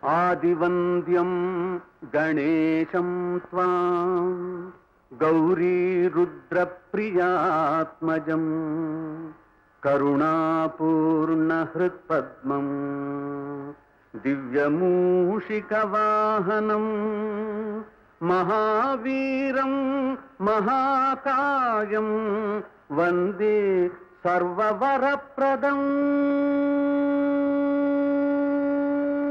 आदिवन्द्यं गणेशं त्वां गौरीरुद्रप्रियात्मजम् करुणापूर्णहृत्पद्मम् दिव्यमूषिकवाहनम् महावीरं महाकायं वन्दे सर्ववरप्रदम्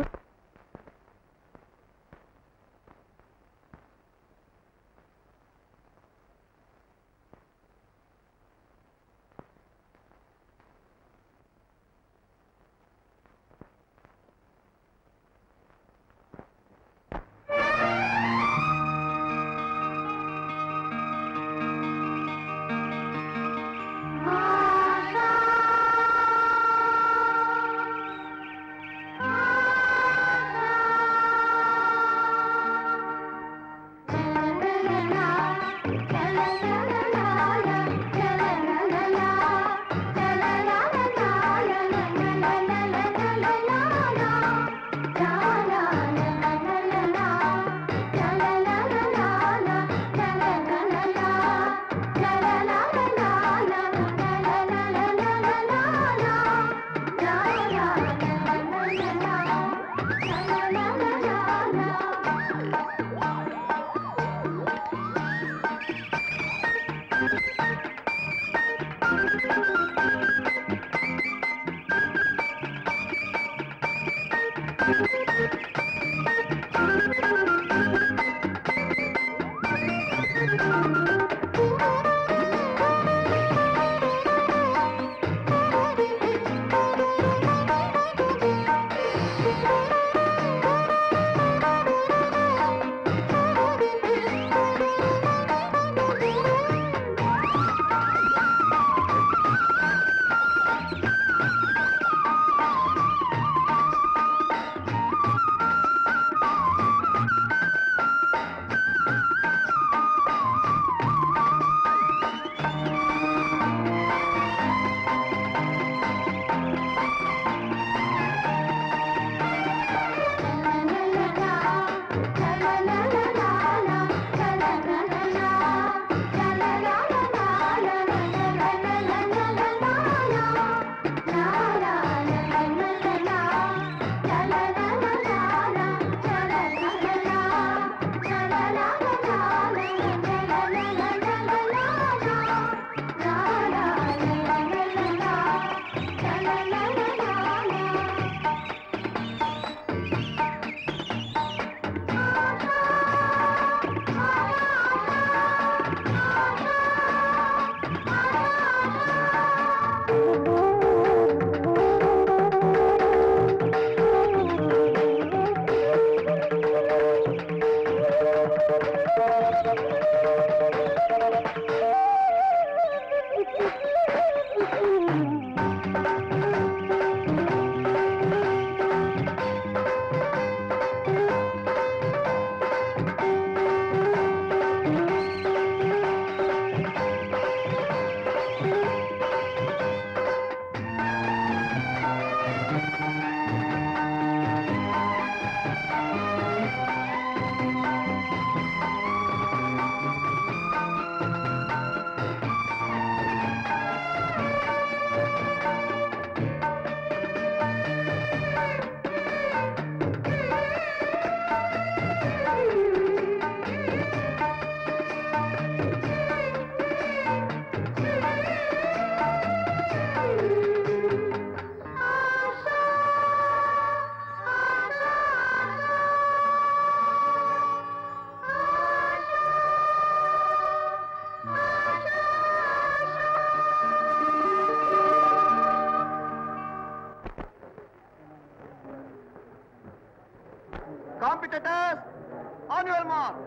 Competitors, on your mark.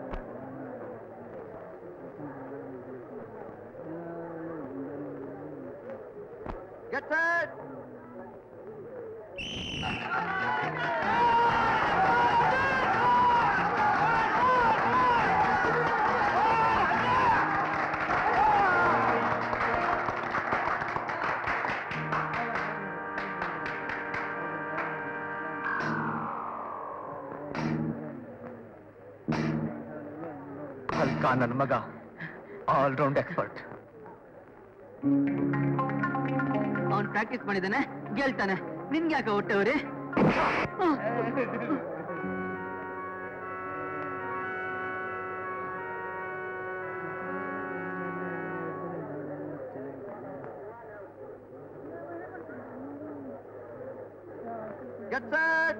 Get set. ಹಲ್ಕ ನನ್ನ ಮಗ ಆಲ್ ರೌಂಡ್ ಎಕ್ಸ್ಪರ್ಟ್ ಅವ್ನು ಪ್ರಾಕ್ಟೀಸ್ ಮಾಡಿದ್ದಾನೆ ಗೆಲ್ತಾನೆ ನಿನ್ಗೆ ಯಾಕೆ ಹೊಟ್ಟೆ ಅವ್ರಿ Get set.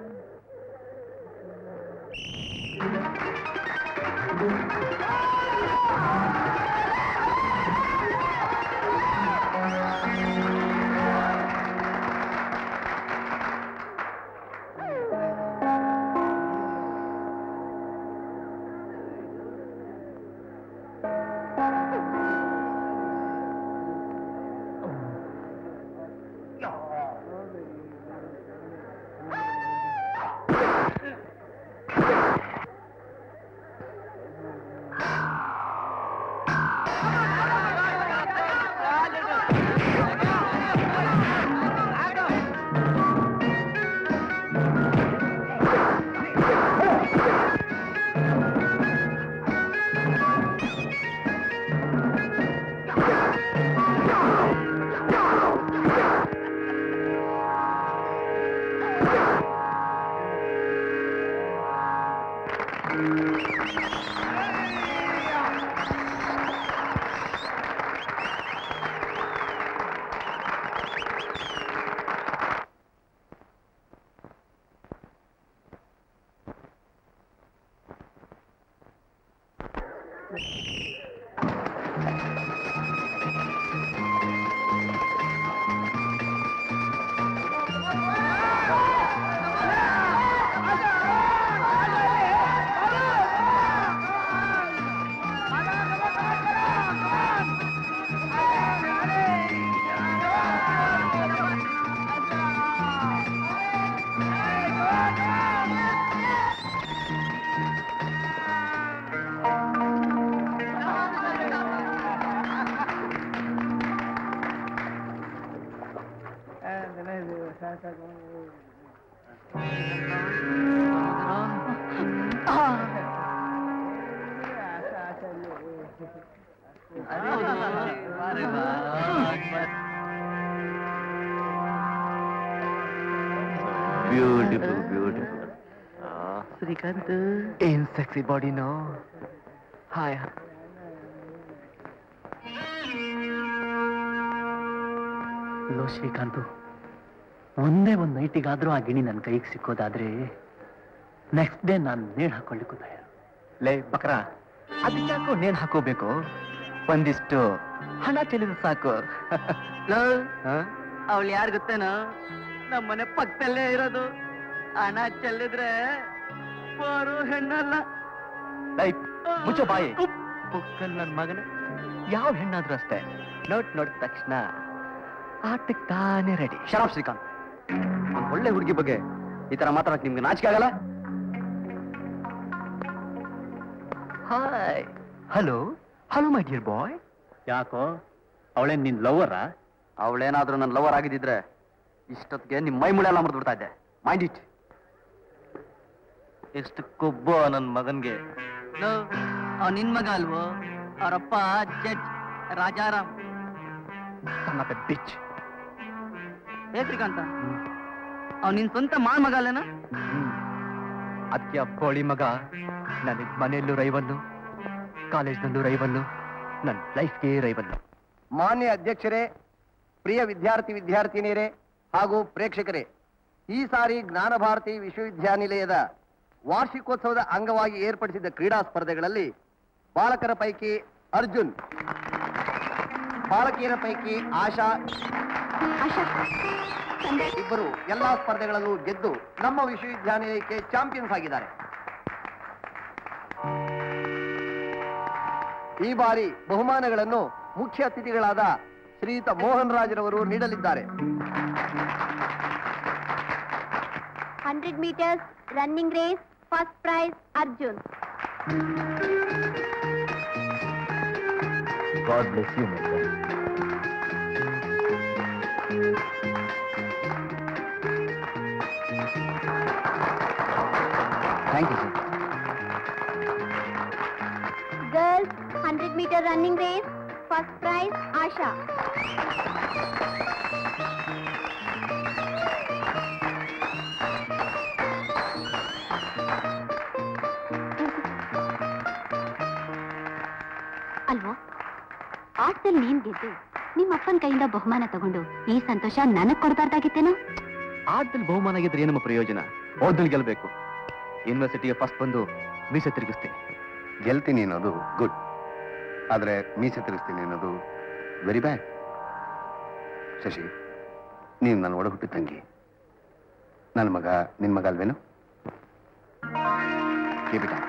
Beautiful beautiful Srikanth ಏನ್ ಸೆಕ್ಸಿ ಬಾಡಿನೋ ಹಾಯ್ ಲೋ ಶ್ರೀಕಾಂತ್ ಒಂದೇ ಒಂದು ನೈಟಿಗಾದ್ರೂ ಆ ಗಿಣಿ ನನ್ನ ಕೈಗೆ ಸಿಕ್ಕೋದಾದ್ರೆ ನೆಕ್ಸ್ಟ್ ಡೇ ನಾನು ನೇಣು ಹಾಕೊಳ್ಳಿಕ್ಕೂ ತಯಾರು ಲೇ ಬಕ್ರ ಅದಕ್ಕಾಕೋ ನೇಣ್ ಹಾಕೋಬೇಕು ಒಂದಿಷ್ಟು ಹಣ ಚೆಲ್ಲಿದ್ರೆ ಸಾಕು ಹ? ಅವಳು ಯಾರು ಗೊತ್ತೇನೋ ನಮ್ಮ ಮನೆ ಪಕ್ಕದಲ್ಲೇ ಇರೋದು ಹಣ ಚೆಲ್ಲಿದ್ರೆ ಬರೋ ಹೆಣ್ಣಲ್ಲ ಲೈ, ಮುಚ್ಚೋ ಬಾಯಿ ಪುಕ್ಕಲ್ ನನ್ ಮಗನ ಯಾವ ಹೆಣ್ಣಾದ್ರೂ ಅಷ್ಟೇ ನೋಟ್ ನೋಡಿದ ತಕ್ಷಣ ಆಟಕ್ಕೆ ತಾನೇ ರೆಡಿ ಶರಾಬ್ ಶ್ರೀಕಾಂತ್ ಒಂದ್ ಒಳ್ಳೆ ಹುಡುಗಿ ಬಗ್ಗೆ ಈ ತರ ಮಾತಾಡಕ್ ನಿಮ್ಗೆ ನಾಚಿಕೆ ಆಗಲ್ಲ hi hello hello my dear boy ಯಾಕೋ ಅವಳೇ ನಿನ್ ಲವರ ಅವಳೇನಾದ್ರೂ ನನ್ನ ಲವರ್ ಆಗಿದ್ದಿದ್ರೆ ಇಷ್ಟೊತ್ತಿಗೆ ನಿಮ್ ಮೈ ಮುಳೆ ಎಲ್ಲ ಮುರಿದು ಬಿಡ್ತಾ ಇದ್ದೆ ಮೈಂಡ್ ಇಟ್ ಎಷ್ಟು ಕೊಬ್ಬು ನನ್ ಮಗನ್ಗೆ ಅವ್ ನಿನ್ ಮಗ ಅಲ್ವೋ ಅವರಪ್ಪ ಜಡ್ಜ್ ರಾಜಾರಾಮ್ ಸಣ್ಣ ಬಿಚ್ ಏ ಶ್ರೀಕಾಂತ ಅವ್ ನಿನ್ ಸ್ವಂತ ಮಾಳ್ ಮಗ ಅಲ್ಲೇನ ಅದಕ್ಕೆ ಬೋಳಿ ಮಗ ನನಗ್ ಮನೆಯಲ್ಲೂ ರೈವಲ್ಲು ಕಾಲೇಜ್ನಲ್ಲೂ ರೈವಲ್ಲು ನನ್ನ ಲೈಫ್ಗೆ ರೈವಲ್ಲು ಮಾನ್ಯ ಅಧ್ಯಕ್ಷರೇ ಪ್ರಿಯ ವಿದ್ಯಾರ್ಥಿ ವಿದ್ಯಾರ್ಥಿನಿಯರೇ ಹಾಗೂ ಪ್ರೇಕ್ಷಕರೇ ಈ ಸಾರಿ ಜ್ಞಾನ ಭಾರತಿ ವಿಶ್ವವಿದ್ಯಾನಿಲಯದ ವಾರ್ಷಿಕೋತ್ಸವದ ಅಂಗವಾಗಿ ಏರ್ಪಡಿಸಿದ್ದ ಕ್ರೀಡಾ ಸ್ಪರ್ಧೆಗಳಲ್ಲಿ ಬಾಲಕರ ಪೈಕಿ ಅರ್ಜುನ್ ಬಾಲಕಿಯರ ಪೈಕಿ ಆಶಾ ಇಬ್ಬರು ಎಲ್ಲಾ ಸ್ಪರ್ಧೆಗಳನ್ನು ಗೆದ್ದು ನಮ್ಮ ವಿಶ್ವವಿದ್ಯಾನಿಲಯಕ್ಕೆ ಚಾಂಪಿಯನ್ಸ್ ಆಗಿದ್ದಾರೆ ಈ ಬಾರಿ ಬಹುಮಾನಗಳನ್ನು ಮುಖ್ಯ ಅತಿಥಿಗಳಾದ ಶ್ರೀಯುತ ಮೋಹನ್ ರಾಜ್ರವರು ನೀಡಲಿದ್ದಾರೆ hundred meters running race first prize Arjun God bless you my thank you sir girls meter running race first prize Asha ಅಲ್ವೋ ಆಟದಲ್ಲಿ ನೀನ್ ಗೆದ್ದು ನಿಮ್ಮ ಅಪ್ಪನ ಕೈಯಿಂದ ಬಹುಮಾನ ತಗೊಂಡು ಈ ಸಂತೋಷ ನನಗ್ ಕೊಡ್ಬಾರ್ದಾಗಿತ್ತೇನೋ ಆಟದಲ್ಲಿ ಬಹುಮಾನ ಗೆದ್ರೆ ಏನಮ್ಮ ಪ್ರಯೋಜನ ಓದಲ್ಲಿ ಗೆಲ್ಬೇಕು ಯೂನಿವರ್ಸಿಟಿಗೆ ಫಸ್ಟ್ ಬಂದು ಮೀಸೆ ತಿರುಗಿಸ್ತೀನಿ ಗೆಲ್ತೀನಿ ಅನ್ನೋದು ಗುಡ್ ಆದ್ರೆ ಮೀಸೆ ತಿರುಗಿಸ್ತೀನಿ ಅನ್ನೋದು ವೆರಿ ಬ್ಯಾಡ್ ಶಶಿ ನೀನು ನನ್ನ ಒಡ ಹುಟ್ಟಿದ ತಂಗಿ ನನ್ನ ಮಗ ನಿನ್ನ ಮಗ ಅಲ್ವೇನು Keep it up.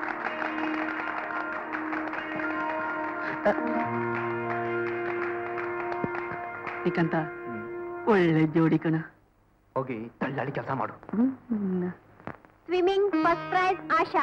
ಏಕಂತ ಒಳ್ಳೆ ಜೋಡಿ ಕಣ ಹೋಗಿ ತಳ್ಳಾಡಿ ಕೆಲಸ ಮಾಡು ಸ್ವಿಮ್ಮಿಂಗ್ ಫಸ್ಟ್ ಪ್ರೈಸ್ ಆಶಾ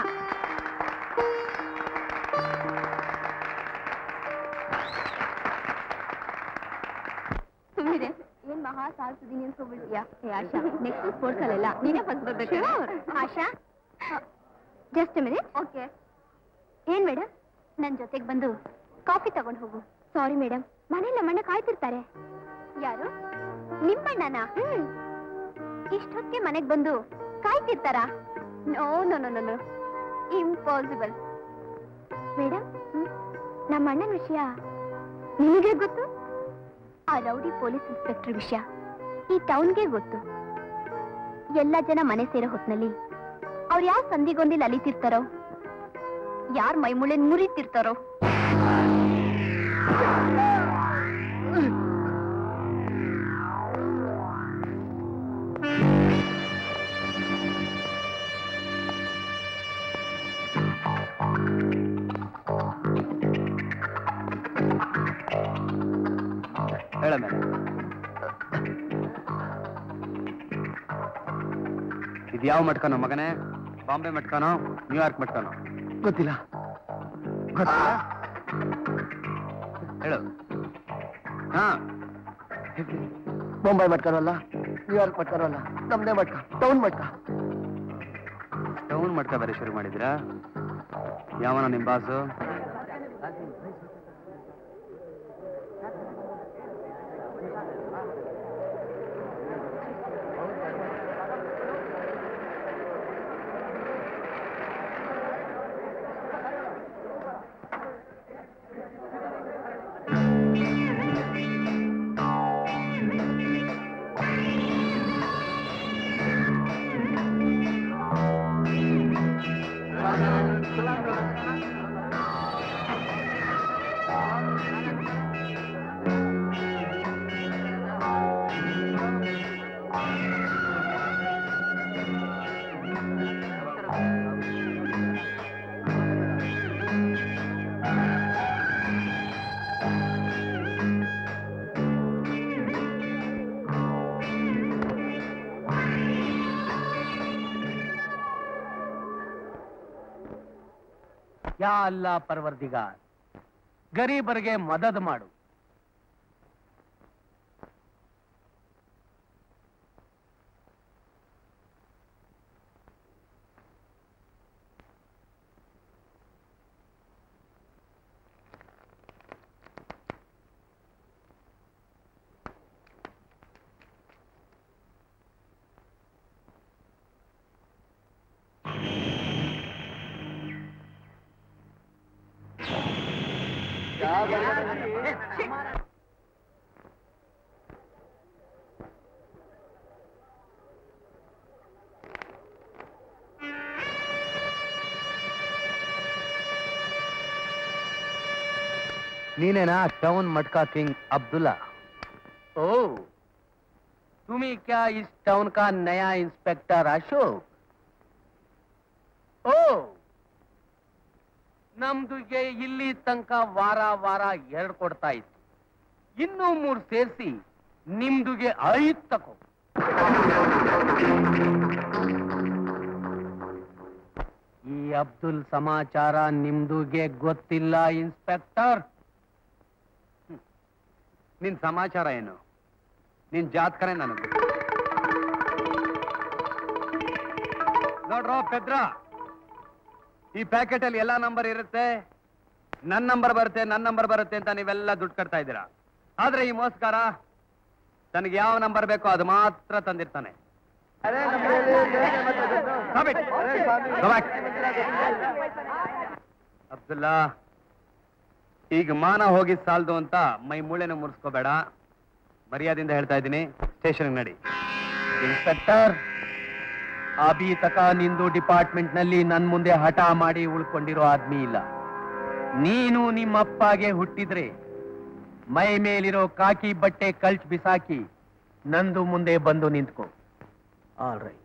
ಸುಮ್ಮನೆ ಏನ್ ಮಹಾ ಸಾಲ್ಸಿದೀನಿ ಅನ್ಸ್ಕೊಬಿಡ್ತೀಯಾ ಏ ಆಶಾ ನೆಕ್ಸ್ಟ್ ಸ್ಪೋರ್ಟ್ಸ್ ಅಲ್ಲೆಲ್ಲ ನೀನೇ ಫಸ್ಟ್ ಬರ್ಬೇಕು ಆಶಾ ಜಸ್ಟ್ ಮಿನಿಟ್ ಓಕೆ ಏನ್ ಮೇಡಮ್ ನನ್ ಜೊತೆಗೆ ಬಂದು ಕಾಫಿ ತಗೊಂಡು ಹೋಗು ಸಾರಿ ಮೇಡಮ್ ಮನೇಲಿ ನಮ್ಮಣ್ಣ ಕಾಯ್ತಿರ್ತಾರೆ ಯಾರು ನಿಮ್ಮಣ್ಣನ ಹ್ಮ್ ಇಷ್ಟೊತ್ತಿಗೆ ಮನೆಗ್ ಬಂದು ಕಾಯ್ತಿರ್ತಾರಾ no no no no impossible madam ನಮ್ಮ ಅಣ್ಣನ ವಿಷಯ ನಿಮಗೆ ಗೊತ್ತು ಆ ರೌಡಿ ಪೊಲೀಸ್ ಇನ್ಸ್ಪೆಕ್ಟರ್ ವಿಷಯ ಈ ಟೌನ್ಗೆ ಗೊತ್ತು ಎಲ್ಲ ಜನ ಮನೆ ಸೇರೋ ಹೊತ್ನಲ್ಲಿ ಅವ್ರು ಯಾವ ಸಂಧಿಗೊಂದಿಲ್ ಅಲಿತಿರ್ತಾರೋ ಯಾರ್ ಮೈಮುಳೆ ಮುರಿತಿರ್ತಾರೋ ಹೇಳ ಮೇಲೆ ಇದ್ಯಾವ ಮಟ್ಕನೋ ಮಗನೇ ಬಾಂಬೆ ಮಟ್ಕನೋ ನ್ಯೂಯಾರ್ಕ್ ಮಟ್ಕನೋ ಗೊತ್ತಿಲ್ಲ ಹೇಳು ಹಾ ಮುಂಬೈ ಮಟ್ಕರಲ್ಲ ನ್ಯೂಯಾರ್ಕ್ ಮಟ್ಕರಲ್ಲ ನಮ್ದೇ ಮಟ್ಕ ಟೌನ್ ಮಟ್ಕ ಟೌನ್ ಮಟ್ಕ ಬೇರೆ ಶುರು ಮಾಡಿದ್ದೀರಾ ಯಾವನ ನಿಮ್ ಬಾಸು ಯಾ ಅಲ್ಲ ಪರ್ವರ್ದಿಗಾರ್ ಗರೀಬರಿಗೆ ಮದದ್ ಮಾಡು ನೀನೇನಾ ಟೌನ್ ಮಟ್ಕಾ ಕಿಂಗ್ ಅಬ್ದುಲ್ಲಾ ओ तुम्ही क्या इस टाउन का नया इंस्पेक्टर अशोक ಓ ನಮ್ದುಗೆ ಇಲ್ಲಿ ತನಕ ವಾರ ವಾರ ಎರಡು ಕೊಡ್ತಾ ಇತ್ತು ಇನ್ನೂ ಮೂರು ಸೇರಿಸಿ ನಿಮ್ದುಗೆ ಐದ್ ತಕೋ ಈ ಅಬ್ದುಲ್ ಸಮಾಚಾರ ನಿಮ್ದುಗೆ ಗೊತ್ತಿಲ್ಲ ಇನ್ಸ್ಪೆಕ್ಟರ್ ನಿನ್ ಸಮಾಚಾರ ಏನು ನಿನ್ ಜಾತಕನೇ ನನಗೆ ನೋಡ್ರೋ ಪೆದ್ರ ಈ ಪ್ಯಾಕೆಟ್ ಅಲ್ಲಿ ಎಲ್ಲಾ ನಂಬರ್ ಇರುತ್ತೆ ನನ್ನ ನಂಬರ್ ಬರುತ್ತೆ ನನ್ನ ನಂಬರ್ ಬರುತ್ತೆ ಅಂತ ನೀವೆಲ್ಲ ದುಡ್ಡು ಕಟ್ತಾ ಇದ್ದೀರಾ ಆದ್ರೆ ಈ ಮೋಸ್ಕಾರ ತನಗೆ ಯಾವ ನಂಬರ್ ಬೇಕೋ ಅದು ಮಾತ್ರ ತಂದಿರ್ತಾನೆ Stop it. Go back. Abdullah ಈಗ ಮಾನ ಹೋಗಿ ಸಾಲ್ದು ಅಂತ ಮೈ ಮೂಳೆನ ಮುರಿಸ್ಕೋಬೇಡ ಮರ್ಯಾದಿಂದ ಹೇಳ್ತಾ ಇದ್ದೀನಿ ಸ್ಟೇಷನ್ ನಡಿ ಇನ್ಸ್ಪೆಕ್ಟರ್ ಅಭಿ ತಕ ನಿಂದು ಡಿಪಾರ್ಟ್ಮೆಂಟ್ ನಲ್ಲಿ ನನ್ ಮುಂದೆ ಹಠ ಮಾಡಿ ಉಳ್ಕೊಂಡಿರೋ ಆದ್ಮಿ ಇಲ್ಲ ನೀನು ನಿಮ್ಮಪ್ಪಗೆ ಹುಟ್ಟಿದ್ರೆ ಮೈ ಮೇಲಿರೋ ಕಾಕಿ ಬಟ್ಟೆ ಕಳ್ಚ್ ಬಿಸಾಕಿ ನಂದು ಮುಂದೆ ಬಂದು ನಿಂತ್ಕೋ ಆಲ್ ರೈಟ್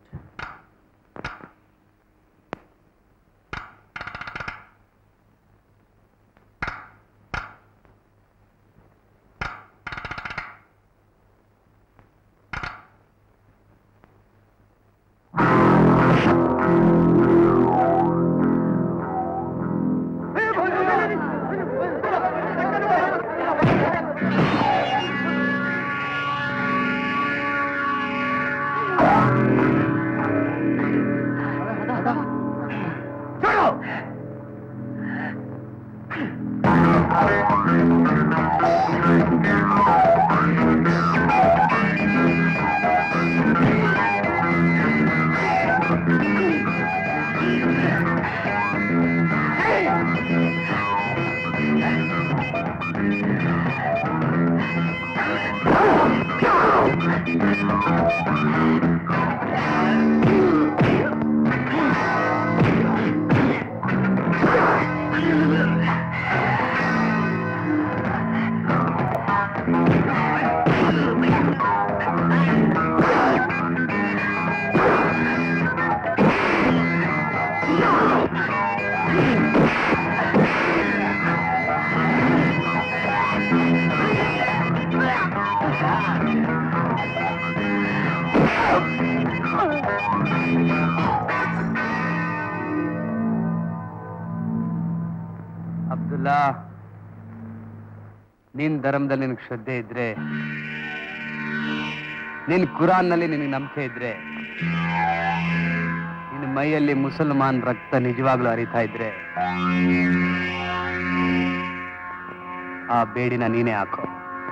ಅಬ್ದುಲ್ಲಾ ನಿನ್ ಧರ್ಮದಲ್ಲಿ ನಿನಗೆ ಶ್ರದ್ಧೆ ಇದ್ರೆ ನಿನ್ ಕುರಾನ್ನಲ್ಲಿ ನಿನಗೆ ನಂಬಿಕೆ ಇದ್ರೆ ನಿನ್ನ ಮೈಯಲ್ಲಿ ಮುಸಲ್ಮಾನ್ ರಕ್ತ ನಿಜವಾಗ್ಲೂ ಹರಿತಾ ಇದ್ರೆ ಆ ಬೇಡಿನ ನೀನೇ ಹಾಕೋ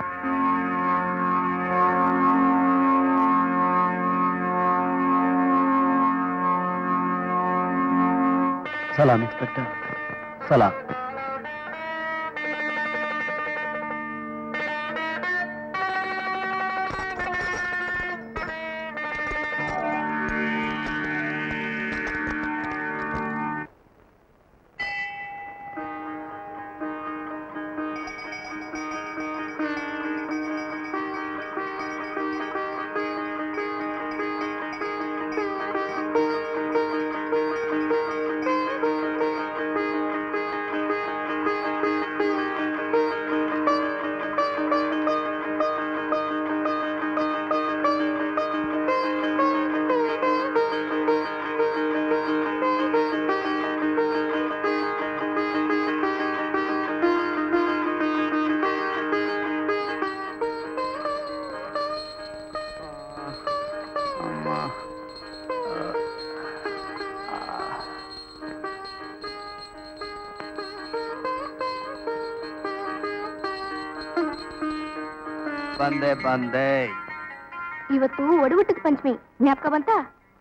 ಸಲಾಮ್ ಇನ್ಸ್ಪೆಕ್ಟರ್ ಸಲಾಮ್ ಬಂದೆ ಬಂದೆ ಇವತ್ತು ಒಡಗುಟ್ಟದ ಪಂಚಮಿ ಜ್ಞಾಪಕ ಬಂತ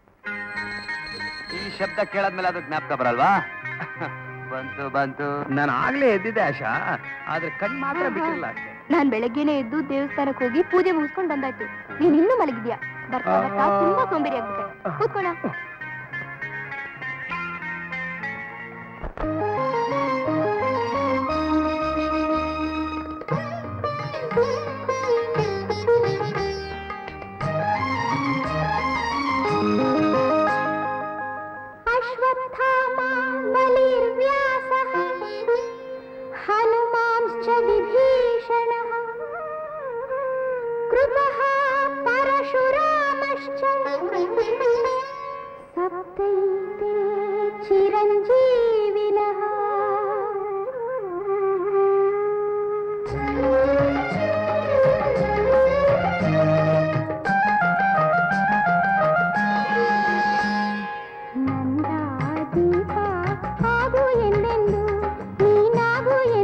ಈ ಶಬ್ದ ಕೇಳಾದ್ಮೇಲೆ ಅದು ಜ್ಞಾಪಕ ಬರಲ್ವಾ ಬಂತು ಬಂತು ನಾನು ಆಗ್ಲೇ ಎದ್ದಿದ್ದೆ ಆಶಾ ಆದ್ರೆ ಕಣ್ ಮಾತ್ರ ಬಿಟ್ಟಿಲ್ಲ ಅಷ್ಟೇ ನಾನ್ ಬೆಳಗ್ಗೆನೆ ಎದ್ದು ದೇವಸ್ಥಾನಕ್ಕೆ ಹೋಗಿ ಪೂಜೆ ಮುಗಿಸ್ಕೊಂಡ್ ಬಂದಾಯ್ತು ನೀನ್ ಇನ್ನೂ ಮಲಗಿದ್ಯಾ ಬರ್ತಾ ಬರ್ತಾ ತುಂಬಾ ಸೋಂಬೇರಿ ಆಗ್ಬಿಟ್ಟೆ ಕೂತ್ಕೊಳ್ಳ ಅಶ್ವತ್ಥಾಮ ಬಲಿರ್ವ್ಯಾಸಃ ಹನುಮಾಂಶ್ಚ ವಿಭೀಷಣಃ ಕೃಪಃ ಪರಶುರಾಮಶ್ಚ ಸಪ್ತೈತೆ ಚಿರಂಜೀವಿನಃ ನಂದಾದೀಪ ಆಗು ಎಂದೆಂದು ನೀನಾಗು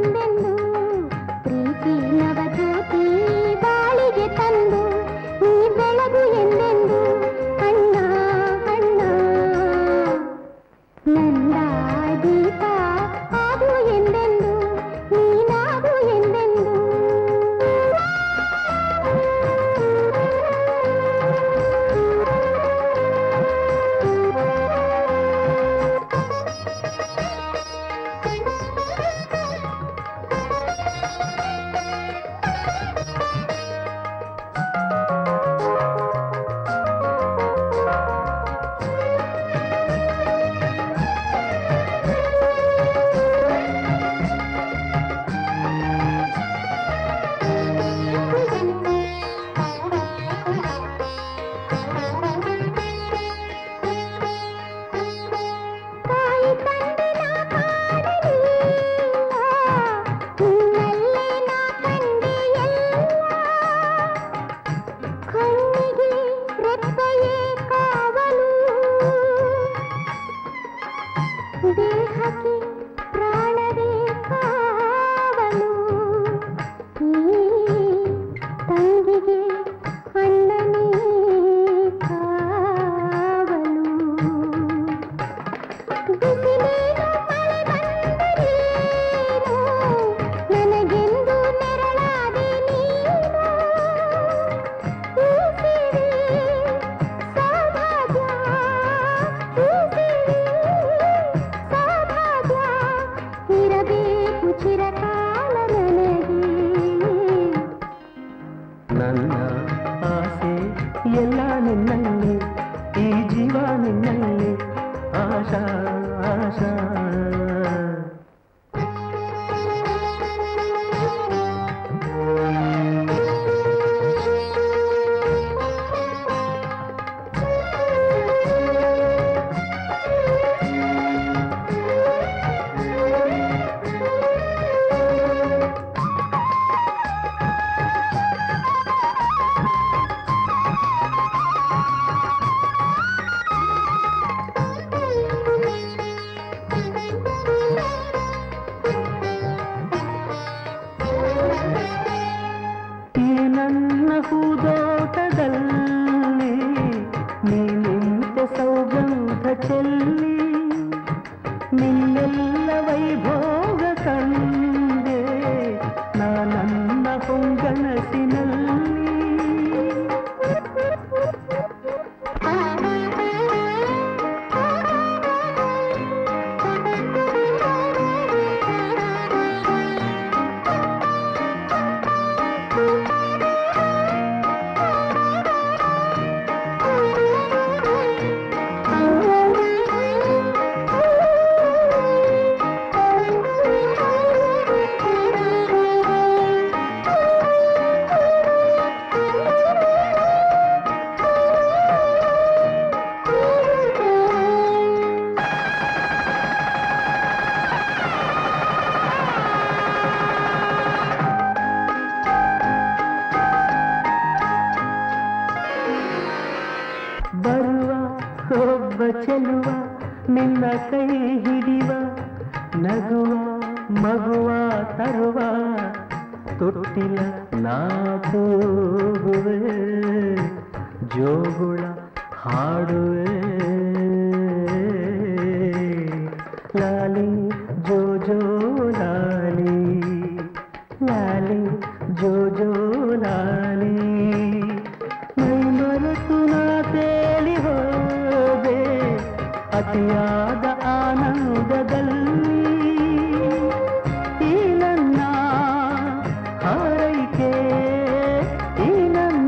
ನನ್ನ ಆಸೆ ಎಲ್ಲ ನಿನ್ನಲ್ಲಿ ಈ ಜೀವ ನಿನ್ನಲ್ಲಿ ಆಶಾ ಆಶಾ ಈ ನನ್ನ ಹೂದೋಟದಲ್ಲಿ ನೀ ನಿಂತ ಸೌಗಂಧ ಚೆಲ್ಲಿ ನಿನ್ನೆಲ್ಲ ವೈಭೋಗ ಕಂಡೆ ನಾ ನನ್ನ ಹೊಂಗನಸಿನಲ್ಲಿ ಬರುವ ಒಬ್ಬ ಚೆಲುವ ನಿನ್ನ ಕೈ ಹಿಡಿವ ನಗುವ ಮಗುವ ತರುವ ತೊಟ್ಟಿಲ ನಾ ತೂಗುವೆ ಜೋಗುಳ ಹಾಡುವೆ ಲಾಲಿ ಜೋ ಜೋ ಲಾಲಿ ಲಾಲಿ ಜೋ ಜೋ ಲಾಲಿ ಮೈ ಮರೆತು ನಾ ತೇಲಿ ಹೋದೆ ಅತಿಯಾದ ಆನಂದದಲ್ಲಿ ಈ ನನ್ನ ಹಾರೈಕೆ ಈ ನನ್ನ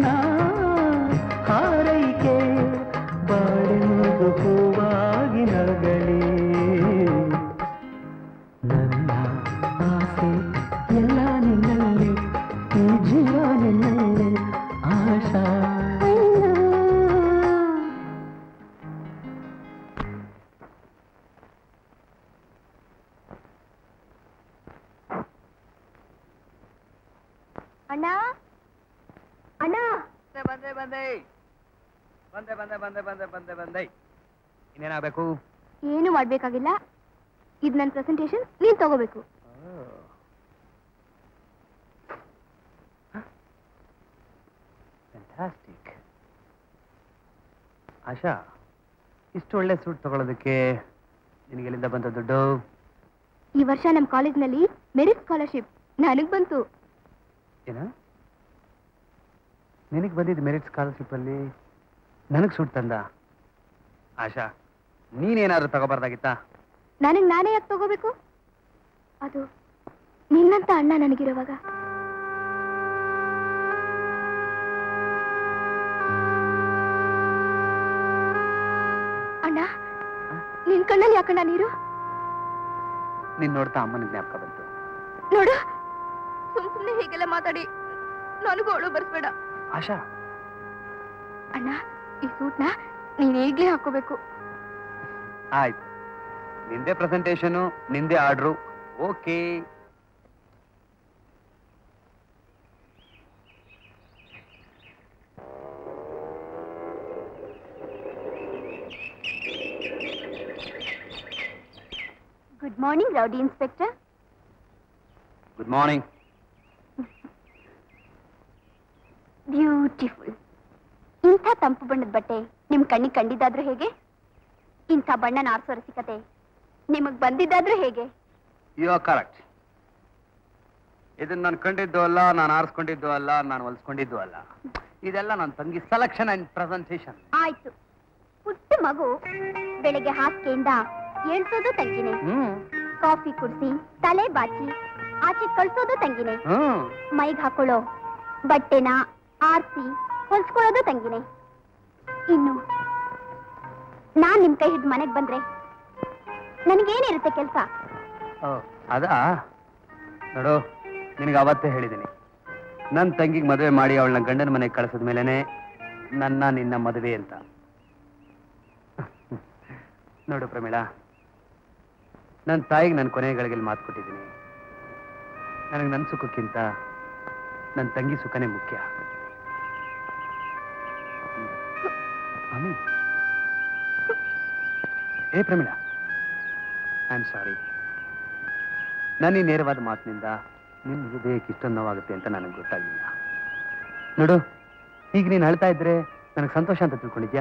ಹಾರೈಕೆ ಬಾಳೆಂದು ಹೂವಾಗಿ ನಗಲಿ ನನ್ನ ಆಸೆ ಎಲ್ಲ ನಿನ್ನಲ್ಲಿ ಈ ಜೀವ ನಿನ್ನಲ್ಲಿ ಆಶಾ ಅಣ್ಣ ಅಣ್ಣ ಬಂದೆ ಬಂದೆ ಬಂದೆ ಬಂದೆ ಬಂದೆ ಬಂದೆ ಬಂದೆ ಬಂದೆ ಇನ್ನೇನಾಗಬೇಕು ಏನು ಮಾಡ್ಬೇಕಾಗಿಲ್ಲ ಇದು ನನ್ನ ಪ್ರೆಸೆಂಟೇಶನ್ ನೀನ್ ತಗೋಬೇಕು ಫ್ಯಾಂಟಾಸ್ಟಿಕ್ ಆಶಾ ಇಷ್ಟು ಒಳ್ಳೆ ಸೂಟ್ ತಗೊಳ್ಳೋದಕ್ಕೆ ನಿನಗೆ ಎಲ್ಲಿಂದ ಬಂತ ದುಡ್ಡು ಈ ವರ್ಷ ನಮ್ಮ ಕಾಲೇಜ್ನಲ್ಲಿ ಮೆರಿಟ್ ಸ್ಕಾಲರ್ಶಿಪ್ ನನಗ್ ಬಂತು ಏನ ನಿನಗೆ ಬಂದಿದ್ದು ಮೆರಿಟ್ ಸ್ಕಾಲರ್ಶಿಪ್ ಅಲ್ಲಿ ನನಗೆ ಸೂಟ್ ತಂದ ಆಶಾ ನೀನೇನಾದ್ರೂ ತಗೋಬಾರ್ದಾಗಿತ್ತಾ ನನಗ್ ನಾನೇ ಯಾಕೆ ತಗೋಬೇಕು ಅದು ನಿನ್ನಂತ ಅಣ್ಣ ನನಗಿರುವಾಗ ಅಣ್ಣ ನಿನ್ ಕಣ್ಣಲ್ಲಿ ಯಾಕಣ್ಣ ನೀರು ನೀನ್ ನೋಡ್ತಾ ಅಮ್ಮನ ಜ್ಞಾಪಕ ಬಂತು ನೋಡು ಸುಮ್ ಸುಮ್ನೆ ಹೀಗೆಲ್ಲ ಮಾತಾಡಿ ನನಗೂ ಅವಳು ಬರ್ಸ್ಬೇಡ ಆಶಾ ಅಣ್ಣ ಈ ಸೂಟ್ನ ನೀನ್ ಈಗ್ಲೇ ಹಾಕೋಬೇಕು ಆಯ್ತು ನಿಂದೆ ಪ್ರೆಸೆಂಟೇಶನು ನಿಂದೆ order okay good morning rowdy inspector good morning beautiful ಇಂಥ ತಂಪು ಬಣ್ಣದ ಬಟ್ಟೆ ನಿಮ್ ಕಣ್ಣಿಗೆ ಕಂಡಿದ್ದಾದ್ರೂ ಹೇಗೆ ಇಂಥ ಬಣ್ಣನ ಆರಿಸೋ ರಸಿಕತೆ ನಿಮಗ್ ಬಂದಿದ್ದಾದ್ರೂ ಹೇಗೆ ಯು ಆರ್ ಕರೆಕ್ಟ್ ಇದನ್ನ ನಾನು ಕಂಡಿದ್ದು ಅಲ್ಲ ನಾನು ಆರಿಸ್ಕೊಂಡಿದ್ದು ಅಲ್ಲ ನಾನು ಹೊಲ್ಸ್ಕೊಂಡಿದ್ದು ಅಲ್ಲ ಇದೆಲ್ಲ ನನ್ನ ತಂಗಿ ಸೆಲೆಕ್ಷನ್ ಅಂಡ್ ಪ್ರೆಸೆಂಟೇಷನ್ ಆಯ್ತು ಪುಟ್ಟ ಮಗು ಬೆಳಗ್ಗೆ ಹಾಸಿಗೆಯಿಂದ ಏಳ್ಸೋದು ತಂಗಿನೇ ಹ್ಮ್ ಕಾಫಿ ಕುಡಿಸಿ ತಲೆ ಬಾಚಿ ಆಚೆ ಕಳ್ಸೋದು ತಂಗಿನೇ ಹ್ಮ್ ಮೈಗ್ ಹಾಕೊಳ್ಳೋ ಬಟ್ಟೆನ ಆರ್ಸಿ ಹೊಲ್ಸ್ಕೊಳ್ಳೋದು ತಂಗಿನೇ ಇನ್ನು ನಾನ್ ನಿಮ್ ಕೈ ಹಿಡಿದು ಮನೆಗ್ ಬಂದ್ರೆ ನನಗೇನಿರುತ್ತೆ ಕೆಲ್ಸ ಓ, ಅದಾ ನೋಡು ನಿನಗೆ ಅವತ್ತೇ ಹೇಳಿದ್ದೀನಿ ನನ್ನ ತಂಗಿಗೆ ಮದುವೆ ಮಾಡಿ ಅವಳನ್ನ ಗಂಡನ ಮನೆಗೆ ಕಳಿಸಿದ ಮೇಲೇನೆ ನನ್ನ ನಿನ್ನ ಮದುವೆ ಅಂತ ನೋಡು ಪ್ರಮೀಳಾ ನನ್ನ ತಾಯಿಗೆ ನನ್ನ ಕೊನೆಯ ಗಳಿಗೆಲ್ಲಿ ಮಾತು ಕೊಟ್ಟಿದ್ದೀನಿ ನನಗೆ ನನ್ನ ಸುಖಕ್ಕಿಂತ ನನ್ನ ತಂಗಿ ಸುಖನೇ ಮುಖ್ಯ ಆಮೇಲೆ ಏ ಪ್ರಮೀಳಾ ಐ ಆಮ್ ಸಾರಿ ನನ್ನ ಈ ನೇರವಾದ ಮಾತಿನಿಂದ ನಿನ್ನ ಹೃದಯಕ್ಕೆ ಇಷ್ಟೊಂದು ನೋವಾಗುತ್ತೆ ಅಂತ ನನಗೆ ಗೊತ್ತಾಗಲಿಲ್ಲ ನೋಡು ಈಗ ನೀನು ಅಳ್ತಾ ಇದ್ರೆ ನನಗೆ ಸಂತೋಷ ಅಂತ ತಿಳ್ಕೊಂಡಿದ್ಯಾ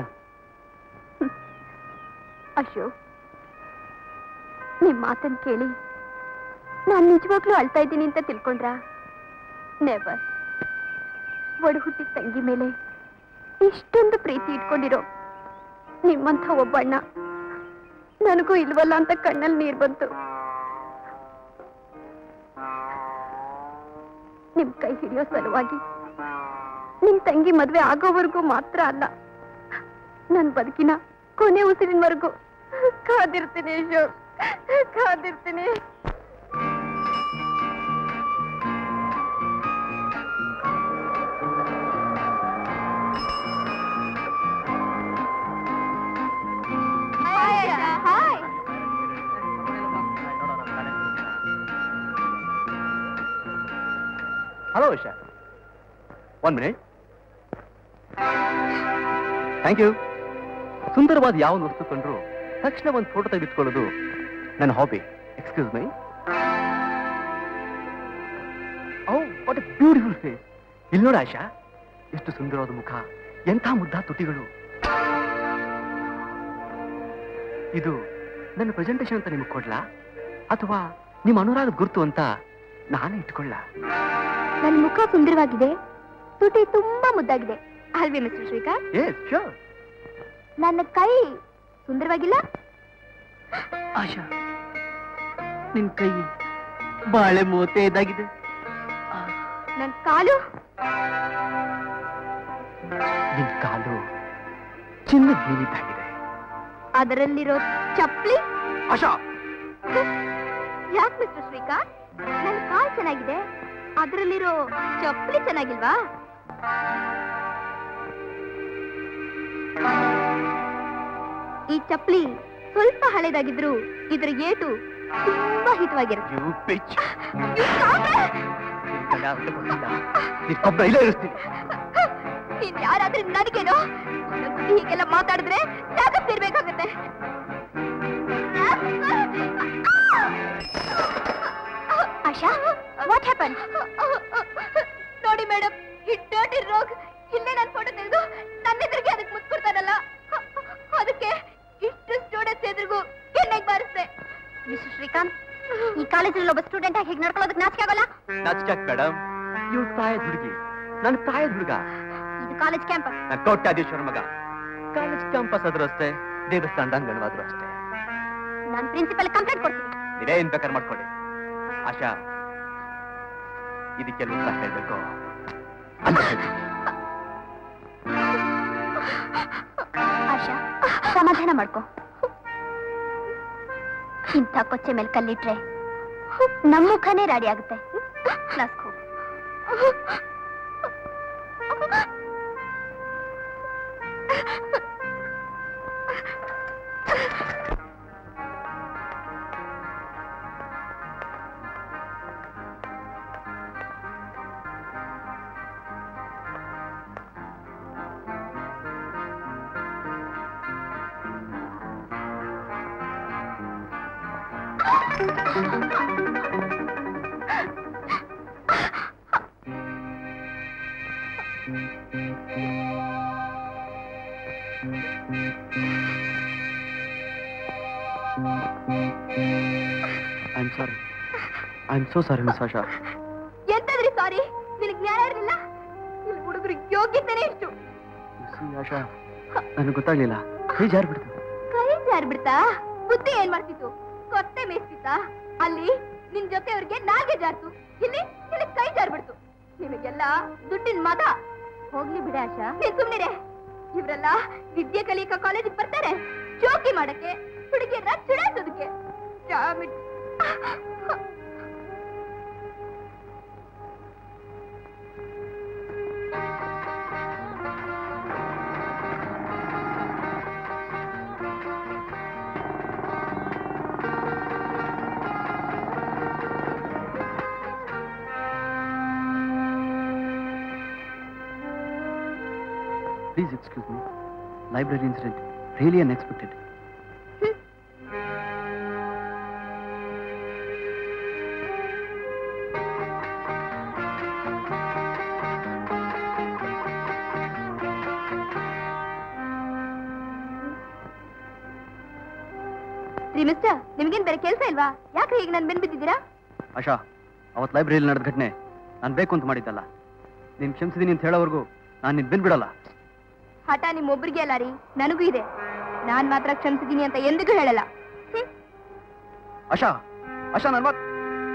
ಅಶೋಕ್ ನಿಮ್ ಮಾತನ್ ಕೇಳಿ ನಾನ್ ನಿಜವಾಗ್ಲೂ ಅಳ್ತಾ ಇದ್ದೀನಿ ಅಂತ ತಿಳ್ಕೊಂಡ್ರ ನೆವರ್ ಒಡ ಹುಟ್ಟಿದ ತಂಗಿ ಮೇಲೆ ಇಷ್ಟೊಂದು ಪ್ರೀತಿ ಇಟ್ಕೊಂಡಿರೋ ನಿಮ್ಮಂಥ ಒಬ್ಬಣ್ಣ ನನಗೂ ಇಲ್ವಲ್ಲ ಅಂತ ಕಣ್ಣಲ್ಲಿ ನೀರ್ ಬಂತು ನಿಮ್ ಕೈ ಹಿಡಿಯೋ ಸಲುವಾಗಿ ನಿಮ್ ತಂಗಿ ಮದ್ವೆ ಆಗೋವರೆಗೂ ಮಾತ್ರ ಅಲ್ಲ ನನ್ ಬದುಕಿನ ಕೊನೆ ಉಸಿರಿನವರೆಗೂ ಕಾದಿರ್ತೀನಿ ಅಶೋಕ್ ಕಾದಿರ್ತೀನಿ hi hello Usha one minute thank you ಸುಂದರವಾದ ಯಾವ ವಸ್ತು ಕಂಡ್ರು ತಕ್ಷಣ ಒಂದು ಫೋಟೋ ತೆಗೆದುಕೊಳ್ಳೋದು ನನ್ನ hobby excuse me oh what a beautiful face ಇಲ್ಲಿ ನೋಡ ಆಶಾ ಎಷ್ಟು ಸುಂದರವಾದ ಮುಖ ಎಂಥ ಮುದ್ದ ತುಟಿಗಳು ಇದು ನನ್ನ ಪ್ರೆಸೆಂಟೇಶನ್ ಅಂತ ನಿಮಗೆ ಕೊಡ್ಲಾ ಅಥವಾ ನಿಮ್ಮ ಅನುರಾಗದ ಗುರ್ತು ಅಂತ ನಾನೇ ಇಟ್ಕೊಳ್ಳ ನನ್ ಮುಖ ಸುಂದರವಾಗಿದೆ ತುಟಿ ತುಂಬಾ ಮುದ್ದಾಗಿದೆ ಅಲ್ವೇ ಮಿಸ್ಟರ್ ಶ್ರೀಕಾಂತ್ ಎಸ್ ಶೋರ್ ನನ್ನ ಕೈ ಸುಂದರವಾಗಿಲ್ಲ ಆಶಾ ನಿನ್ ಕೈ ಬಾಳೆ ಮೂವತ್ತೆ ಇದಾಗಿದೆ ನನ್ ಕಾಲು ನಿನ್ ಕಾಲು ಚಿನ್ನದ ಮೀನಿದ್ದಾಗಿದೆ ಅದರಲ್ಲಿರೋ ಚಪ್ಲಿ ಆಶಾ ಯಾಕೆ ಮಿಸ್ಟರ್ ಶ್ರೀಕಾಂತ್ ನನ್ ಕಾಲ್ ಚೆನ್ನಾಗಿದೆ ಅದರಲ್ಲಿರೋ ಚಪ್ಲಿ ಚೆನ್ನಾಗಿಲ್ವಾ ಈ ಚಪ್ಲಿ ಸ್ವಲ್ಪ ಹಳೇದಾಗಿದ್ರು ಇದ್ರ ಏಟು ತುಂಬಾ ಹಿತವಾಗಿರುತ್ತೆ you bitch You stop it! ನಿನ್ ಕೊಬ್ಬ ಇಲ್ಲೇ ಇರಿಸ್ತೀನಿ ನೀನ್ ಯಾರಾದ್ರೂ ನನಗೇನೋ ಇನ್ನೊಂದ್ಸತಿ ಹೀಗೆಲ್ಲ ಮಾತಾಡಿದ್ರೆ ಜಾಗತ್ತಿರ್ಬೇಕಾಗತ್ತೆ ಆಶಾ ವಾಟ್ ಹ್ಯಾಪನ್ ನೋಡಿ ಮೇಡಮ್ ಈ ಡರ್ಟಿ ರೋಗ್ ಇಲ್ಲೇ ನನ್ನ ಫೋಟೋ ತೆಗೆದು ನನ್ನ ಎದುರಿಗೆ ಅದಕ್ಕೆ ಮುತ್ಕೊಡ್ತಾನಲ್ಲ ಅದಕ್ಕೆ ಇಷ್ಟು ಸ್ಟೂಡೆಂಟ್ಸ್ ಎದುರಿಗೂ ಕೆನ್ನೆಗೆ ಬಾರಿಸ್ದೆ ಮಿಸ್ಟರ್ ಶ್ರೀಕಾಂತ್ ಈ ಕಾಲೇಜಲ್ಲಿ ಒಬ್ಬ ಸ್ಟೂಡೆಂಟ್ ಆಗಿ ಹೇಗೆ ನಡ್ಕೊಳ್ಳೋದಕ್ಕೆ ನಾಚಿಕೆ ಆಗಲ್ಲ ನಾಚಿಕಾಕ್ ಮೇಡಮ್ ಇವ್ಳು ತಾಯದ ಹುಡುಗಿ ನನ್ನ ತಾಯದ ಹುಡುಗ ಇದು ಕಾಲೇಜ್ ಕ್ಯಾಂಪಸ್ ನನ್ನ ಕೋಟ್ಯಾಧೀಶ್ವರ ಮಗ ಕಾಲೇಜ್ ಕ್ಯಾಂಪಸ್ ಆದ್ರೂ ಅಷ್ಟೇ ದೇವಸ್ಥಾನ ಅಂಗಣವಾದ್ರೂ ಅಷ್ಟೇ ನಾನು ಪ್ರಿನ್ಸಿಪಲ್ ಕಂಪ್ಲೇಂಟ್ ಕೊಡ್ತೀನಿ ನೀವೇನ್ ಬೇಕಾದ್ರೆ ಮಾಡ್ಕೊಳ್ಳಿ ಆಶಾ ಇದಕ್ಕೆಲ್ಲ ಉತ್ತರ ಹೇಳ್ಬೇಕು ಅಂತ ಹೇಳಿ. ಆಶಾ ಸಮಾಧಾನ ಮಾಡ್ಕೊ ಇಂಥ ಕೊಚ್ಚೆ ಮೇಲೆ ಕಲ್ಲಿಟ್ರೆ ನಮ್ಮ ಮುಖನೇ ರಾಡಿ ಆಗುತ್ತೆ ಕ್ಲಾಸ್ಗೆ ಹೋಗು I am sorry I am so sorry miss Asha ಎಂತದ್ರಿ ಸಾರಿ ನಿನಗೆ ಜ್ಞಾನ ಇರಲಿಲ್ಲ ಇಲ್ಲಿ ಹುಡುಗರು ಯೋಗ್ಯತೆನೇ ಇಷ್ಟು ಸಿ ಆಶಾ ನನಗೆ ಗೊತ್ತಾಗ್ಲಿಲ್ಲ ಕೈ ಜಾರ್ ಬಿಡ್ತು ಕೈ ಜಾರ್ ಬಿಡ್ತಾ ಬುದ್ಧಿ ಏನ್ ಮಾಡ್ತಿತ್ತು ಕೊತ್ತೆ ಮೇಯ್ಸ್ತಿತ್ತ ಅಲ್ಲಿ ನಿನ್ ಜೊತೆಯವ್ರಿಗೆ ನಾಲ್ಗೆ ಜಾರ್ತು ಇಲ್ಲಿ ಇಲ್ಲಿ ಕೈ ಜಾರ್ ಬಿಡ್ತು ನಿಮಗೆಲ್ಲ ದುಡ್ಡಿನ ಮದ ಆಶಾ ನೀನ್ ಸುಮ್ನಿರೆ ಇವರೆಲ್ಲ ವಿದ್ಯೆ ಕಲಿಯಕ ಕಾಲೇಜಿಗೆ ಬರ್ತಾರೆ ಜೋಕಿ ಮಾಡಕ್ಕೆ ಹುಡುಗಿಯರ ಚಿಡಾಯಿಸೋದಕ್ಕೆ Damn it. Please excuse me library incident really unexpected ರೀ ಮಿಸ್ಟರ್ ನಿಮ್ಗೇನ್ ಬೇರೆ ಕೆಲಸ ಇಲ್ವಾ ಯಾಕೆ ಈಗ ನನ್ ಬೆನ್ ಬಿದ್ದಿದ್ದೀರಾ ಆಶಾ ಅವತ್ತು ಲೈಬ್ರರಿಯಲ್ಲಿ ನಡೆದ ಘಟನೆ ನಾನು ಬೇಕು ಅಂತ ಮಾಡಿದ್ದಲ್ಲ ನೀನು ಕ್ಷಮಿಸಿದೀನಿ ಅಂತ ಹೇಳೋವರೆಗೂ ನಾನು ನಿನ್ ಬೆನ್ ಬಿಡಲ್ಲ ಹಠ ನಿಮ್ಮೊಬ್ರಿಗೆ ಅಲ್ಲ ರೀ ನನಗೂ ಇದೆ ನಾನ್ ಮಾತ್ರ ಕ್ಷಮಿಸಿದ್ದೀನಿ ಅಂತ ಎಂದಿಗೂ ಹೇಳಲ್ಲ ಹ್ಮ್. ಆಶಾ ಆಶಾ ನನ್ನ ಮಾತು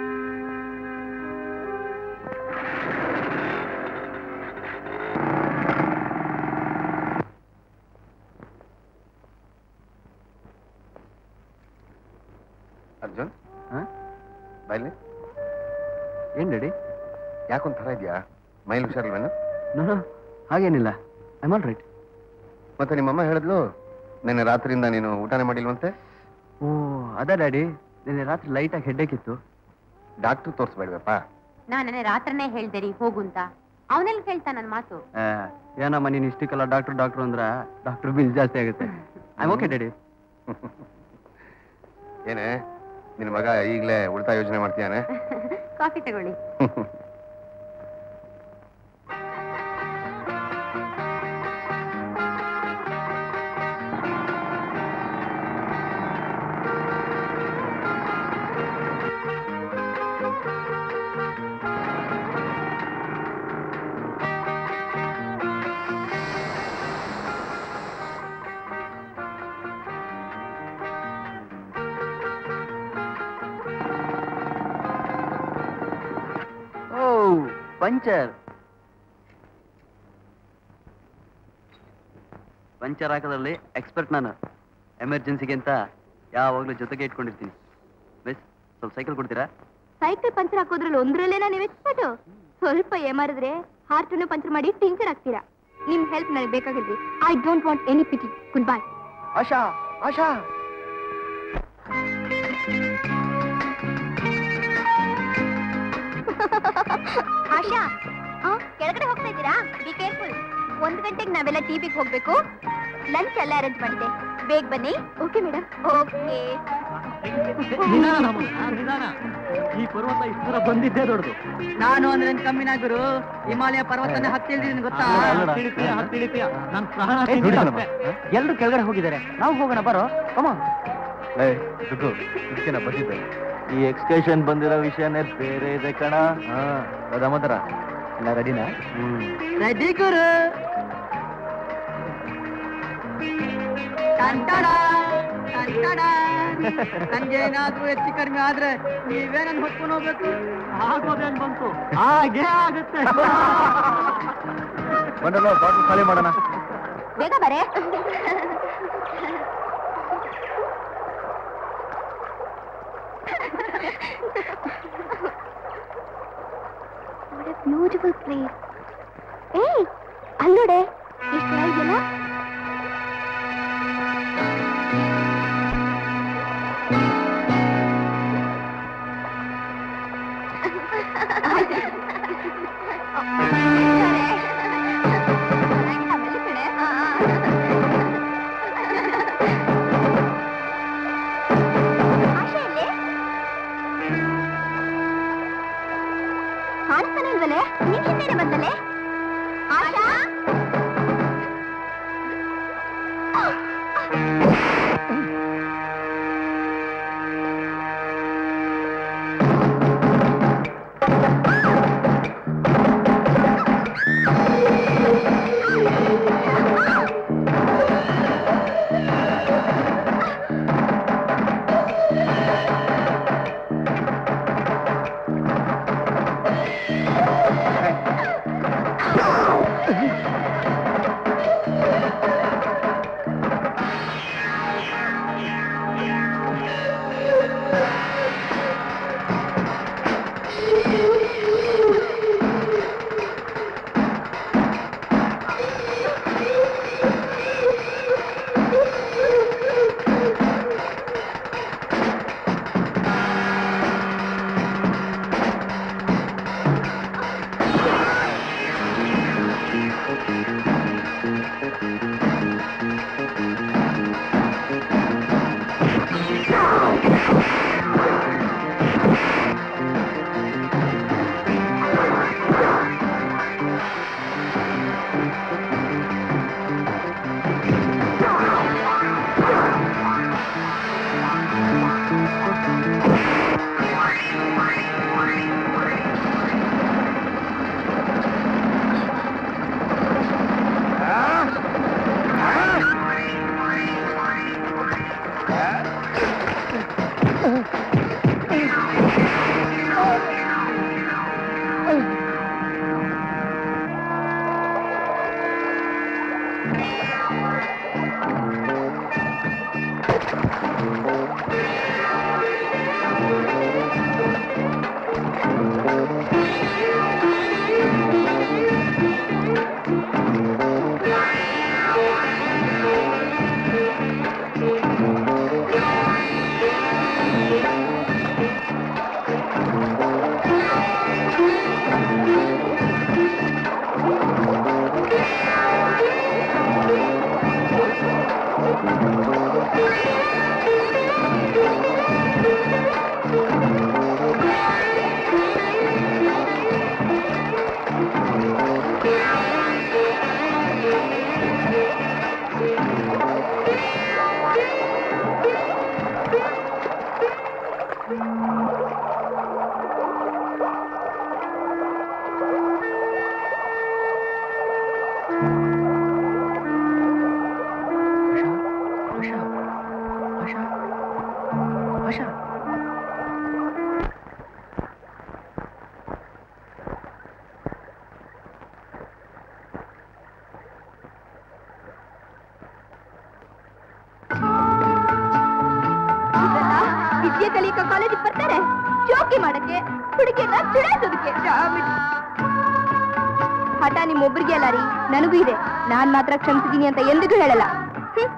ಅರ್ಜುನ್ ಹಾಂ ಬಾಯ್ಲಿ ಏನು ರೆಡಿ ಯಾಕೊಂಥರ ಇದೆಯಾ ಮೈಲ್ ಹುಷಾರಿಲ್ವೇನು ನಾನು ಹಾಗೇನಿಲ್ಲ ಐಮ್ ಆಲ್ ರೈಟ್ ಮತ್ತೆ ನಿಮ್ಮಮ್ಮ ಹೇಳಿದ್ಲು ನಿನ್ನೆ ರಾತ್ರಿಯಿಂದ ನೀನು ಊಟನೇ ಮಾಡಿಲ್ವಂತೆ ಓ ಅದ ಡ್ಯಾಡಿ ನಿನ್ನೆ ರಾತ್ರಿ ಲೈಟಾಗಿ ಹೆಡ್ಡೇಕ್ ಇತ್ತು ಡಾಕ್ಟ್ರು ತೋರಿಸ್ಬೇಡ್ವಪ್ಪ ನಾನೇ ರಾತ್ರನೇ ಹೇಳ್ದೆ ರೀ ಹೋಗು ಅಂತ ಅವನೆಲ್ಲಿ ಕೇಳ್ತಾ ನನ್ ಮಾತು ಆ, ಏನಮ್ಮ ನೀನು ಇಷ್ಟಕ್ಕೆಲ್ಲ ಡಾಕ್ಟ್ರು ಡಾಕ್ಟ್ರು ಅಂದ್ರೆ ಡಾಕ್ಟ್ರು ಬಿಲ್ ಜಾಸ್ತಿ ಆಗುತ್ತೆ ಐಮ್ ಓಕೆ ಡ್ಯಾಡಿ ಏನೇ ನಿನ್ನ ಮಗ ಈಗಲೇ ಉಳಿತಾಯ ಯೋಜನೆ ಮಾಡ್ತೀಯಾನೆ ಕಾಫಿ ತಗೊಳ್ಳಿ ಓ ಪಂಚರ್ ಪಂಚರ್ ಹಾಕೋದ್ರಲ್ಲಿ ಎಕ್ಸ್ಪರ್ಟ್ ನಾನು ಎಮರ್ಜೆನ್ಸಿಗೆ ಅಂತ ಯಾವಾಗಲೂ ಜೊತೆಗೆ ಇಟ್ಕೊಂಡಿರ್ತೀನಿ ಮಿಸ್ ಸ್ವಲ್ಪ ಸೈಕಲ್ ಕೊಡ್ತೀರಾ ಸೈಕಲ್ ಪಂಚರ್ ಹಾಕೋದ್ರಲ್ಲಿ ಒಂದ್ರಲ್ಲೇನ ನೀವು ಎಕ್ಸ್ಪರ್ಟ್ ಸ್ವಲ್ಪ ಏಮಾರಿದ್ರೆ ಹಾರ್ಟನ್ನು ಪಂಚರ್ ಮಾಡಿ ಟಿಂಚರ್ ಆಗ್ತೀರಾ ನಿಮ್ ಹೆಲ್ಪ್ ನನಗೆ ಬೇಕಾಗಿದ್ರಿ I don't want any pity good bye Asha Asha Asha ಆ, ಕೆಳಗಡೆ ಹೋಗ್ತಾ ಇದ್ದೀರಾ ಬಿ ಕೇರ್ಫುಲ್ ಒಂದ್ ಗಂಟೆಗೆ ನಾವೆಲ್ಲ ಟಿವಿಗೆ ಹೋಗ್ಬೇಕು ಲಂಚ್ ಎಲ್ಲ ಅರೇಂಜ್ ಮಾಡಿದೆ ಬೇಗ ಬನ್ನಿ ಓಕೆ ಮೇಡಮ್ ಓಕೆ ಈ ಪರ್ವತ ಇಷ್ಟರ ಬಂದಿದ್ದೇ ದೊಡ್ಡದು ನಾನು ಅಂದ್ರೆ ಕಮ್ಮಿನ ಗುರು ಹಿಮಾಲಯ ಪರ್ವತನ ಹತ್ತಿಳಿದೀನಿ ಗೊತ್ತಾ ಎಲ್ರು ಕೆಳಗಡೆ ಹೋಗಿದ್ದಾರೆ ನಾವು ಹೋಗೋಣ ಬರೋ ಕಮ ಇದಕ್ಕೆ ನಾ ಬಂದಿದ್ದೆ ಈ ಎಕ್ಸ್ಕರ್ಷನ್ ಬಂದಿರೋ ವಿಷಯನೇ ಬೇರೆ ಇದೆ ಕಣ ಹಾ ಎಲ್ಲ ರೆಡಿನಾ ಹ್ಮ್ ರೆಡಿ ಗುರು ಟಂಟಡ, ಟಂಟಡ. ನನ್ಗೆ ಏನಾದ್ರೂ ಹೆಚ್ಚು ಕಡಿಮೆ ಆದ್ರೆ ನೀವೇ ನನ್ ಹೊತ್ಕೊಂಡು ಹೋಗ್ಬೇಕು ಆಗೋದೇನ್ ಬಂತು ಹಾಗೆ ಆಗುತ್ತೆ ಬಂದಲ್ಲ ಬಾಟಲ್ ಖಾಲಿ ಮಾಡೋಣ ಬೇಗ ಬರೇ What a beautiful place. ಏಯ್ ಅಲ್ಲೋಡೆ ಎಷ್ಟು ಇದೆಯಲ್ಲ ಕಾಣಿಸ್ತಾನೆ ಇಲ್ವಲೆ ನೀನ್ ಹಿಂದೆನೆ ಬಂದಲೆ ಆಶಾ ವಿದ್ಯೆ ಕಲಿಯಕ ಕಾಲೇಜಿಗೆ ಬರ್ತಾರೆ ಚೌಕಿ ಮಾಡಕ್ಕೆ ಹುಡುಗಿಯನ್ನ ಚುಡಾಯಿಸೋದಕ್ಕೆ ಹಠ ನಿಮ್ಮೊಬ್ರಿಗೆ ಅಲ್ಲ ರೀ ನನಗೂ ಇದೆ ನಾನ್ ಮಾತ್ರ ಕ್ಷಮಿಸಿದೀನಿ ಅಂತ ಎಂದಿಗೂ ಹೇಳಲ್ಲ ಹ್ಮ್.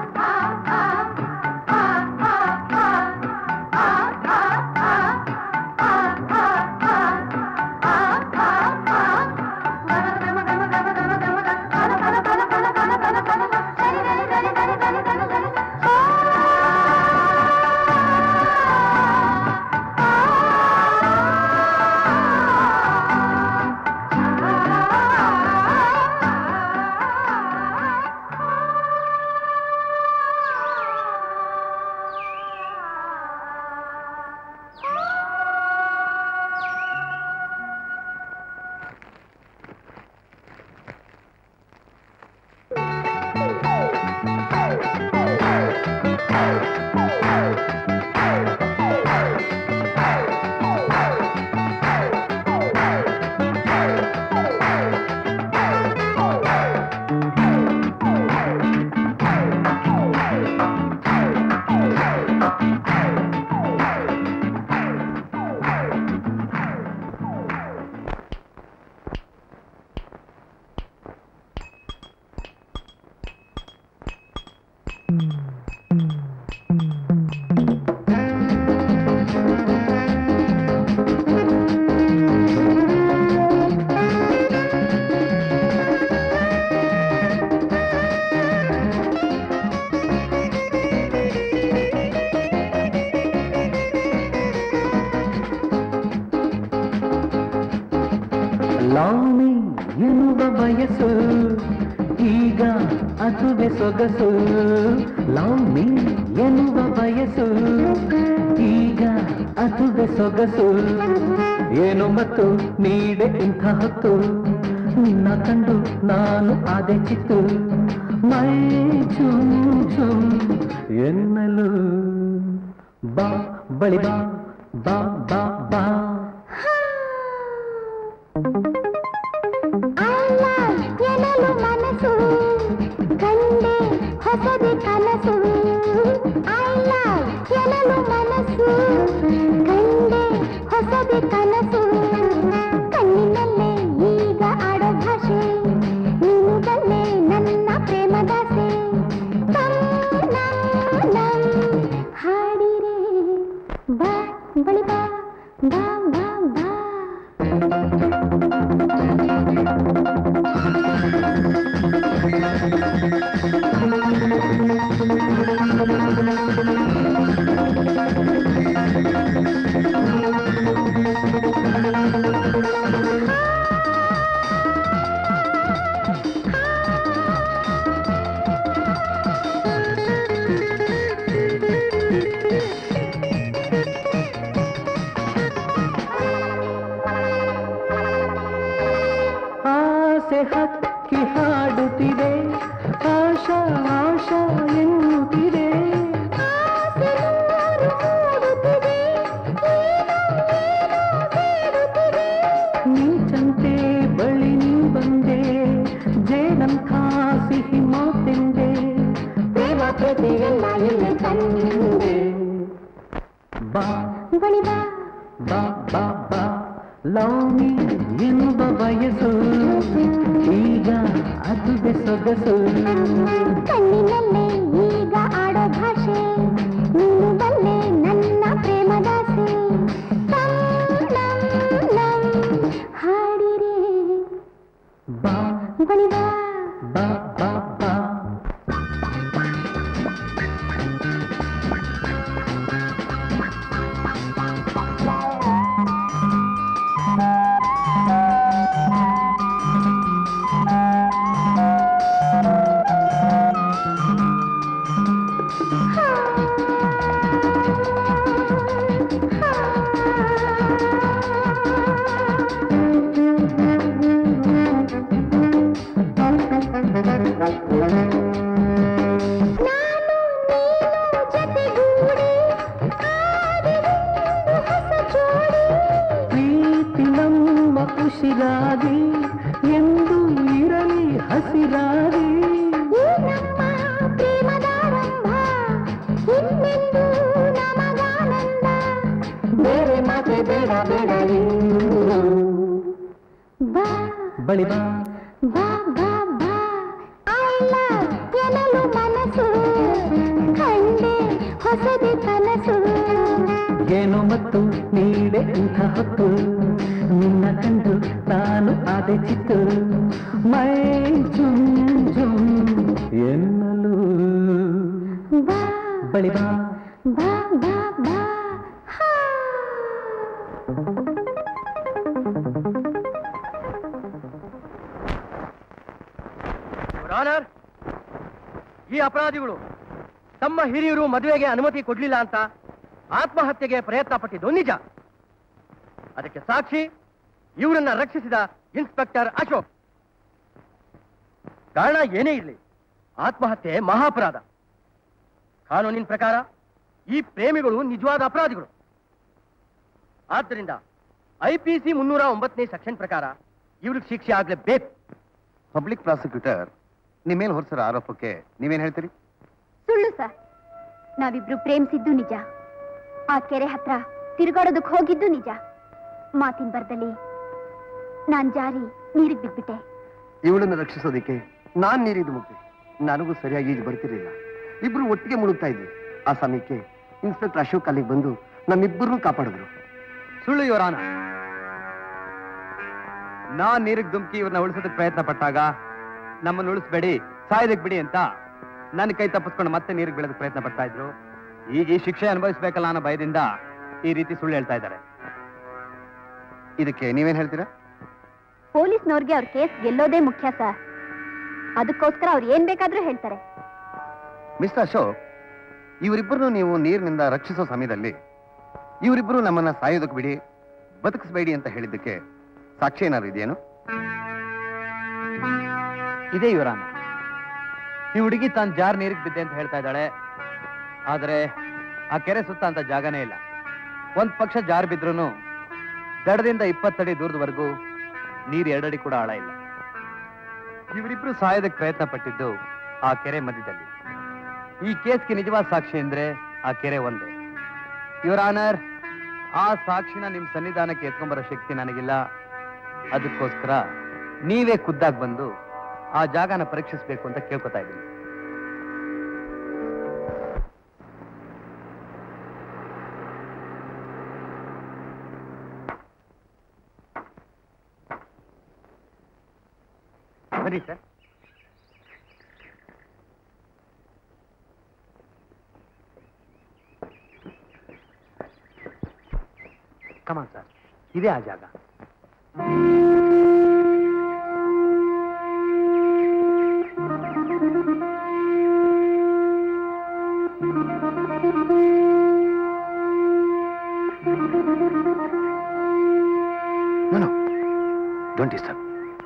ಲಾವಣಿ ಎನ್ನುವ ವಯಸ್ಸು ಈಗ ಅದುವೆ ಸೊಗಸು ಲಾವಣಿ ಎನ್ನುವ ವಯಸ್ಸು ಈಗ ಅದುವೆ ಸೊಗಸು ಏನು ಮತ್ತು ನೀಡೆ ಇಂಥ ಹೊತ್ತು ನಿನ್ನ ಕಂಡು ನಾನು ಆದೆ ಚಿತ್ತು ಮೈ ಚುಮ್ ಚುಮ್ ಎನ್ನಲು ಬಾ ಬಳಿ ಬಾ ಬಾ ಬಾ ಬಾ ಎನ್ನಲು ಮನಸ್ಸು ಕಂಡೆ ಹೊಸದೆ ಕನಸು ಅಲ್ಲ ಎನ್ನಲು ಮನಸ್ಸು ಕಂಡೆ ಹೊಸದೆ ಕನಸು ಕಣ್ಣಿನಲ್ಲೇ ಈಗ ಆಡೋ ಭಾಷೆ ನೀನು ಬಲ್ಲೆ ನನ್ನ ಪ್ರೇಮದಾಸೆ ತಂ ನಂ ನಂ ಹಾಡಿರೆ ಬಾ ಬಳಿ ಬಾ ಬಾ ಬಾ ಬಾ ಆಸೆ ಹಕ್ಕಿ ಹಾಡುತ್ತಿದೆ ಆಶಾ ಆಶಾ ಎನ್ನುತ್ತಿದೆ ನೀಚಂತೆ ಬಳಿ ನೀ ಬಂದೆ ಜೇನಂಥ ಸಿಹಿ ಮಾತೆಂದೆ ಪ್ರೇಮ ಪ್ರತಿಯೆಲ್ಲ ಇಲ್ಲಿ ತಂದೆ ಬಾ ಬಳಿ ಬಾ ಬಾ ಬಾ ಬಾ ಲೌನಿ ಎನ್ನುವ ವಯಸ್ಸು ಈಗ ಅದುವೆ ಸೊಗಸು ಕಣ್ಣಿನಲ್ಲೇ ಈಗ ಆಡೋ ಭಾಷೆ ನೀನು ಬಲ್ಲೆ ನನ್ನ ಪ್ರೇಮದಾಸೆ ತಂ ನಂ ನಂ ಹಾಡಿರೆ ಬಾ ಬಳಿ ಬಾ ಬಾ ಬಾ ಬಾ ನಾನು ನೀನು ಜತೆಗೂಡಿ ಆಡಿದೊಂದು ಹೊಸ ಜೋಡಿ ಪ್ರೀತಿ ನಮ್ಮ ಉಸಿರಾಗಿ ಎಂದು ಇರಲಿ ಹಸಿರಾಗಿ ಈ ನಮ್ಮ ಪ್ರೇಮದಾರಂಭ ಇನ್ನೆಂದು ನಮಗಾನಂದ ಬಾ ಬಳಿ ಬಾ ಬಾ ಬಾ ಬಾ I love ಎನ್ನಲು ಮನಸ್ಸು ಕಂಡೆ ಹೊಸದೆ ಕನಸು ಏನು ಮತ್ತು ನೀಡೆ ಇಂಥ ಹೊತ್ತು ನಿನ್ನ ಕಂಡು ನಾನು ಆದೆ ಚಿತ್ತು ಮೈ ಜುಮ್ ಜುಮ್ ಎನ್ನಲು ಬಾ ಬಳಿ ಬಾ ಬಾ ಬಾ ಬಾ ಹಾ. ಆನರ್ ಈ ಅಪರಾಧಿಗಳು ತಮ್ಮ ಹಿರಿಯರು ಮದುವೆಗೆ ಅನುಮತಿ ಕೊಡ್ಲಿಲ್ಲ ಅಂತ ಆತ್ಮಹತ್ಯೆಗೆ ಪ್ರಯತ್ನ ಪಟ್ಟಿದ್ದು ನಿಜ ಅದಕ್ಕೆ ಸಾಕ್ಷಿ ಇವರನ್ನ ರಕ್ಷಿಸಿದ ಇನ್ಸ್ಪೆಕ್ಟರ್ ಅಶೋಕ್ ಕಾರಣ ಏನೇ ಇರಲಿ ಆತ್ಮಹತ್ಯೆ ಮಹಾಪರಾಧ ಕಾನೂನಿನ ಪ್ರಕಾರ ಈ ಪ್ರೇಮಿಗಳು ನಿಜವಾದ ಅಪರಾಧಿಗಳು ಆದ್ದರಿಂದ ಐಪಿಸಿ ಮುನ್ನೂರ ಒಂಬತ್ತನೇ ಸೆಕ್ಷನ್ ಪ್ರಕಾರ ಇವ್ರಿಗೆ ಶಿಕ್ಷೆ ಆಗ್ಲೇಬೇಕು ಪಬ್ಲಿಕ್ ಪ್ರಾಸಿಕ್ಯೂಟರ್ ನಿಮ್ಮ ಮೇಲೆ ಹೊರಸಿರೋ ಆರೋಪಕ್ಕೆ ನೀವೇನ್ ಹೇಳ್ತೀರಿ ಸುಳ್ಳು ಸರ್ ನಾವಿಬ್ರು ಪ್ರೇಮಿಸಿದ್ದು ನಿಜ ಆ ಕೆರೆ ಹತ್ರ ತಿರುಗಾಡೋದಕ್ಕೆ ಹೋಗಿದ್ದು ನಿಜ ಮಾತಿನ ಬರ್ದಲ್ಲಿ ನಾನ್ ಜಾರಿ ನೀರಿಗೆ ಬಿದ್ಬಿಟ್ಟೆ ಇವಳನ್ನು ರಕ್ಷಿಸೋದಕ್ಕೆ ನಾನ್ ನೀರಿದ್ದು ಮುಗ್ದೆ ನನಗೂ ಸರಿಯಾಗಿ ಈಜು ಬರ್ತಿರ್ಲಿಲ್ಲ ಇಬ್ರು ಒಟ್ಟಿಗೆ ಮುಳುಗ್ತಾ ಇದ್ವಿ ಆ ಸಮಯಕ್ಕೆ ಇನ್ಸ್ಪೆಕ್ಟರ್ ಅಶೋಕ್ ಅಲ್ಲಿಗೆ ಬಂದು ನಮ್ಮಿಬ್ಬರನ್ನು ಕಾಪಾಡಿದ್ರು ಸುಳ್ಳು ಇವರಾನ ನಾನ್ ನೀರಿಗೆ ಧುಮುಕಿ ಇವ್ರನ್ನ ಉಳಿಸೋದಕ್ಕೆ ಪ್ರಯತ್ನ ಪಟ್ಟಾಗ ನಮ್ಮನ್ನು ಉಳಿಸ್ಬೇಡಿ ಸಾಯೋದಕ್ ಬಿಡಿ ಅಂತ ನನ್ನ ಕೈ ತಪ್ಪಿಸ್ಕೊಂಡು ಮತ್ತೆ ನೀರಿಗೆ ಬೀಳೋದಕ್ಕೆ ಪ್ರಯತ್ನ ಪಡ್ತಾ ಇದ್ರು ಈಗ ಈ ಶಿಕ್ಷೆ ಅನುಭವಿಸ್ಬೇಕಲ್ಲ ಅನ್ನೋ ಭಯದಿಂದ ಈ ರೀತಿ ಸುಳ್ಳು ಹೇಳ್ತಾ ಇದ್ದಾರೆ ಇದಕ್ಕೆ ನೀವೇನ್ ಹೇಳ್ತೀರಾ ಪೊಲೀಸ್ನವ್ರಿಗೆ ಅವ್ರ ಕೇಸ್ ಗೆಲ್ಲೋದೇ ಮುಖ್ಯ ಸರ್ ಅದಕ್ಕೋಸ್ಕರ ಅವ್ರು ಏನ್ ಬೇಕಾದ್ರೂ ಹೇಳ್ತಾರೆ ಮಿಸ್ಟರ್ ಅಶೋಕ್ ಇವರಿಬ್ಬರನ್ನು ನೀವು ನೀರಿನಿಂದ ರಕ್ಷಿಸೋ ಸಮಯದಲ್ಲಿ ಇವರಿಬ್ಬರು ನಮ್ಮನ್ನ ಸಾಯೋದಕ್ಕೆ ಬಿಡಿ ಬದುಕಿಸ್ಬೇಡಿ ಅಂತ ಹೇಳಿದ್ದಕ್ಕೆ ಸಾಕ್ಷಿ ಏನಾದ್ರು ಇದೆಯೇನು ಇದೇ ಇವರಾನ ಈ ಹುಡುಗಿ ತಾನು ಜಾರ್ ನೀರಿಗೆ ಬಿದ್ದೆ ಅಂತ ಹೇಳ್ತಾ ಇದ್ದಾಳೆ ಆದ್ರೆ ಆ ಕೆರೆ ಸುತ್ತ ಅಂತ ಜಾಗನೇ ಇಲ್ಲ ಒಂದ್ ಪಕ್ಷ ಜಾರ್ ಬಿದ್ರೂ ದಡದಿಂದ ಇಪ್ಪತ್ತಡಿ ದೂರದವರೆಗೂ ನೀರ್ ಎರಡಡಿ ಕೂಡ ಆಳ ಇಲ್ಲ ಇವರಿಬ್ರು ಸಾಯೋದಕ್ಕೆ ಪ್ರಯತ್ನ ಪಟ್ಟಿದ್ದು ಆ ಕೆರೆ ಮಧ್ಯದಲ್ಲಿ ಈ ಕೇಸ್ಗೆ ನಿಜವಾದ ಸಾಕ್ಷಿ ಅಂದ್ರೆ ಆ ಕೆರೆ ಒಂದೇ ಯುವರ್ ಆನರ್ ಆ ಸಾಕ್ಷಿನ ನಿಮ್ ಸನ್ನಿಧಾನಕ್ಕೆ ಎತ್ಕೊಂಬರೋ ಶಕ್ತಿ ನನಗಿಲ್ಲ ಅದಕ್ಕೋಸ್ಕರ ನೀವೇ ಖುದ್ದಾಗಿ ಬಂದು ಆ ಜಾಗನ ಪರೀಕ್ಷಿಸ್ಬೇಕು ಅಂತ ಕೇಳ್ಕೊತಾ ಇದ್ದೀನಿ ಬನ್ನಿ ಸರ್ ಕಮಾನ್ ಸರ್ ಇದೇ ಆ ಜಾಗ ನೋ ಡೋಂಟ್ ಡಿಸ್ಟರ್ಬ್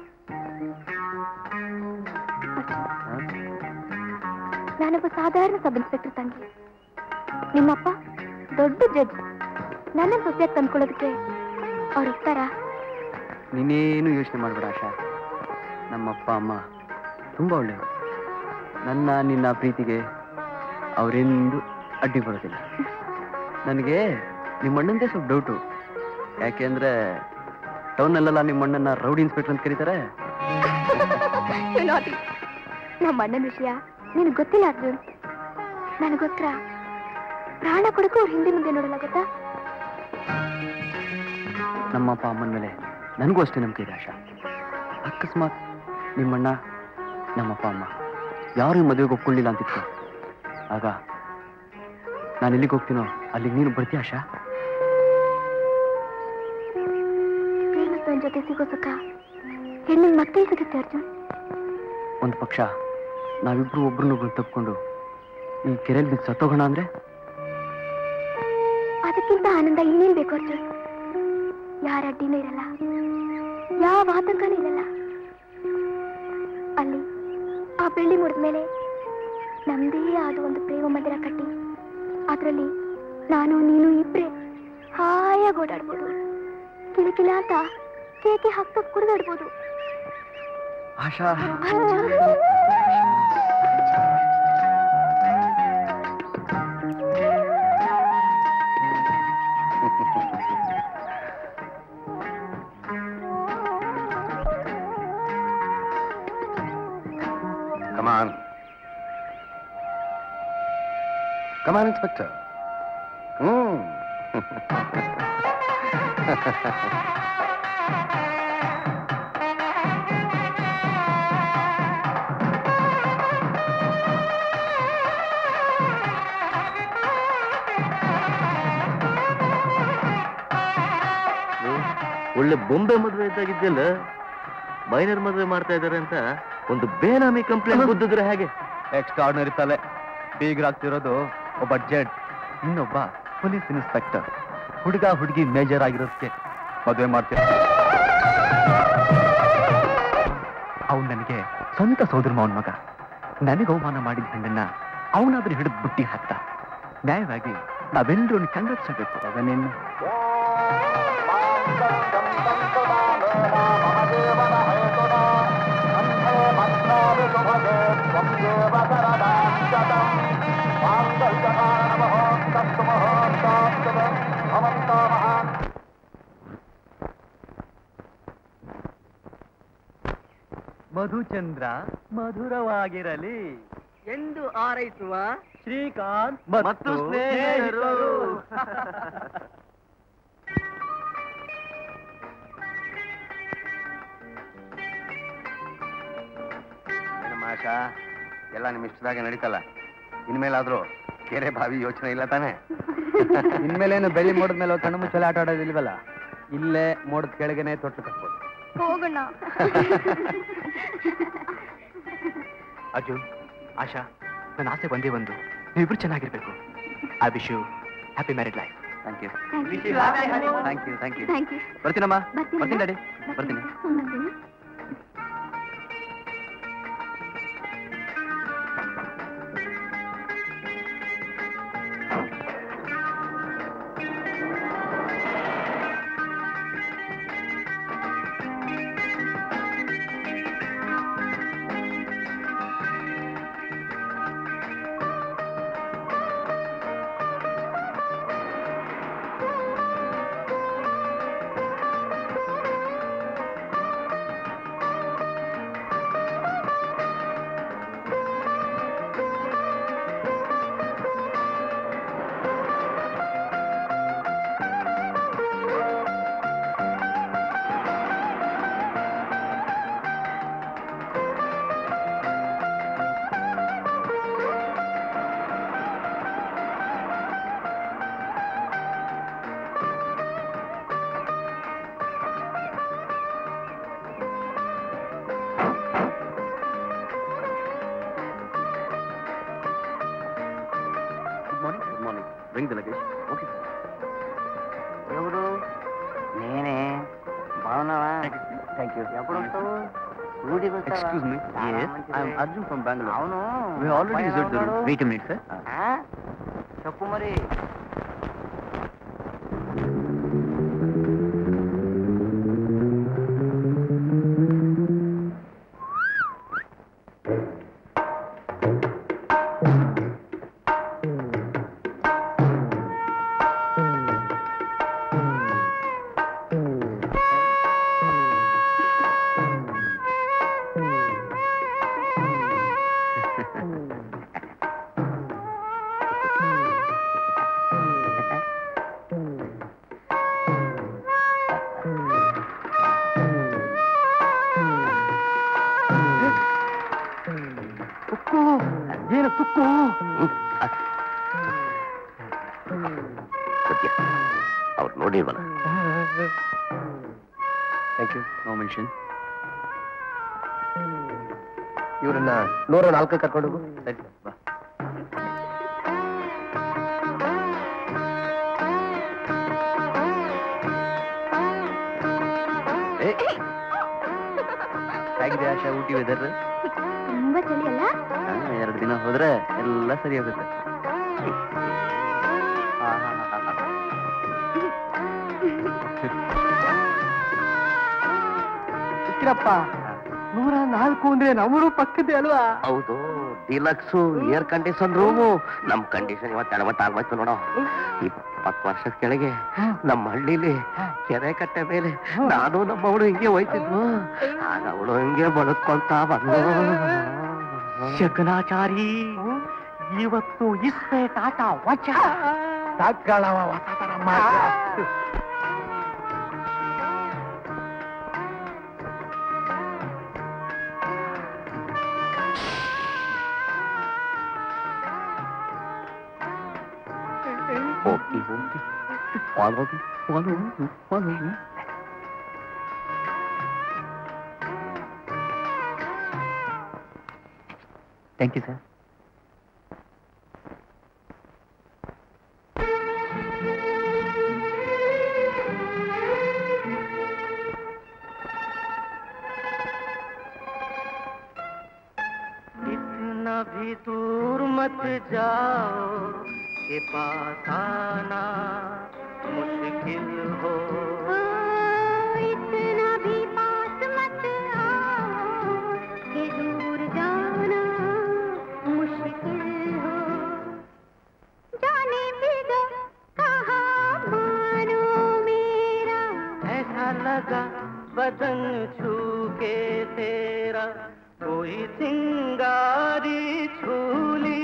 ನಾನೊಬ್ಬ ಸಾಧಾರಣ ಸಬ್ ಇನ್ಸ್ಪೆಕ್ಟರ್ ತಂಗಿ ನಿಮ್ಮಪ್ಪ ದೊಡ್ಡ ಜಡ್ಜ್ ನನ್ನ ಸೊಸೆಯಾಗಿ ತಂದ್ಕೊಳ್ಳೋದಕ್ಕೆ ಅವ್ರು ಒಪ್ತಾರಾ ನೀನೇನು ಯೋಚನೆ ಮಾಡಬೇಡ ಆಶಾ ನಮ್ಮಪ್ಪ ಅಮ್ಮ ತುಂಬ ಒಳ್ಳೆಯವರು ನನ್ನ ನಿನ್ನ ಪ್ರೀತಿಗೆ ಅವರೆಂದು ಅಡ್ಡಿ ಬರೋದಿಲ್ಲ ನನಗೆ ನಿಮ್ಮ ಅಣ್ಣಂದೇ ಸ್ವಲ್ಪ ಡೌಟು ಯಾಕೆಂದ್ರೆ ಟೌನಲ್ಲೆಲ್ಲ ನಿಮ್ಮ ಅಣ್ಣನ ರೌಡಿ ಇನ್ಸ್ಪೆಕ್ಟರ್ ಅಂತ ಕರೀತಾರೆ ನಮ್ಮ ಅಣ್ಣನ ವಿಷಯ ನಿನಗೆ ಗೊತ್ತಿಲ್ಲ ಅರ್ಜುನ್ ನನಗೋಸ್ಕರ ಪ್ರಾಣ ಕೊಡಕ್ಕೂ ಅವ್ರ ಹಿಂದೆ ಮುಂದೆ ನೋಡಲ್ಲ ಗೊತ್ತಾ ನಮ್ಮಪ್ಪ ಅಮ್ಮನ ಮೇಲೆ ನನಗೂ ಅಷ್ಟೇ ನಂಬಿಕೆ ಇದೆ ಆಶಾ ಅಕಸ್ಮಾತ್ ನಿಮ್ಮಣ್ಣ ನಮ್ಮಪ್ಪ ಅಮ್ಮ ಯಾರು ಈ ಮದುವೆಗೆ ಒಪ್ಕೊಳ್ಳಿಲ್ಲ ಅಂತಿತ್ತು ಆಗ ನಾನು ಎಲ್ಲಿಗೆ ಹೋಗ್ತೀನೋ ಅಲ್ಲಿಗೆ ನೀನು ಬರ್ತೀಯ ಆಶಾ ಪ್ರೇಮಿಸ್ತವನ ಜೊತೆ ಸಿಗೋ ಸುಖ ಹೆಣ್ಣಿಗೆ ಮತ್ತೆ ಸಿಗುತ್ತೆ ಅರ್ಜುನ್ ಒಂದು ಪಕ್ಷ ನಾವಿಬ್ರು ಒಬ್ರನ್ನೊಬ್ರು ತಪ್ಕೊಂಡು ಈ ಕೆರೆಯಲ್ಲಿ ಬಿದ್ದು ಸತ್ತೋಗೋಣ ಅಂದ್ರೆ ಅದಕ್ಕಿಂತ ಆನಂದ ಇನ್ನೇನ್ ಬೇಕು ಅರ್ಜುನ್ ಯಾರ ಅಡ್ಡಿನೂ ಇರಲ್ಲ ಯಾವ ಆತಂಕನೂ ಇರಲ್ಲ ಅಲ್ಲಿ ಆ ಬೆಳ್ಳಿ ಮುರಿದ ಮೇಲೆ ನಮ್ದೇ ಆದ ಒಂದು ಪ್ರೇಮ ಮಂದಿರ ಕಟ್ಟಿ ಅದರಲ್ಲಿ ನಾನು ನೀನು ಇಬ್ರೇ ಹಾಯಾಗಿ ಓಡಾಡ್ಬೋದು ಕಿಲಕಿಲ ಅಂತ ಕೇಕೆ ಹಾಕ್ತಾ ಕುಡಿದಾಡ್ಬೋದು ಆಶಾ ಕಮಾನ್ ಕಮಾನ್ ಇನ್ಸ್ಪೆಕ್ಟರ್ ಹ್ಮ್ ಒಳ್ಳೆ ಬೊಂಬೆ ಮದುವೆ ಇದ್ದಾಗಿದ್ದಿಲ್ಲ ಮೈನರ್ ಮದುವೆ ಮಾಡ್ತಾ ಇದ್ದಾರೆ ಅಂತ ಒಂದು ಬೇನಾಮಿ ಕಂಪ್ಲೇಂಟ್ ಗುದ್ದಿದ್ರೆ ಹೇಗೆ ಎಕ್ಸ್ಟ್ರಾರ್ಡಿನರಿ ತಲೆ ಬೀಗರಾಗ್ತಿರೋದು ಒಬ್ಬ ಜಡ್ ಇನ್ನೊಬ್ಬ ಪೊಲೀಸ್ ಇನ್ಸ್ಪೆಕ್ಟರ್ ಹುಡುಗ ಹುಡುಗಿ ಮೇಜರ್ ಆಗಿರೋದಕ್ಕೆ ಮದುವೆ ಮಾಡ್ತೀನಿ ಅವ್ನು ನನಗೆ ಸ್ವಂತ ಸೋದರ ಮಾವನ ಮಗ ನನಗೆ ಅವಮಾನ ಮಾಡಿದ ಹೆಣ್ಣನ್ನ ಅವನಾದ್ರೂ ಹಿಡಿದು ಬುಟ್ಟಿ ಹಾಕ್ತ ನ್ಯಾಯವಾಗಿ ನಾವೆಲ್ಲರೂ ಕಂಗಡಿಸಬೇಕು ಅದನ್ನೇನು ಮಧುಚಂದ್ರ ಮಧುರವಾಗಿರಲಿ ಎಂದು ಆರೈಸುವ ಶ್ರೀಕಾಂತ್ ಮತ್ತು ಸ್ನೇಹಿತರು. ಏನಮ್ಮ ಆಶಾ ಎಲ್ಲ ನಿಮ್ಮ ಇಷ್ಟದಾಗೆ ನಡೀತಲ್ಲ ಇನ್ಮೇಲಾದ್ರೂ ಕೆರೆ ಬಾವಿ ಯೋಚನೆ ಇಲ್ಲ ತಾನೇ ಇನ್ಮೇಲೇನು ಬೆಳ್ಳಿ ಮೋಡದ ಮೇಲೆ ಕಣ್ಣು ಮುಚ್ಚಲೆ ಆಟ ಆಡೋದಿಲ್ವಲ್ಲ ಇಲ್ಲೇ ಮೋಡದ ಕೆಳಗೆನೆ ತೊಟ್ಟು ಕಟ್ಬೋದು ಹೋಗೋಣ ಅರ್ಜುನ್ ಆಶಾ ನನ್ನ ಆಸೆ ಒಂದೇ ಒಂದು ನೀವಿಬ್ರು ಚೆನ್ನಾಗಿರ್ಬೇಕು I wish you happy married life thank you thank you thank you thank you ಬರ್ತೀನಮ್ಮ ಬರ್ತೀನಿ. ಬರ್ತೀನಿ ಡ್ಯಾಡಿ ಬರ್ತೀನಿ ಬರ್ತೀನಿ good morning good morning ring the luggage okay ఎవరు నేనే బాగున్నావా ಥ್ಯಾಂಕ್ ಯು ఎప్పుడు వస్తావు ఊడికి వస్తావా Excuse me. చాలా Yes, మంచిది. I am Arjun from Bangalore. అవును We already పైన visited the room. ఉన్నాడు. Wait a minute, sir. ఆ? చెప్పు మరి ತುಕ್ಕು ಏನು ತುಕ್ಕು ಸತ್ಯ ಅವ್ರು ನೋಡಿಲ್ವಲ್ಲ ಥ್ಯಾಂಕ್ ಯು ನೋ ಮೆನ್ಷನ್ ಇವರನ್ನ ನೂರ ನಾಲ್ಕು ಕರ್ಕೊಂಡು ಹೋಗು ಸರಿ ಬಾ ಹೇಗಿದೆ ಆಶಾ ಊಟಿ ವೆದರ್ ತುಂಬಾ ಚಳಿ ಅಲ್ಲ ಎರಡು ದಿನ ಹೋದ್ರೆ ಎಲ್ಲ ಸರಿ ಹೋಗುತ್ತೆ ಚಿಕ್ಕಪ್ಪ ನೂರ ನಾಲ್ಕು ಅಂದ್ರೆ ನಮ್ಮೂರು ಪಕ್ಕದೇ ಅಲ್ವಾ ಹೌದು ಡಿಲಕ್ಸು ಏರ್ ಕಂಡೀಷನ್ ರೂಮು ನಮ್ ಕಂಡೀಷನ್ ಇವತ್ತು ಎಡವಟ್ಟಾಗ್ಬೇಕು ನೋಡೋ ಇಪ್ಪತ್ತು ವರ್ಷದ ಕೆಳಗೆ ನಮ್ಮ ಹಳ್ಳಿಲಿ ಕೆರೆ ಕಟ್ಟೆ ಮೇಲೆ ನಾನು ನಮ್ಮವಳು ಹಿಂಗೆ ಹೋಯ್ತಿದ್ವು ಆಗ ಅವಳು ಹಿಂಗೆ ಬದುಕೊಂತ ಬಂದು ಶಕನಾಚಾರಿ ಇವತ್ತು ಇಸ್ಪೆ ಟಾಟಾ ವಚ ಹೋಗಿ ಹೋಗಿ follow follow follow thank you sir इतना भी दूर मत जाओ के पास आना मुश्किल हो इतना भी पास मत आओ कि दूर जाना मुश्किल हो जाने भी दो कहा मानो मेरा ऐसा लगा बदन छू के तेरा कोई सिंगारी झूली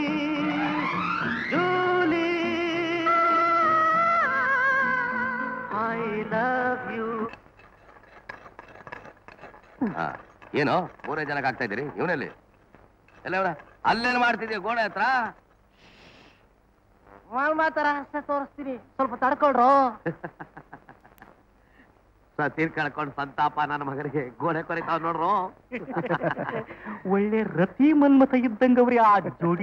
झूली आई लव यू ಏನು ಮೂರೇ ಜನಕ್ಕೆ ಆಗ್ತಾ ಇದ್ದೀರಿ ಇವನಲ್ಲಿ ಎಲ್ಲ ಇವನ ಅಲ್ಲೇನು ಮಾಡ್ತಿದ್ದೀವಿ ಗೋಡೆ ಹತ್ರ ಮಾತಾರ ತೋರಿಸ್ತೀನಿ ಸ್ವಲ್ಪ ತಡ್ಕೊಳ್ರು ತೀರ್ ಕಳ್ಕೊಂಡು ಸಂತಾಪ ನನ್ನ ಮಗನಿಗೆ ಗೋಡೆ ಕೊರಿತಾವ್ ನೋಡ್ರು ಒಳ್ಳೆ ರತಿ ಮನ್ಮತ ಇದ್ದಂಗವ್ರಿ ಆ ಜೋಡಿ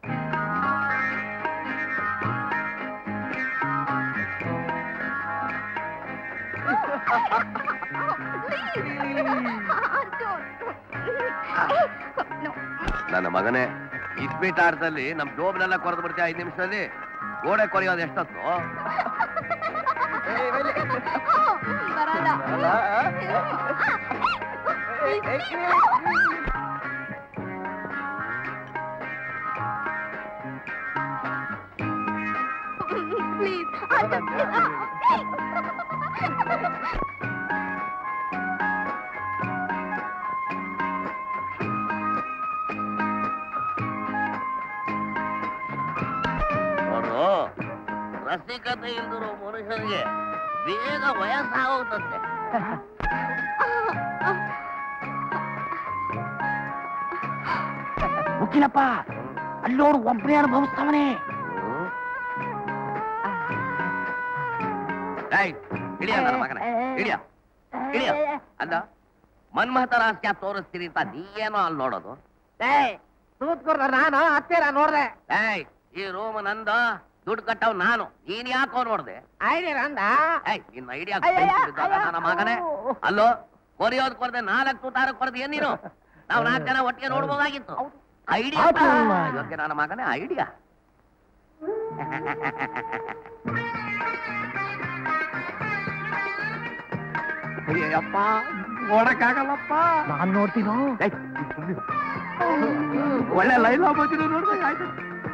ನನ್ನ ಮಗನೇ ಇಸ್ಪೀಟ್ ಆಟದಲ್ಲಿ ನಮ್ ಜೋಬ್ನೆಲ್ಲ ಕೊರೆದು ಬಿಡ್ತೀಯ ಐದು ನಿಮಿಷದಲ್ಲಿ ಗೋಡೆ ಕೊರೆಯೋದು ಎಷ್ಟೊತ್ತು ನೋಡು ರಸಿಕತೆ ಇಲ್ದಿರೋ ಮನುಷ್ಯನಿಗೆ ಬೇಗ ವಯಸ್ಸಾಗೋಗ್ತಂತೆ ಮುಖ್ಯನಪ್ಪ ಅಲ್ಲೋಡು ಒಬ್ಬನೇ ಅನುಭವಿಸ್ತಾವನೆ ಏಯ್, ಇಳಿಯ ನನ್ನ ಮಗನೇ ಇಳಿಯ ಇಳಿಯ ಅಲ್ಲ ಮನ್ಮಹತ ರಾಸ್ಯ ತೋರಿಸ್ತೀರಿ ಅಂತ ನೀ ಏನೋ ಅಲ್ಲಿ ನೋಡೋದು ತೂತ್ಕೊರ್ದ ನಾನು ಹತ್ತಿರ ನೋಡ್ದೆ ಏಯ್ ಈ ರೂಮ್ ನಂದ ದುಡ್ಡು ಕಟ್ಟವ್ ನಾನು ನೀನ್ ಯಾಕೋ ನೋಡ್ದೆ ಐಡಿಯಾ ಅಂದ ಏಯ್ ನಿನ್ನ ಐಡಿಯಾ ಅಯ್ಯಯ್ಯ, ನನ್ನ ಮಗನೇ ಅಲ್ಲೋ ಕೊರಿಯೋದ್ ಕೊರದೆ ನಾಲ್ಕು ತೂತಾರ ಕೊರದೆ ಏನ್ ನೀನು ನಾವು ನಾಲ್ಕು ಜನ ಒಟ್ಟಿಗೆ ನೋಡ್ಬೋದಾಗಿತ್ತು ಐಡಿಯಾ ಯೋಗ್ಯ ನನ್ನ ಮಗನೇ ಐಡಿಯಾ ಅಯ್ಯಪ್ಪ ನೋಡಕ್ಕಾಗಲ್ಲಪ್ಪ ನಾನ್ ನೋಡ್ತೀನೋ ಒಳ್ಳೆ ಲೈನ್ ಬಂದಿರೋ ನೋಡ್ದಾಗ ಆಯ್ತು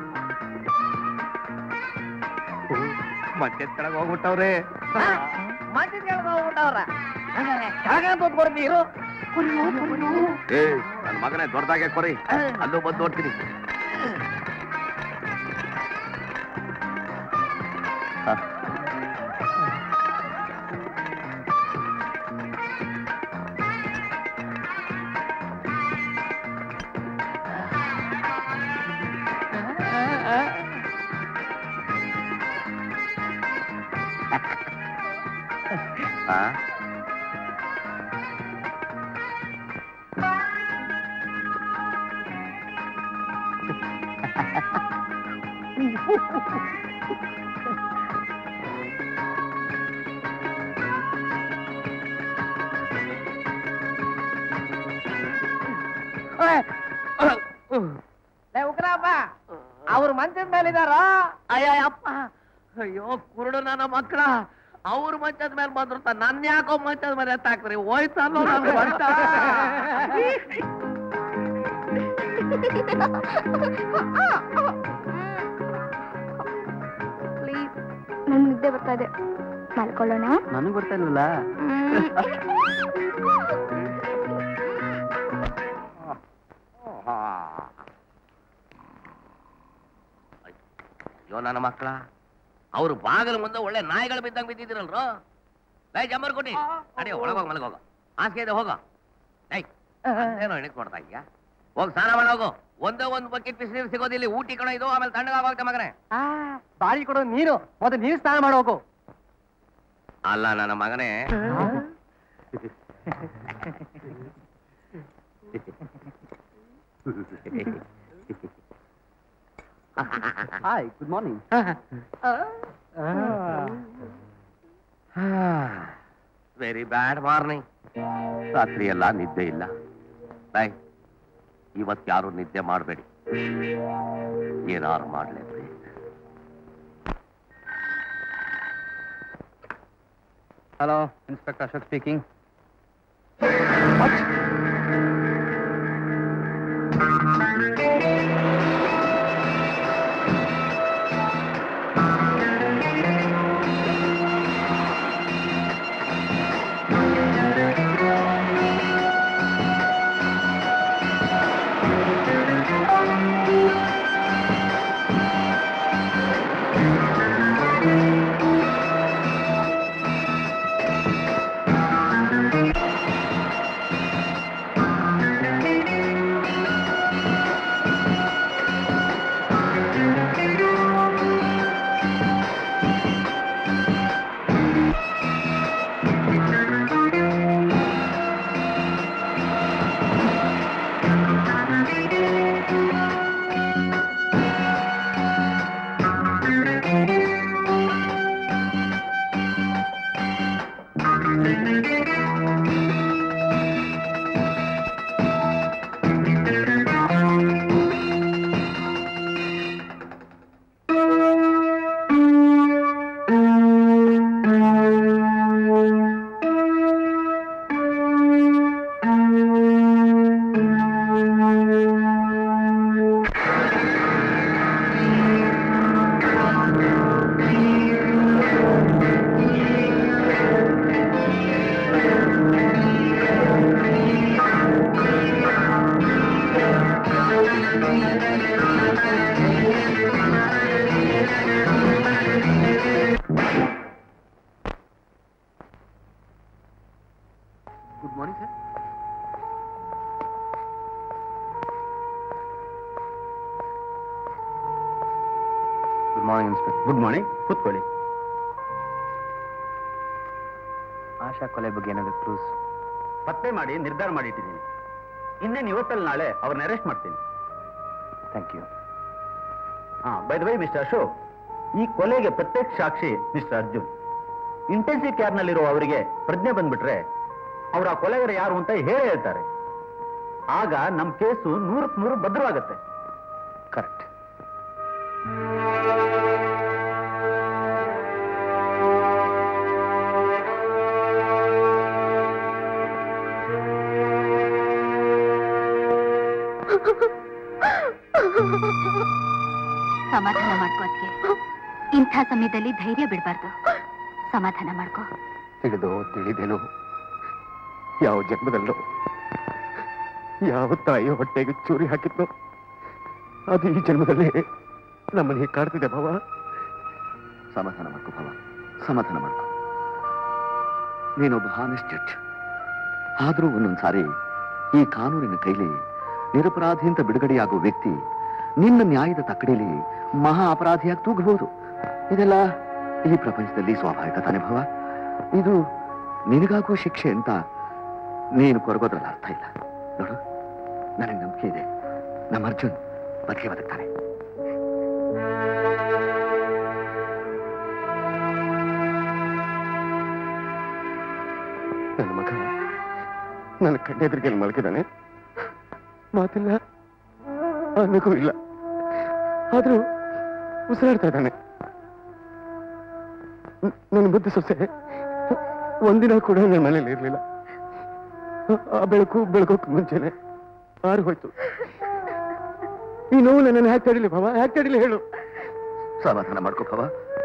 ಮತ್ತೆ ಕೆಳಗೆ ಹೋಗ್ಬಿಟ್ಟವ್ರೆ ಮತ್ತೆ ಕೆಳಗೆ ಹೋಗ್ಬಿಟ್ಟವ್ರ ಕೆಳಗಂತ ಕೊಡ್ತೀರು ಏಯ್ ನನ್ನ ಮಗನೇ ದೊಡ್ಡದಾಗೆ ಕೊರಿ ಅಲ್ಲೂ ಬಂದು ನೋಡ್ತೀನಿ ಹ. ಆ? ಉಗ್ರಪ್ಪ ಅವ್ರ ಮಂಚದ ಮೇಲೆ ಇದಾರ ಅಯ್ಯಪ್ಪ ಅಯ್ಯೋ ಕುರುಡು ನನ್ನ ಮಕ್ಕಳ ಅವ್ರ ಮಂಚದ ಮೇಲೆ ಬಂದಿರ್ತ ನನ್ ಯಾಕೋ ಮಂಚದ ಮೇಲೆ ಎತ್ತಾಕ್ರಿ ಹೋಯ್ತಲ್ಲೋ ನನ್ನ ಬಂಟ ಪ್ಲೀಸ್ ನನ್ ನಿದ್ದೆ ಬರ್ತಾ ಇದೆ ಮಲ್ಕೊಳ್ಳೋಣ ನನಗೆ ಬರ್ತಾ ಇಲ್ವಲ್ಲ ಅಯ್ಯೋ ನನ್ನ ಮಕ್ಕಳ ಅವ್ರು ಬಾಗಿಲು ಮುಂದೆ ಒಳ್ಳೆ ನಾಯಿಗಳು ಬಿದ್ದಂಗೆ ಬಿದ್ದಿದ್ದೀರಲ್ರು ಲೈ ಜಂಬರ್ ಕೊಟ್ಟಿ ಅಡಿ ಒಳಗೋಗ ಮಲಗೋಗ ಹಾಸಿಗೆ ಇದೆ ಹೋಗೋ ಏಯ್ ಏನೋ ಎಣಿಕ್ ಕೊಡ್ತಾ ಇದೀಯಾ ಹೋಗಿ ಸ್ನಾನ ಮಾಡಿ ಹೋಗು ಒಂದೇ ಒಂದು ಬಕೆಟ್ ಬಿಸಿನೀರು ಸಿಗೋದಿಲ್ಲ ಊಟಿ ಕಣ ಇದು ಆಮೇಲೆ ತಣ್ಣಗಾಗೋಗುತ್ತೆ ಮಗನೇ ಬಾಳಿ ಕೊಡೋ ನೀನು ಮೊದಲು ನೀನು ಸ್ನಾನ ಮಾಡೋಗು ಅಲ್ಲ ನನ್ನ ಮಗನೇ hi good morning very bad morning ರಾತ್ರಿ ಎಲ್ಲ ನಿದ್ದೆ ಇಲ್ಲ ಬಾಯ್ ಇವತ್ತು ಯಾರು ನಿದ್ದೆ ಮಾಡಬೇಡಿ ಏನಾರು ಮಾಡ್ಲೇಬೇಕು hello inspector Ashok speaking good morning sir good morning inspector good morning ಕೂತ್ಕೊಳ್ಳಿ ಆಶಾ ಕೊಲೆ ಬಗ್ಗೆ ಏನಾದ್ರು ಕ್ಲೂಸ್ ಪತ್ತೆ ಮಾಡಿ ನಿರ್ಧಾರ ಮಾಡಿಟ್ಟಿದ್ದೀನಿ ಇನ್ನೇನು ಇವತ್ತಲ್ಲಿ ನಾಳೆ ಅವ್ರನ್ನ ಅರೆಸ್ಟ್ ಮಾಡ್ತೀನಿ ಥ್ಯಾಂಕ್ ಯು ಹಾ by the way mister Ashok ಈ ಕೊಲೆಗೆ ಪ್ರತ್ಯಕ್ಷ ಸಾಕ್ಷಿ ಮಿಸ್ಟರ್ ಅರ್ಜುನ್ ಇಂಟೆನ್ಸಿವ್ ಕೇರ್ ನಲ್ಲಿರುವ ಅವರಿಗೆ ಪ್ರಜ್ಞೆ ಬಂದ್ಬಿಟ್ರೆ ಅವ್ರ ಆ ಕೊಲೆಗಾರ ಯಾರು ಅಂತ ಹೇಳೇ ಹೇಳ್ತಾರೆ ಆಗ ನಮ್ ಕೇಸು ನೂರಕ್ ನೂರು ಭದ್ರವಾಗತ್ತೆ ಕರೆಕ್ಟ್ ಸಮಾಧಾನ ಮಾಡ್ಕೋ ಅದಕ್ಕೆ ಇಂಥ ಸಮಯದಲ್ಲಿ ಧೈರ್ಯ ಬಿಡಬಾರ್ದು ಸಮಾಧಾನ ಮಾಡ್ಕೋ ತಿಳಿದೋ ತಿಳಿದೇನೋ ಯಾವ ಜನ್ಮದಲ್ಲೋ ಯಾವ ತಾಯಿಯ ಹೊಟ್ಟೆಗೆ ಚೂರಿ ಹಾಕಿದ್ನೋ ಅದು ಈ ಜನ್ಮದಲ್ಲಿ ನಮ್ಮನ್ನ ಹೀಗೆ ಕಾಡ್ತಿದೆ ಭಾವ ಸಮಾಧಾನ ಮಾಡ್ಕೋ ಭಾವ ಸಮಾಧಾನ ಮಾಡ್ಕೋ ನೀನೊಬ್ಬ ಹಾನೆಸ್ಟ್ ಜಡ್ಜ್ ಆದರೂ ಒಂದೊಂದು ಸಾರಿ ಈ ಕಾನೂನಿನ ಕೈಲಿ ನಿರಪರಾಧಿ ಅಂತ ಬಿಡುಗಡೆಯಾಗೋ ವ್ಯಕ್ತಿ ನಿನ್ನ ನ್ಯಾಯದ ತಕ್ಕಡಿಲಿ ಮಹಾ ಅಪರಾಧಿಯಾಗಿ ತೂಗಬಹುದು ಇದೆಲ್ಲ ಈ ಪ್ರಪಂಚದಲ್ಲಿ ಸ್ವಾಭಾವಿಕ ತಾನೇ ಭಾವ ಇದು ನಿನಗಾಗುವ ಶಿಕ್ಷೆ ಅಂತ ನೀನು ಕೊರಗೋದ್ರಲ್ಲಿ ಅರ್ಥ ಇಲ್ಲ ನೋಡು ನನಗೆ ನಂಬಿಕೆ ಇದೆ ನಮ್ಮ ಅರ್ಜುನ್ ಬದುಕೇ ಬದುಕ್ತಾನೆ ನನ್ನ ಮಗ ನನ್ನ ಕಣ್ಣೆದುರಿಗೆ ಮಲಗಿದಾನೆ ಮಾತಿಲ್ಲ ಅನ್ನಕ್ಕೂ ಇಲ್ಲ ಆದ್ರೂ ಉಸಿರಾಡ್ತಾ ಇದ್ದಾನೆ ನ- ನನ್ನ ಬುದ್ಧಿ ಸೊಸೆ ಒಂದಿನ ಕೂಡ ನನ್ನ ಮನೇಲಿ ಇರ್ಲಿಲ್ಲ ಆ ಬೆಳಕು ಬೆಳಗೋಕ್ ಮುಂಚೆನೆ ಆರು ಹೋಯ್ತು ಈ ನೋವು ನನ್ನನ್ನು ಹ್ಯಾಕ್ ತಡಿಲಿ ಭಾವ ಹ್ಯಾಕ್ ತಡಿಲಿ ಹೇಳು ಸಮಾಧಾನ ಮಾಡ್ಕೋ ಭಾವ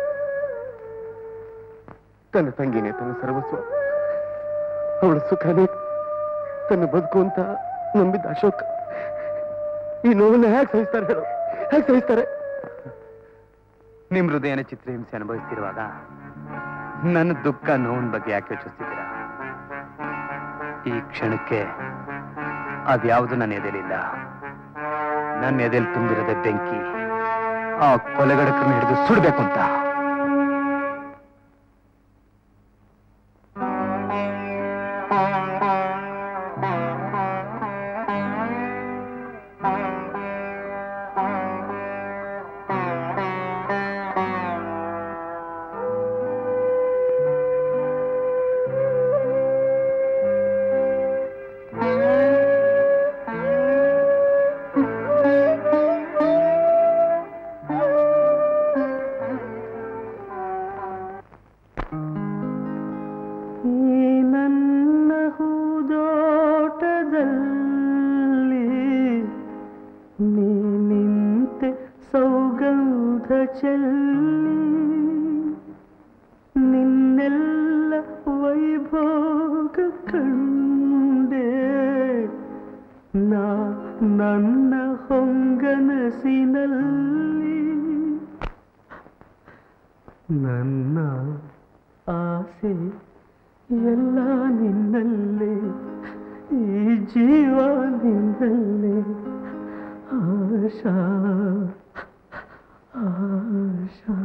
ತನ್ನ ತಂಗಿನೇ ತನ್ನ ಸರ್ವಸ್ವ ಅವಳ ಸುಖನೇ ತನ್ನ ಬದುಕು ಅಂತ ನಂಬಿದ್ದ ಅಶೋಕ್ ಈ ನೋವನ್ನ ಹೇಗೆ ಸಹಿಸ್ತಾರೆ ಹೇಳು ಹೇಗೆ ಸಹಿಸ್ತಾರೆ ನಿಮ್ ಹೃದಯನ ಚಿತ್ರಹಿಂಸೆ ಅನುಭವಿಸ್ತಿರುವಾಗ ನನ್ನ ದುಃಖ ನೋವಿನ ಬಗ್ಗೆ ಯಾಕೆ ಯೋಚಿಸ್ತಿದ್ದೀರಾ ಈ ಕ್ಷಣಕ್ಕೆ ಅದ್ಯಾವುದು ನನ್ನ ಎದೆಲಿಲ್ಲ ನನ್ನ ಎದೆಲಿ ತುಂಬಿರೋದೇ ಬೆಂಕಿ ಆ ಕೊಲೆಗಡಕನ್ನ ಹಿಡಿದು ಸುಡ್ಬೇಕು ಅಂತ ಈ ನನ್ನ ಹೂದೋಟದಲ್ಲಿ ನೀ ನಿಂತೆ ಸೌಗಂಧ ಚೆಲ್ಲಿ ನಿನ್ನೆಲ್ಲ ವೈಭೋಗ ಕಂಡೆ ನಾ ನನ್ನ ಹೊಂಗನಸಿನಲ್ಲಿ ನನ್ನ ಆಸೆ ಎಲ್ಲ ನಿನ್ನಲ್ಲೇ ಈ ಜೀವ ನಿನ್ನಲ್ಲೇ ಆಶಾ ಆಶಾ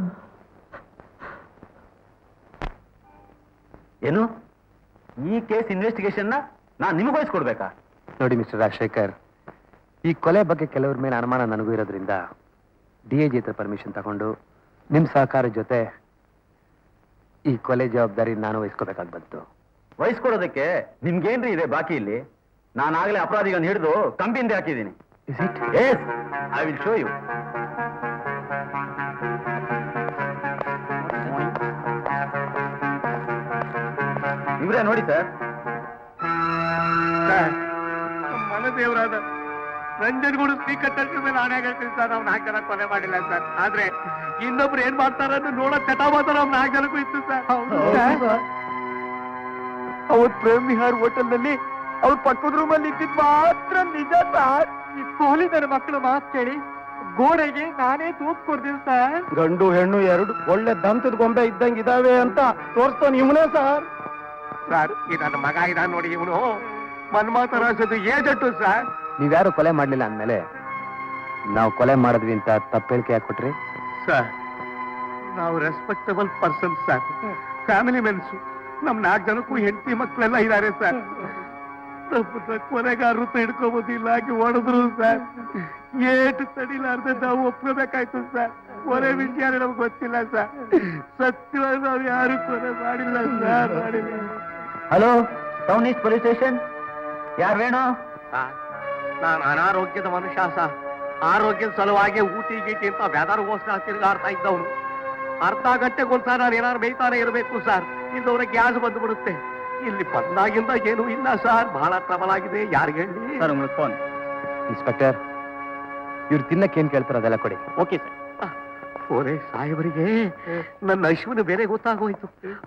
ಏನು ಈ ಕೇಸ್ ಇನ್ವೆಸ್ಟಿಗೇಷನ್ನ ನಾನು ನಿಮಗೆ ವಹಿಸ್ಕೊಡ್ಬೇಕಾ ನೋಡಿ ಮಿಸ್ಟರ್ ರಾಜಶೇಖರ್ ಈ ಕೊಲೆ ಬಗ್ಗೆ ಕೆಲವ್ರ ಮೇಲೆ ಅನುಮಾನ ನನಗೂ ಇರೋದ್ರಿಂದ ಡಿ ಎ ಜಿ ಹತ್ರ ಪರ್ಮಿಷನ್ ತಗೊಂಡು ನಿಮ್ಮ ಸಹಕಾರ ಜೊತೆ ಈ ಕೊಲೆ ಜವಾಬ್ದಾರಿ ನಾನು ವಹಿಸ್ಕೋಬೇಕಾಗಿ ಬಂತು ವಹಿಸ್ಕೊಡೋದಕ್ಕೆ ನಿಮ್ಗೇನ್ರಿ ಇದೆ ಬಾಕಿ ಇಲ್ಲಿ ನಾನಾಗಲೇ ಅಪರಾಧಿಗಳನ್ನ ಹಿಡಿದು ಕಂಬಿಂದೆ ಹಾಕಿದ್ದೀನಿ is it yes I will show you ಇವರೇ ನೋಡಿ ಸರ್ ಮನದೇವರಾದ ರಂಜನ್ಗೂಡು ಸ್ಪೀಕರ್ ತಕ್ಷಣ ಮೇಲೆ ಆಣೆ ಹೇಳ್ತೀನಿ ಸರ್ ಅವ್ನ ನಾಲ್ಕು ಜನ ಕೊಲೆ ಮಾಡಿಲ್ಲ ಸರ್ ಆದ್ರೆ ಇನ್ನೊಬ್ರು ಏನ್ ಮಾಡ್ತಾರ ನೋಡೋ ಚಟ ಮಾತ್ರ ಅವ್ನ ನಾಲ್ಕು ಜನಕ್ಕೂ ಇತ್ತು ಸರ್ ಅವತ್ ಪ್ರೇಮ್ ವಿಹಾರ್ ಹೋಟೆಲ್ನಲ್ಲಿ ಅವ್ರ ಪಕ್ಕದ ರೂಮಲ್ಲಿ ಇದ್ದಿದ್ ಮಾತ್ರ ನಿಜ ಸರ್ ಈ ಸೋಲಿದರ ಮಕ್ಕಳು ಮಾತು ಕೇಳಿ ಗೋಡೆಗೆ ನಾನೇ ತೂತ್ ಕೊಡ್ತೀನಿ ಸರ್ ಗಂಡು ಹೆಣ್ಣು ಎರಡು ಒಳ್ಳೆ ದಂತದ ಗೊಂಬೆ ಇದ್ದಂಗ್ ಇದಾವೆ ಅಂತ ತೋರಿಸ್ತಾನೆ ಇವನೇ ಸರ್ ಸರ್ ಈ ನನ್ನ ಮಗ ಇದ ನೋಡಿ ಇವನು ಮನ್ಮಾತ ರಾಜದು ಏಜೆಂಟು ಸರ್ ನೀವ್ಯಾರು ಕೊಲೆ ಮಾಡ್ಲಿಲ್ಲ ಅಂದ್ಮೇಲೆ ನಾವು ಕೊಲೆ ಮಾಡಿದ್ವಿ ಅಂತ ತಪ್ಪು ಹೇಳಿಕೆ ಯಾಕೆ ಕೊಟ್ರಿ ಸರ್ ನಾವು respectable person sir family mens ನಮ್ ನಾಲ್ಕು ಜನಕ್ಕೂ ಹೆಂಡತಿ ಮಕ್ಕಳೆಲ್ಲ ಇದ್ದಾರೆ ಸರ್ ನಮ್ಮನ್ನ ಕೊಲೆಗಾರರು ಹಿಡ್ಕೋಬೋದಿಲ್ಲ ಹಾಗೆ ಹೊಡೆದ್ರು ಸರ್ ಏಟು ತಡಿಲಾರ್ದೆ ನಾವು ಒಪ್ಕೋಬೇಕಾಯ್ತು ಸರ್ ಕೊಲೆ ವಿಷಯ ನಮ್ಗೆ ಗೊತ್ತಿಲ್ಲ ಸರ್ ಸತ್ಯವಾಗಿ ನಾವು ಯಾರು ಕೊಲೆ ಮಾಡಿಲ್ಲ ಸರ್ ಮಾಡಿಲ್ಲ hello town east police station ಯಾರು ವೇಣು ನಾನು ಅನಾರೋಗ್ಯದ ಮನುಷ್ಯ ಸರ್ ಆರೋಗ್ಯದ ಸಲುವಾಗಿ ಊಟಿ ಗೀಟಿ ಅಂತ ವ್ಯಾಧಾರಗೋಸ್ಕರ ತಿರುಗಾಡ್ತಾ ಇದ್ದವನು ಅರ್ಧ ಗಂಟೆಗೊಂದ್ಸಲ ನಾನು ಏನಾದ್ರು ಬೇಯ್ತಾನೆ ಇರಬೇಕು ಸರ್ ಇಲ್ಲದವ್ರ ಗ್ಯಾಸ್ ಬಂದ್ಬಿಡುತ್ತೆ ಇಲ್ಲಿ ಬಂದಾಗಿಂದ ಏನೂ ಇಲ್ಲ ಸರ್ ಬಹಳ ಟ್ರಬಲ್ ಆಗಿದೆ ಯಾರಿಗೆ ಹೇಳಿ ಸರ್ உங்களுக்கு ಫೋನ್ ಇನ್ಸ್ಪೆಕ್ಟರ್ ಇವ್ರು ತಿನ್ನಕ್ಕೆ ಏನ್ ಕೇಳ್ತಾರ ಅದೆಲ್ಲ ಕೊಡಿ ಓಕೆ ಸರ್ ಓರೇ ಸಾಹೇಬರಿಗೆ ನನ್ನ ಅಶ್ವಿನ ಬೇರೆ ಗೊತ್ತಾಗೋಯ್ತು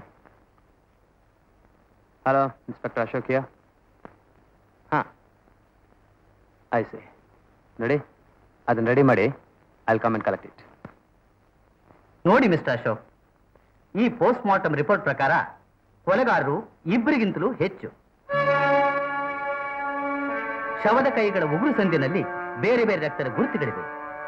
ಹಲೋ ಇನ್ಸ್ಪೆಕ್ಟರ್ ಅಶೋಕಿಯ ಹಾ ಆಯ್ತು ನೋಡಿ ಅದನ್ನ ರೆಡಿ ಮಾಡಿ I come and collect it ನೋಡಿ ಮಿಸ್ಟರ್ ಅಶೋಕ್ ಈ ಪೋಸ್ಟ್ ಮಾರ್ಟಮ್ ರಿಪೋರ್ಟ್ ಪ್ರಕಾರ ಕೊಲೆಗಾರರು ಇಬ್ಬರಿಗಿಂತಲೂ ಹೆಚ್ಚು ಶವದ ಕೈಗಳ ಉಗುರು ಸಂದಿನಲ್ಲಿ ಬೇರೆ ಬೇರೆ ರಕ್ತದ ಗುರುತುಗಳಿವೆ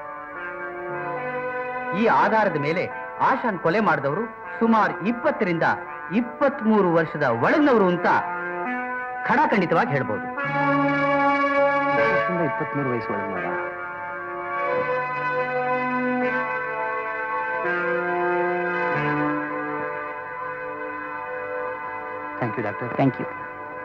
ಈ ಆಧಾರದ ಮೇಲೆ ಆಶಾನ್ ಕೊಲೆ ಮಾಡಿದವರು ಸುಮಾರು ಇಪ್ಪತ್ತರಿಂದ ಇಪ್ಪತ್ಮೂರು ವರ್ಷದ ಒಳಗಿನವರು ಅಂತ ಖಡಾಖಂಡಿತವಾಗಿ ಹೇಳ್ಬೋದು ಇಪ್ಪತ್ಮೂರು ವಯಸ್ಸು ಒಳಗೆ thank you doctor thank you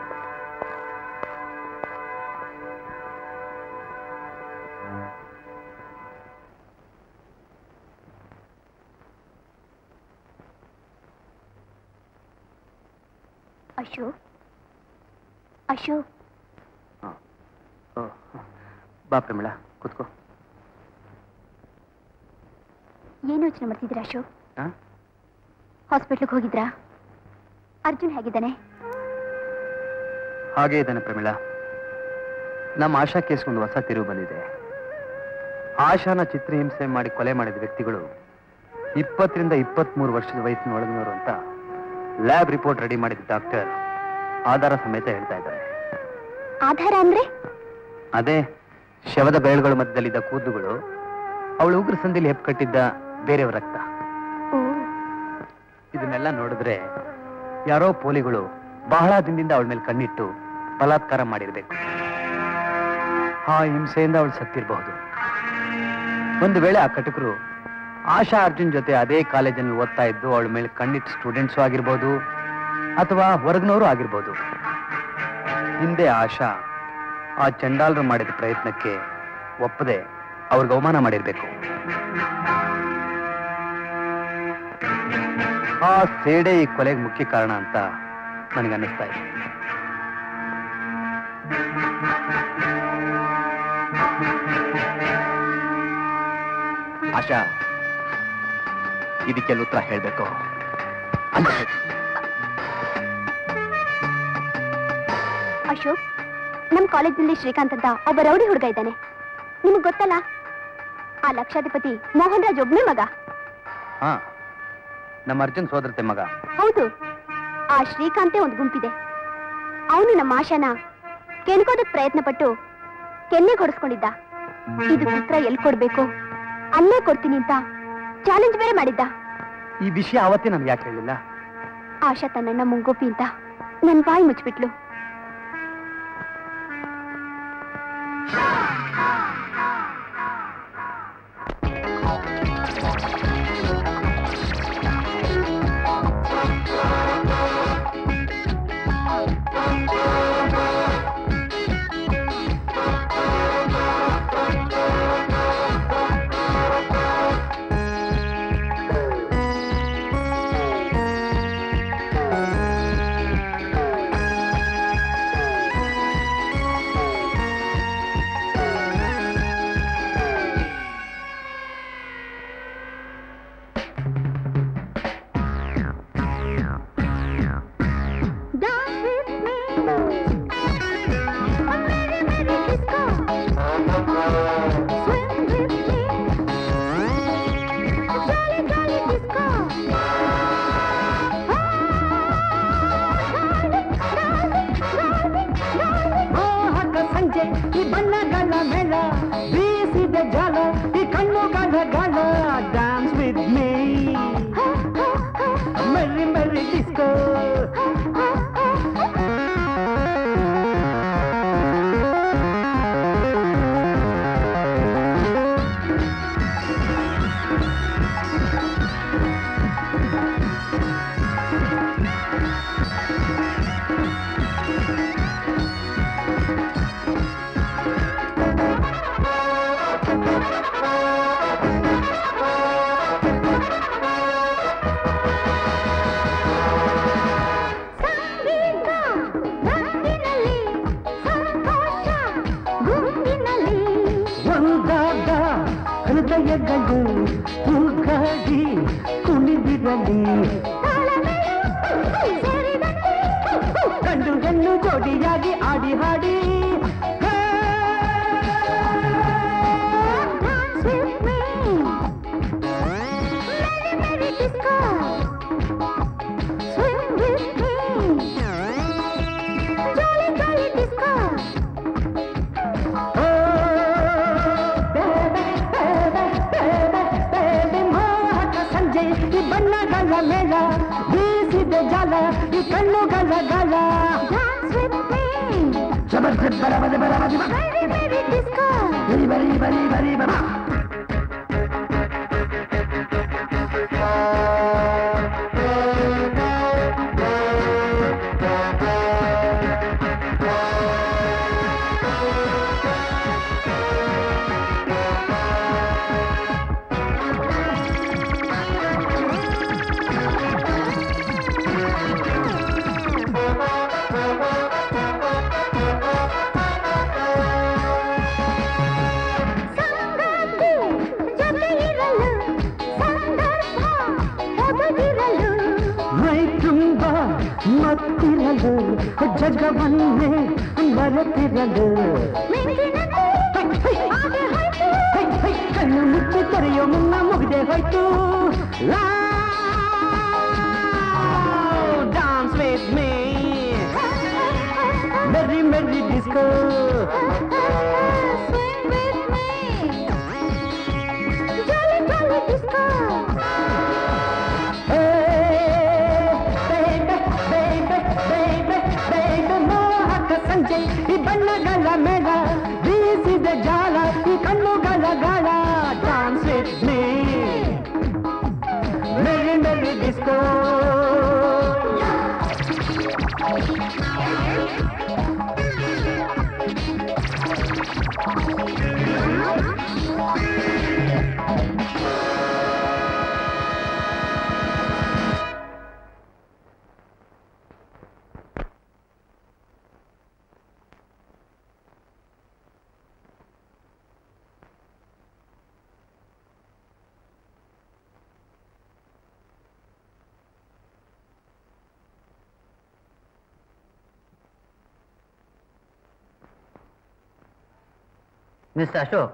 Ashok Ashok ಬಾ ಪ್ರಮಿಳ ಕೂತ್ಕೋ ಏನು ಯೋಚನೆ ಮಾಡ್ತಿದ್ದೀರಾ ಅಶೋಕ್ ಹಾ? ಹಾಸ್ಪಿಟ್ಲಿಗೆ ಹೋಗಿದ್ರಾ ಅರ್ಜುನ್ ಹೇಗಿದ್ದಾನೆ ಹಾಗೇ ಇದ್ದಾನೆ ಪ್ರಮಿಳ ನಮ್ಮ ಆಶಾ ಕೇಸ್ಗೊಂದು ಹೊಸ ತಿರುವು ಬಂದಿದೆ ಆಶಾನ ಚಿತ್ರಹಿಂಸೆ ಮಾಡಿ ಕೊಲೆ ಮಾಡಿದ ವ್ಯಕ್ತಿಗಳು ಇಪ್ಪತ್ತರಿಂದ ಇಪ್ಪತ್ಮೂರು ವರ್ಷದ ವಯಸ್ಸಿನ ಒಳಗಿನವರು ಅಂತ ಲ್ಯಾಬ್ ರಿಪೋರ್ಟ್ ರೆಡಿ ಮಾಡಿದ ಡಾಕ್ಟರ್ ಆಧಾರ ಸಮೇತ ಹೇಳ್ತಾ ಇದ್ದಾರೆ ಆಧಾರ ಅಂದ್ರೆ ಅದೇ ಶವದ ಬೆರಳುಗಳ ಮಧ್ಯದಲ್ಲಿದ್ದ ಕೂದಲುಗಳು ಅವಳು ಉಗ್ರ ಸಂದಿಲಿ ಹೆಪ್ಪುಕಟ್ಟಿದ್ದ ಬೇರೆಯವರ ರಕ್ತ ಓ ಇದನ್ನೆಲ್ಲ ನೋಡಿದ್ರೆ ಯಾರೋ ಪೋಲಿಗಳು ಬಹಳ ದಿನದಿಂದ ಅವಳ ಮೇಲೆ ಕಣ್ಣಿಟ್ಟು ಬಲಾತ್ಕಾರ ಮಾಡಿರ್ಬೇಕು ಆ ಹಿಂಸೆಯಿಂದ ಅವಳು ಸತ್ತಿರಬಹುದು ಒಂದು ವೇಳೆ ಆ ಕಟಕರು ಆಶಾ ಅರ್ಜುನ್ ಜೊತೆ ಅದೇ ಕಾಲೇಜಲ್ಲಿ ಓದ್ತಾ ಇದ್ದು ಅವಳ ಮೇಲೆ ಕಣ್ಣಿಟ್ಟು ಸ್ಟೂಡೆಂಟ್ಸು ಆಗಿರ್ಬೋದು ಅಥವಾ ಹೊರಗಿನವರು ಆಗಿರ್ಬೋದು ಹಿಂದೆ ಆಶಾ ಆ ಚಂಡಾಲರು ಮಾಡಿದ ಪ್ರಯತ್ನಕ್ಕೆ ಒಪ್ಪದೆ ಅವ್ರಿಗೆ ಅವಮಾನ ಮಾಡಿರ್ಬೇಕು ಆ ಸೇಡೆ ಈ ಕೊಲೆಗೆ ಮುಖ್ಯ ಕಾರಣ ಅಂತ ನನಗನ್ನಿಸ್ತಾ ಇದೆ ಆಶಾ ಇದಕ್ಕೆಲ್ಲ ಉತ್ತರ ಹೇಳ್ಬೇಕು ಅಶೋಕ್ ನಮ್ ಕಾಲೇಜಿನಲ್ಲಿ ಶ್ರೀಕಾಂತ್ ಅಂತ ಒಬ್ಬ ರೌಡಿ ಹುಡುಗ ಇದ್ದಾನೆ ನಿಮಗ್ ಗೊತ್ತಲ್ಲ ಆ ಲಕ್ಷಾಧಿಪತಿ ಮೋಹನ್ ರಾಜ್ ಒಬ್ನೇ ಮಗ ಹಾ ನಮ್ಮ ಅರ್ಜುನ್ ಸೋದರತೆ ಮಗ ಹೌದು ಆ ಶ್ರೀಕಾಂತೆ ಒಂದು ಗುಂಪಿದೆ ಅವನು ನಮ್ಮ ಆಶಾನ ಕೆಣ್ಕೋದಕ್ ಪ್ರಯತ್ನ ಪಟ್ಟು ಕೆನ್ನೆ ಕೊಡಿಸ್ಕೊಂಡಿದ್ದ ಇದು ಉತ್ತರ ಎಲ್ ಕೊಡ್ಬೇಕು ಅಲ್ಲೇ ಕೊಡ್ತೀನಿ ಅಂತ ಚಾಲೆಂಜ್ ಬೇರೆ ಮಾಡಿದ್ದ ಈ ವಿಷಯ ಅವತ್ತೇ ನನ್ಗೆ ಯಾಕೆ ಹೇಳಿಲ್ಲ ಆಶಾ ತನ್ನಣ್ಣ ಮುಂಗೋಪಿ ಅಂತ ನನ್ ಬಾಯಿ ಮುಚ್ಚಿಬಿಟ್ಲು ಮೋಹಕ ಸಂಜೆ ಈ ಬಣ್ಣಗಳ ಮೇಳ ಬೀಸಿದ ಜಾಲ ಈ ಕಣ್ಣುಗಳ ಗಾಳ dance with me merry merry disco ಒಂದಾದ ಹೃದಯಗಳು ತೂಗಾಡಿ ಕುಣಿದಿರಲಿ ಗಂಡು ಹೆಣ್ಣು ಜೋಡಿಯಾಗಿ ಆಡಿ ಹಾಡಿ ಹೇ! ಓ, ಬೇಬೆ, ಬೇಬೆ, ಬೇಬೆ, ಬೇಬೆ, ಮೋಹಕ ಸಂಜೆ ಈ ಬಣ್ಣಗಳ ಮೇಳ ಬೀಸಿದ ಜಾಲ ಈ ಕಣ್ಣುಗಳ ಗಾಳ ಜಬರ್ದಸ್ತ್ ಬರ ಬರ ಬರ ಬರ ಬರ. ಬರಿ ಬರಿ ಬರಿ ಬರಿ ಬರ ಮೈ ತುಂಬ ಮತ್ತಿರಲು ಜಗವನ್ನೇ ಮರೆತಿರಲು ಹೈ, ಹೈ, ಹೈ, ಹೈ, ಕಣ್ಣು ಮುಚ್ಚಿ ತೆರೆಯೋ ಮುನ್ನ ಮುಗ್ದೆ ಹೋಯ್ತು ಲಾ dance with me merry merry disco ಸಂಜೆ ಈ ಬಣ್ಣಗಳ ಮೇಳ ಬೀಸಿದ ಜಾಲ ಈ ಕಣ್ಣುಗಳ ಗಾಳ dance with me merry merry disco mister Ashok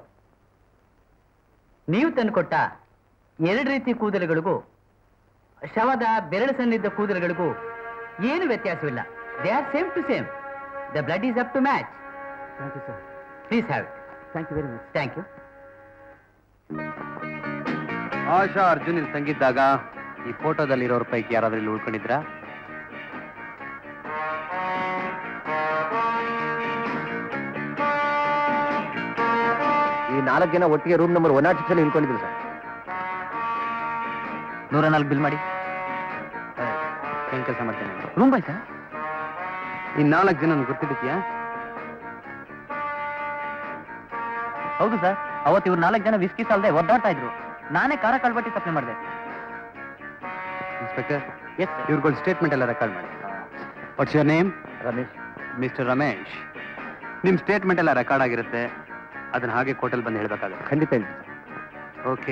ನೀವು ತಂದುಕೊಟ್ಟ ಎರಡು ರೀತಿ ಕೂದಲುಗಳಿಗೂ ಶವದ ಬೆರಳು ಸನ್ನಿದ್ದ ಕೂದಲುಗಳಿಗೂ ಏನು ವ್ಯತ್ಯಾಸವಿಲ್ಲ they are same to same the blood is up to match thank you sir please have it thank you very much thank you Asha Arjun ಇಲ್ಲಿ ತಂಗಿದ್ದಾಗ ಈ ಫೋಟೋದಲ್ಲಿರೋರ ಪೈಕಿ ಯಾರಾದ್ರೂ ಇಲ್ಲಿ ಉಳ್ಕೊಂಡಿದ್ರಾ ಈ ನಾಲ್ಕು ಜನ ಒಟ್ಟಿಗೆ room number one nought six ಅಲ್ಲಿ ಇಳ್ಕೊಂಡಿದ್ರು ಸರ್ ನೂರ ನಾಲ್ಕು ಬಿಲ್ ಮಾಡಿ ಏನ್ ಕೆಲಸ ಮಾಡ್ತೇನೆ ರೂಮ್ ಬಾಯ್ ಸರ್ ಈ ನಾಲ್ಕು ಜನ ಗೊತ್ತಿದ್ದೀಯಾ ಹೌದು ಸರ್ ಅವತ್ತು ಇವ್ರು ನಾಲ್ಕು ಜನ ವಿಸ್ಕಿ ಸಾಲದೆ ಒದ್ದಾಡ್ತಾ ಇದ್ರು ನಾನೇ ಕಾರ ಕಳ್ಬಟ್ಟಿ ಸಪ್ಲೈ ಮಾಡಿದೆ ಇನ್ಸ್ಪೆಕ್ಟರ್ ಎಸ್ ಸರ್ ಇವ್ರುಗಳ ಸ್ಟೇಟ್ಮೆಂಟ್ ಎಲ್ಲ ರೆಕಾರ್ಡ್ ಮಾಡಿ what's your name Ramesh mister Ramesh ನಿಮ್ ಸ್ಟೇಟ್ಮೆಂಟ್ ಎಲ್ಲ ರೆಕಾರ್ಡ್ ಆಗಿರುತ್ತೆ ಅದನ್ನ ಹಾಗೆ ಕೋರ್ಟಲ್ಲಿ ಬಂದು ಹೇಳ್ಬೇಕಾಗುತ್ತೆ ಖಂಡಿತ ಇಲ್ಲ ಓಕೆ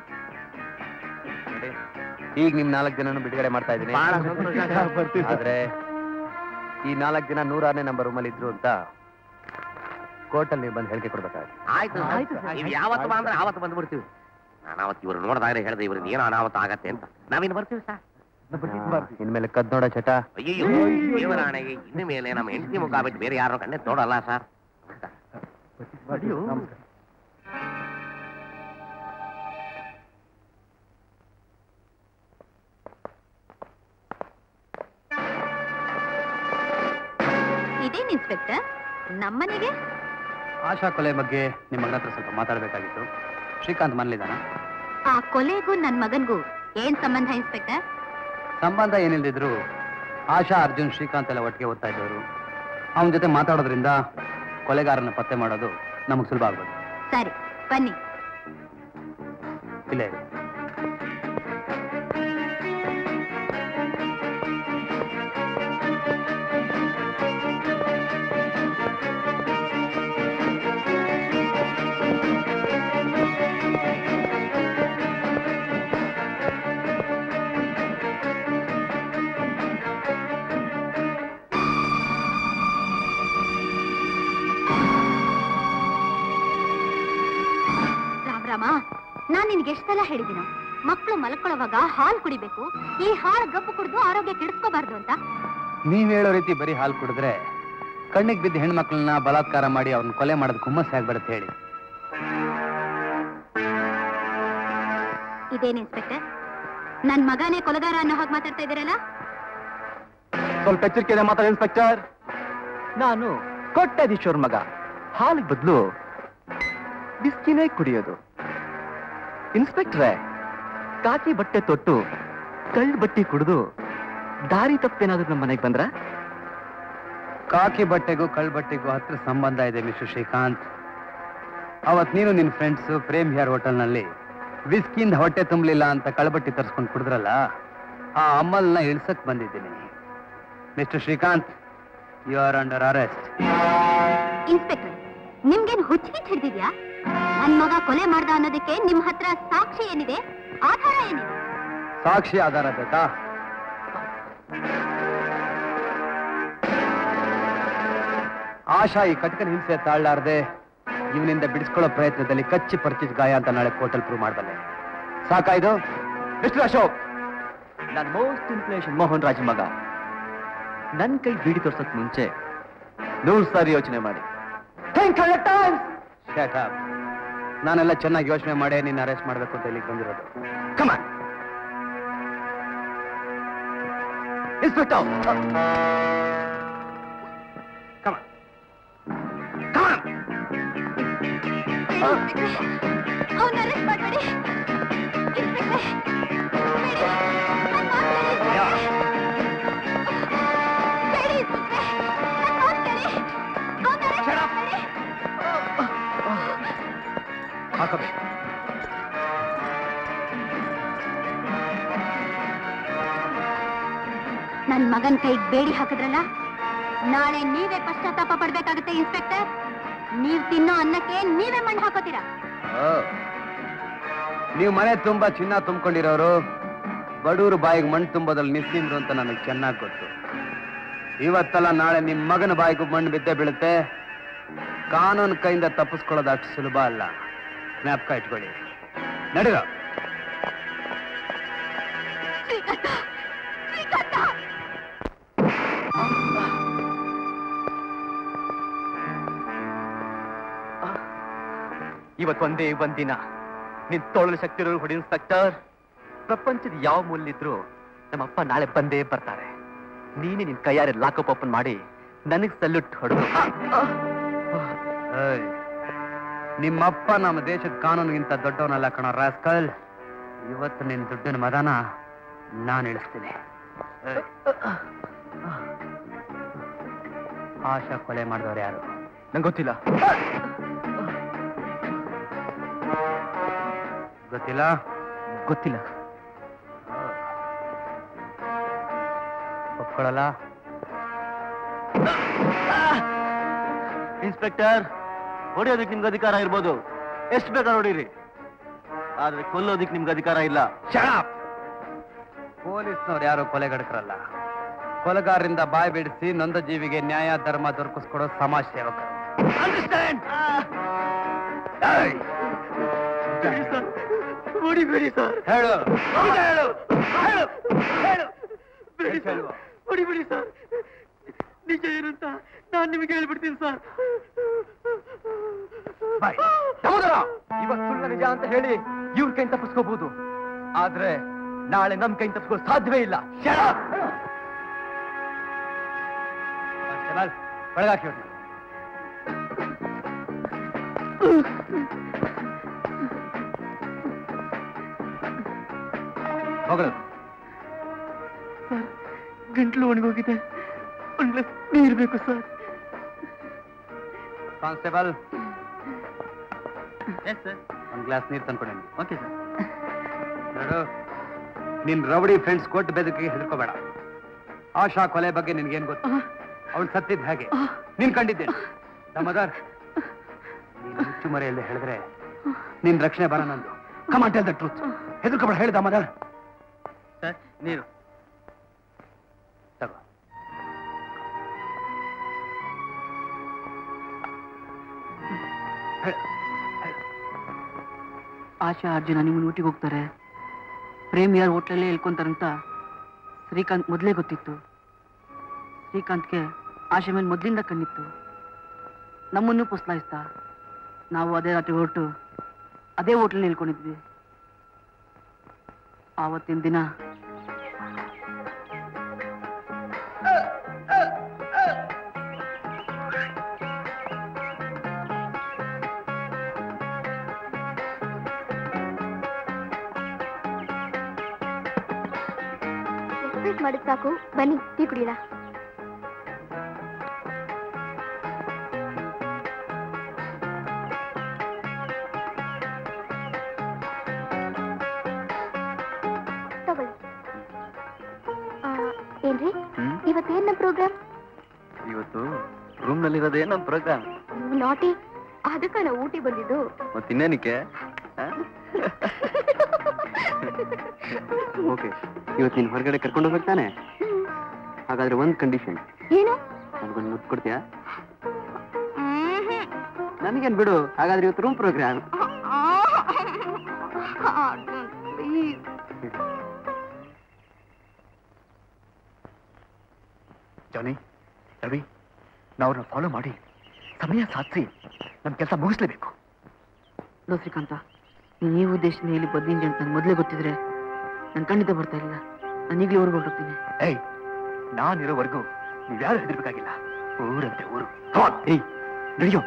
ಈಗ ನಿಮ್ ನಾಲ್ಕು ಜನನು ಬಿಡುಗಡೆ ಮಾಡ್ತಾ ಇದ್ದೀನಿ ಬಹಳ ಸಂತೋಷ. ಆದ್ರೆ ಈ ನಾಲ್ಕು ಜನ ನೂರಾರನೇ ನಂಬರ್ ರೂಮಲ್ಲಿ ಇದ್ರು ಅಂತ ಕೋರ್ಟಲ್ಲಿ ನೀವು ಬಂದು ಹೇಳಿಕೆ ಕೊಡ್ಬೇಕಾಗುತ್ತೆ ಆಯ್ತು ನೀವು ಯಾವತ್ತು ಬಾ ಅಂದ್ರೆ ಆವತ್ತು ಬಂದ್ಬಿಡ್ತೀವಿ ನಾನು ಅವತ್ತು ಇವ್ರು ನೋಡಿದಾಗಲೇ ಹೇಳಿದೆ ಇವ್ರಿಗೆ ಏನೋ ಅನಾಹುತ ಆಗತ್ತೆ ಅಂತ ನಾವಿನ್ನು ಬರ್ತೀವಿ ಸರ್ ಇನ್ಮೇಲೆ ಕದ್ ನೋಡ ಚಟ ಅಯ್ಯೋ ದೇವರಾಣೆಗೆ ಇನ್ನು ಮೇಲೆ ನಮ್ಮ ಹೆಂಡತಿ ಮುಖ ಬಿಟ್ಟು ಬೇರೆ ಯಾರು ಕಣ್ಣೆ ನೋಡಲ್ಲ ಸರ್ ಇದೇನ್ ಇನ್ಸ್ಪೆಕ್ಟರ್ ನಮ್ಮನೆಗೆ ಆಶಾ ಕೊಲೆ ಬಗ್ಗೆ ನಿಮ್ಮ ಮಗನ ಹತ್ರ ಸ್ವಲ್ಪ ಮಾತಾಡಬೇಕಾಗಿತ್ತು ಶ್ರೀಕಾಂತ್ ಮನೇಲಿದ್ದಾನ ಆ ಕೊಲೆಗೂ ನನ್ ಮಗನ್ಗೂ ಏನ್ ಸಂಬಂಧ ಇನ್ಸ್ಪೆಕ್ಟರ್ ಸಂಬಂಧ ಏನಿಲ್ದಿದ್ರು ಆಶಾ ಅರ್ಜುನ್ ಶ್ರೀಕಾಂತ್ ಎಲ್ಲ ಒಟ್ಟಿಗೆ ಓದ್ತಾ ಇದ್ದವರು ಅವನ ಜೊತೆ ಮಾತಾಡೋದ್ರಿಂದ ಕೊಲೆಗಾರನ ಪತ್ತೆ ಮಾಡೋದು ನಮಗೆ ಸುಲಭ ಆಗ್ಬೋದು ಸರಿ ಬನ್ನಿ ಇಲ್ಲೇ ಇರಿ. ರಾಮ್ ರಾಮ ನಾನ್ ನಿನ್ಗೆ ಎಷ್ಟ್ ಸಲ ಹೇಳಿದಿನ ಮಕ್ಕಳು ಮಲ್ಕೊಳ್ಳೋವಾಗ ಹಾಲ್ ಕುಡಿಬೇಕು ಈ ಹಾಲ್ ಗಪ್ಪು ಕುಡಿದು ಆರೋಗ್ಯ ಕೆಡಿಸ್ಕೋಬಾರ್ದು ಅಂತ ನೀವ್ ಹೇಳೋ ರೀತಿ ಬರೀ ಹಾಲು ಕುಡಿದ್ರೆ ಕಣ್ಣಿಗೆ ಬಿದ್ದ ಹೆಣ್ಮಕ್ಳನ್ನ ಬಲಾತ್ಕಾರ ಮಾಡಿ ಅವ್ರನ್ನ ಕೊಲೆ ಮಾಡೋದು ಕುಮ್ಮಸ್ ಆಗ್ಬಿಡುತ್ತೆ ಹೇಳಿ ಇದೇನ್ ಇನ್ಸ್ಪೆಕ್ಟರ್ ನನ್ ಮಗನೇ ಕೊಲೆಗಾರ ಅನ್ನೋ ಹಾಗೆ ಮಾತಾಡ್ತಾ ಇದ್ದೀರಲ್ಲ ಸ್ವಲ್ಪ ಎಚ್ಚರಿಕೆ ಮಾತಾಡಿ ಇನ್ಸ್ಪೆಕ್ಟರ್ ನಾನು ಕೊಟ್ಟಾಧೀಶ್ವರ್ ಮಗ ಹಾಲಿಗೆ ಬದಲು ಬಿಸ್ಕಿನೇ ಕುಡಿಯೋದು ಇನ್ಸ್ಪೆಕ್ಟ್ರೆ ಕಾಕಿ ಬಟ್ಟೆ ತೊಟ್ಟು ಕಳ್ಳ ಬಟ್ಟೆ ಕುಡಿದು ದಾರಿ ತಪ್ಪೇನಾದ್ರೂ ನಮ್ಮ ಮನೆಗೆ ಬಂದ್ರ ಕಾಕಿ ಬಟ್ಟೆಗೂ ಕಳ್ ಬಟ್ಟೆಗೂ ಹತ್ರ ಸಂಬಂಧ ಇದೆ ಮಿಸ್ಟರ್ ಶ್ರೀಕಾಂತ್ ಅವತ್ ನೀನು ನಿನ್ ಫ್ರೆಂಡ್ಸ್ ಪ್ರೇಮ್ ಹಿಯರ್ ಹೋಟೆಲ್ನಲ್ಲಿ ವಿಸ್ಕಿಂದ ಹೊಟ್ಟೆ ತುಂಬಲಿಲ್ಲ ಅಂತ ಕಳ್ಬಟ್ಟಿ ತರಿಸ್ಕೊಂಡು ಕುಡಿದ್ರಲ್ಲ ಆ ಅಮ್ಮಲ್ನ ಇಳ್ಸಕ್ ಬಂದಿದ್ದೀನಿ mister Srikanth you are under arrest inspector ನಿಮ್ಗೇನ್ ಹುಚ್ಚಿಗಿಟ್ ಹಿಡ್ದಿದ್ಯಾ ನನ್ ಮಗ ಕೊಲೆ ಮಾಡ್ದ ಅನ್ನೋದಕ್ಕೆ ನಿಮ್ ಹತ್ರ ಸಾಕ್ಷಿ ಏನಿದೆ ಆಧಾರ ಏನಿದೆ ಸಾಕ್ಷಿ ಆಧಾರ ಬೇಕಾ ಆಶಾ ಈ ಕಟಕನ ಹಿಂಸೆ ತಾಳ್ಲಾರ್ದೆ ಇವನಿಂದ ಬಿಡಿಸ್ಕೊಳ್ಳೋ ಪ್ರಯತ್ನದಲ್ಲಿ ಕಚ್ಚಿ ಪರಿಚಿತ ಗಾಯ ಅಂತ ನಾಳೆ ಕೋರ್ಟಲ್ ಪ್ರೂವ್ ಮಾಡಬಲ್ಲೆ ಸಾಕಾಯ್ದು ಮಿಸ್ಟರ್ ಅಶೋಕ್ ನಾನು ಮೋಸ್ಟ್ ಇನ್ಫ್ಲೇಷನ್ ಮೋಹನ್ ರಾಜ್ ಮಗ ನನ್ ಕೈ ಬೀಡಿ ತೋರ್ಸಕ್ ಮುಂಚೆ ನೂರು ಸಾರಿ ಯೋಚನೆ ಮಾಡಿ Shut up. ನಾನೆಲ್ಲ ಚೆನ್ನಾಗಿ ಯೋಚನೆ ಮಾಡಿ ನಿನ್ನ ಅರೆಸ್ಟ್ ಮಾಡಬೇಕು ಅಂತ ಇಲ್ಲಿಗೆ ಬಂದಿರೋದು ಕಮಾನ್ ಇನ್ಸ್ಪೆಕ್ಟರ್ ಕಮಾನ್ ಕಮಾನ್ ಅವನ್ನ ಅರೆಸ್ಟ್ ಮಾಡಬೇಡಿ ಹಾಕಬೇಕು ನನ್ ಮಗನ್ ಕೈಗೆ ಬೇಡಿ ಹಾಕಿದ್ರಲ್ಲ ನಾಳೆ ನೀವೇ ಪಶ್ಚಾತ್ತಾಪ ಪಡ್ಬೇಕಾಗುತ್ತೆ ಇನ್ಸ್ಪೆಕ್ಟರ್ ನೀವ್ ತಿನ್ನೋ ಅನ್ನಕ್ಕೆ ನೀವೇ ಮಣ್ಣು ಹಾಕೋತೀರಾ ನೀವು ಮನೆ ತುಂಬಾ ಚಿನ್ನ ತುಂಬಿಕೊಂಡಿರೋರು ಬಡೂರು ಬಾಯಿಗೆ ಮಣ್ಣು ತುಂಬೋದಲ್ಲಿ ನಿಸ್ಸಿಂದ್ರು ಅಂತ ನನಗೆ ಚೆನ್ನಾಗಿ ಗೊತ್ತು ಇವತ್ತಲ್ಲ ನಾಳೆ ನಿಮ್ಮ ಮಗನ ಬಾಯಿಗೂ ಮಣ್ಣು ಬಿದ್ದೇ ಬೀಳುತ್ತೆ ಕಾನೂನು ಕೈಯಿಂದ ತಪ್ಪಿಸ್ಕೊಳ್ಳೋದು ಅಷ್ಟು ಸುಲಭ ಅಲ್ಲ ಜ್ಞಾಪಕ ಇಟ್ಕೊಳ್ಳಿ ನಡೀರ ಇವತ್ತು ಒಂದೇ ಒಂದಿನ ನಿನ್ ತೋಳಲು ಶಕ್ತಿ ಇರೋ ಹುಡಿ ಇನ್ಸ್ಪೆಕ್ಟರ್ ಪ್ರಪಂಚದ ಯಾವ ಮೂಲಿದ್ರು ನಮ್ಮಪ್ಪ ನಾಳೆ ಬಂದೇ ಬರ್ತಾರೆ ನೀನೇ ನಿನ್ ಕೈಯಾರೆ ಲಾಕಪ್ ಓಪನ್ ಮಾಡಿ ನನಗ್ ಸಲ್ಯೂಟ್ ಹೊಡೆದು ಏಯ್, ನಿಮ್ಮಪ್ಪ ನಮ್ಮ ದೇಶದ ಕಾನೂನಿಗಿಂತ ದೊಡ್ಡವನಲ್ಲ ಕಣೋ ರಾಸ್ಕಲ್ ಇವತ್ತು ನಿನ್ನ ದುಡ್ಡಿನ ಮದನ ನಾನು ಇಳಿಸ್ತೀನಿ ಏಯ್. ಆಶಾ ಕೊಲೆ ಮಾಡಿದವ್ರು ಯಾರು ನಂಗೆ ಗೊತ್ತಿಲ್ಲ ಗೊತ್ತಿಲ್ಲ ಗೊತ್ತಿಲ್ಲ ಒಪ್ಕೊಳ್ಳಲ್ಲ ಇನ್ಸ್ಪೆಕ್ಟರ್ ಹೊಡೆಯೋದಕ್ಕೆ ನಿಮ್ಗೆ ಅಧಿಕಾರ ಇರ್ಬೋದು ಎಷ್ಟು ಬೇಕಾದ್ರೆ ಹೊಡೀರಿ ಆದ್ರೆ ಕೊಲ್ಲೋದಕ್ಕೆ ನಿಮ್ಗೆ ಅಧಿಕಾರ ಇಲ್ಲ ಪೊಲೀಸ್ನವ್ರು ಯಾರು ಕೊಲೆಗಡಕರಲ್ಲ ಕೊಲೆಗಾರರಿಂದ ಬಾಯಿ ಬಿಡಿಸಿ ನೊಂದ ಜೀವಿಗೆ ನ್ಯಾಯ ಧರ್ಮ ದೊರಕಿಸ್ಕೊಡೋ ಸಮಾಜ ಸೇವಕ ಹೊಡಿಬೇಡಿ ಸರ್ ಹೇಳು ಹೇಳು ಬೇಡಿ ಸರ್. ಹೊಡಿಬೇಡಿ ಸರ್ ನಿಜ ಏನಂತ ನಾನು ನಿಮಗೆ ಹೇಳ್ಬಿಡ್ತೀನಿ ಸರ್ ಬಾಯ್. ಇವತ್ತು ಸುಳ್ಳ ನಿಜ ಅಂತ ಹೇಳಿ ಇವ್ರ ಕೈ ತಪ್ಪಿಸ್ಕೋಬಹುದು ಆದ್ರೆ ನಾಳೆ ನಮ್ ಕೈ ತಪ್ಪಿಸ್ಕೋ ಸಾಧ್ಯವೇ ಇಲ್ಲ ಕಾನ್ಸ್ಟೇಬಲ್, ಒಳಗಾಕಿ ಅವ್ರನ್ನ. ಹೋಗಳು ಗಂಟ್ಲು ಒಣಗೋಗಿದೆ ಒಂದ್ ಗ್ಲಾಸ್ ನೀರ್ ಬೇಕು ಸರ್ ಕಾನ್ಸ್ಟೇಬಲ್ ಎಸ್ ಸರ್ ಒಂದ್ ಗ್ಲಾಸ್ ನೀರು ತಂದ್ಕೊಡಿ ಓಕೆ ಸರ್ ನೋಡು ನಿನ್ ರೌಡಿ ಫ್ರೆಂಡ್ಸ್ ಕೊಟ್ಟು ಬೆದಕಿಗೆ ಹೆದರ್ಕೋಬೇಡ ಆಶಾ ಕೊಲೆ ಬಗ್ಗೆ ನಿನ್ಗೇನ್ ಗೊತ್ತು ಅವಳು ಸತ್ತಿದ್ ಹೇಗೆ ನೀನ್ ಕಂಡಿದ್ದೇನೆ ದಮದಾರ್ ನೀನ್ ಹುಚ್ಚು ಮರೆಯಲ್ಲದೆ ಹೇಳಿದ್ರೆ ನಿನ್ ರಕ್ಷಣೆ ಬರ ನಂದು ಕಮಾನ್ ಟೆಲ್ ದ ಟ್ರೂತ್ ಹೆದರ್ಕೋಬೇಡ ಹೇಳಿ ದಮದಾರ್ ಸರ್ ನೀರು ತಗೋ ಹೇಳು. ಆಶಾ ಅರ್ಜುನ ನಿಮ್ಮನ್ನ ಊಟಿಗೆ ಹೋಗ್ತಾರೆ ಪ್ರೇಮ್ ಯಾರು ಹೋಟ್ಲಲ್ಲೇ ಹೇಳ್ಕೊಂತಾರಂತ ಶ್ರೀಕಾಂತ್ ಮೊದಲೇ ಗೊತ್ತಿತ್ತು ಶ್ರೀಕಾಂತ್ಗೆ ಆಶೆ ಮೇಲೆ ಮೊದಲಿಂದ ಕಣ್ಣಿತ್ತು ನಮ್ಮನ್ನು ಪುಸ್ಲಾಯಿಸ್ತ ನಾವು ಅದೇ ರಾತ್ರಿ ಹೊರಟು ಅದೇ ಹೋಟ್ಲಲ್ಲಿ ಹೇಳ್ಕೊಂಡಿದ್ವಿ ಆವತ್ತಿನ ದಿನ ಎಕ್ಸ್ಪ್ರೆಸ್ ಮಾಡಿದ್ ಸಾಕು ಬನ್ನಿ ಟೀ ಕುಡಿಯೋಣ ತಗೊಳ್ಳಿ ಆ, ಏನ್ರಿ ಇವತ್ತೇನ್ ನಮ್ಮ ಪ್ರೋಗ್ರಾಮ್ ಇವತ್ತು ರೂಮ್ ನಲ್ಲಿರೋದೇ ನಮ್ ಪ್ರೋಗ್ರಾಮ್ ನಾಟಿ ಅದಕ್ಕ ನಾವು ಊಟಿ ಬಂದಿದ್ದು ಮತ್ತೆ ಇನ್ನೇನಕ್ಕೆ ಓಕೆ ಇವತ್ತು ನೀನು ಹೊರಗಡೆ ಕರ್ಕೊಂಡು ಹೋಗ್ತಾನೆ ಹಾಗಾದ್ರೆ ಒಂದು ಕಂಡೀಷನ್ ಏನು ನನಗೊಂದು ಮುದ್ದು ಕೊಡ್ತೀಯಾ ನನಗೇನ್ ಬಿಡು ಹಾಗಾದ್ರೆ ಇವತ್ತು room program please Johnny Ravi ನಾವು ಅವ್ರನ್ನ ಫಾಲೋ ಮಾಡಿ ಸಮಯ ಸಾಧಿಸಿ ನಮ್ಮ ಕೆಲಸ ಮುಗಿಸ್ಲೇಬೇಕು ನೋ ಶ್ರೀಕಾಂತ ನೀನು ಈ ಉದ್ದೇಶನ ಇಲ್ಲಿ ಬಂದಿದ್ದೆ ಅಂತ ನಂಗೆ ಮೊದಲೇ ಗೊತ್ತಿದ್ರೆ ನನ್ನ ಖಂಡಿತ ಬರ್ತಾ ಇರಲಿಲ್ಲ ನಾನು ಈಗಲೇ ಊರಿಗೆ ಹೊರಟೋಗ್ತೀನಿ ಏಯ್ ನಾನಿರೋವರೆಗೂ ನೀವ್ಯಾರು ಹೆದರ್ಬೇಕಾಗಿಲ್ಲ ಊರಂತೆ ಊರು ಏಯ್ ನಡೆಯೋ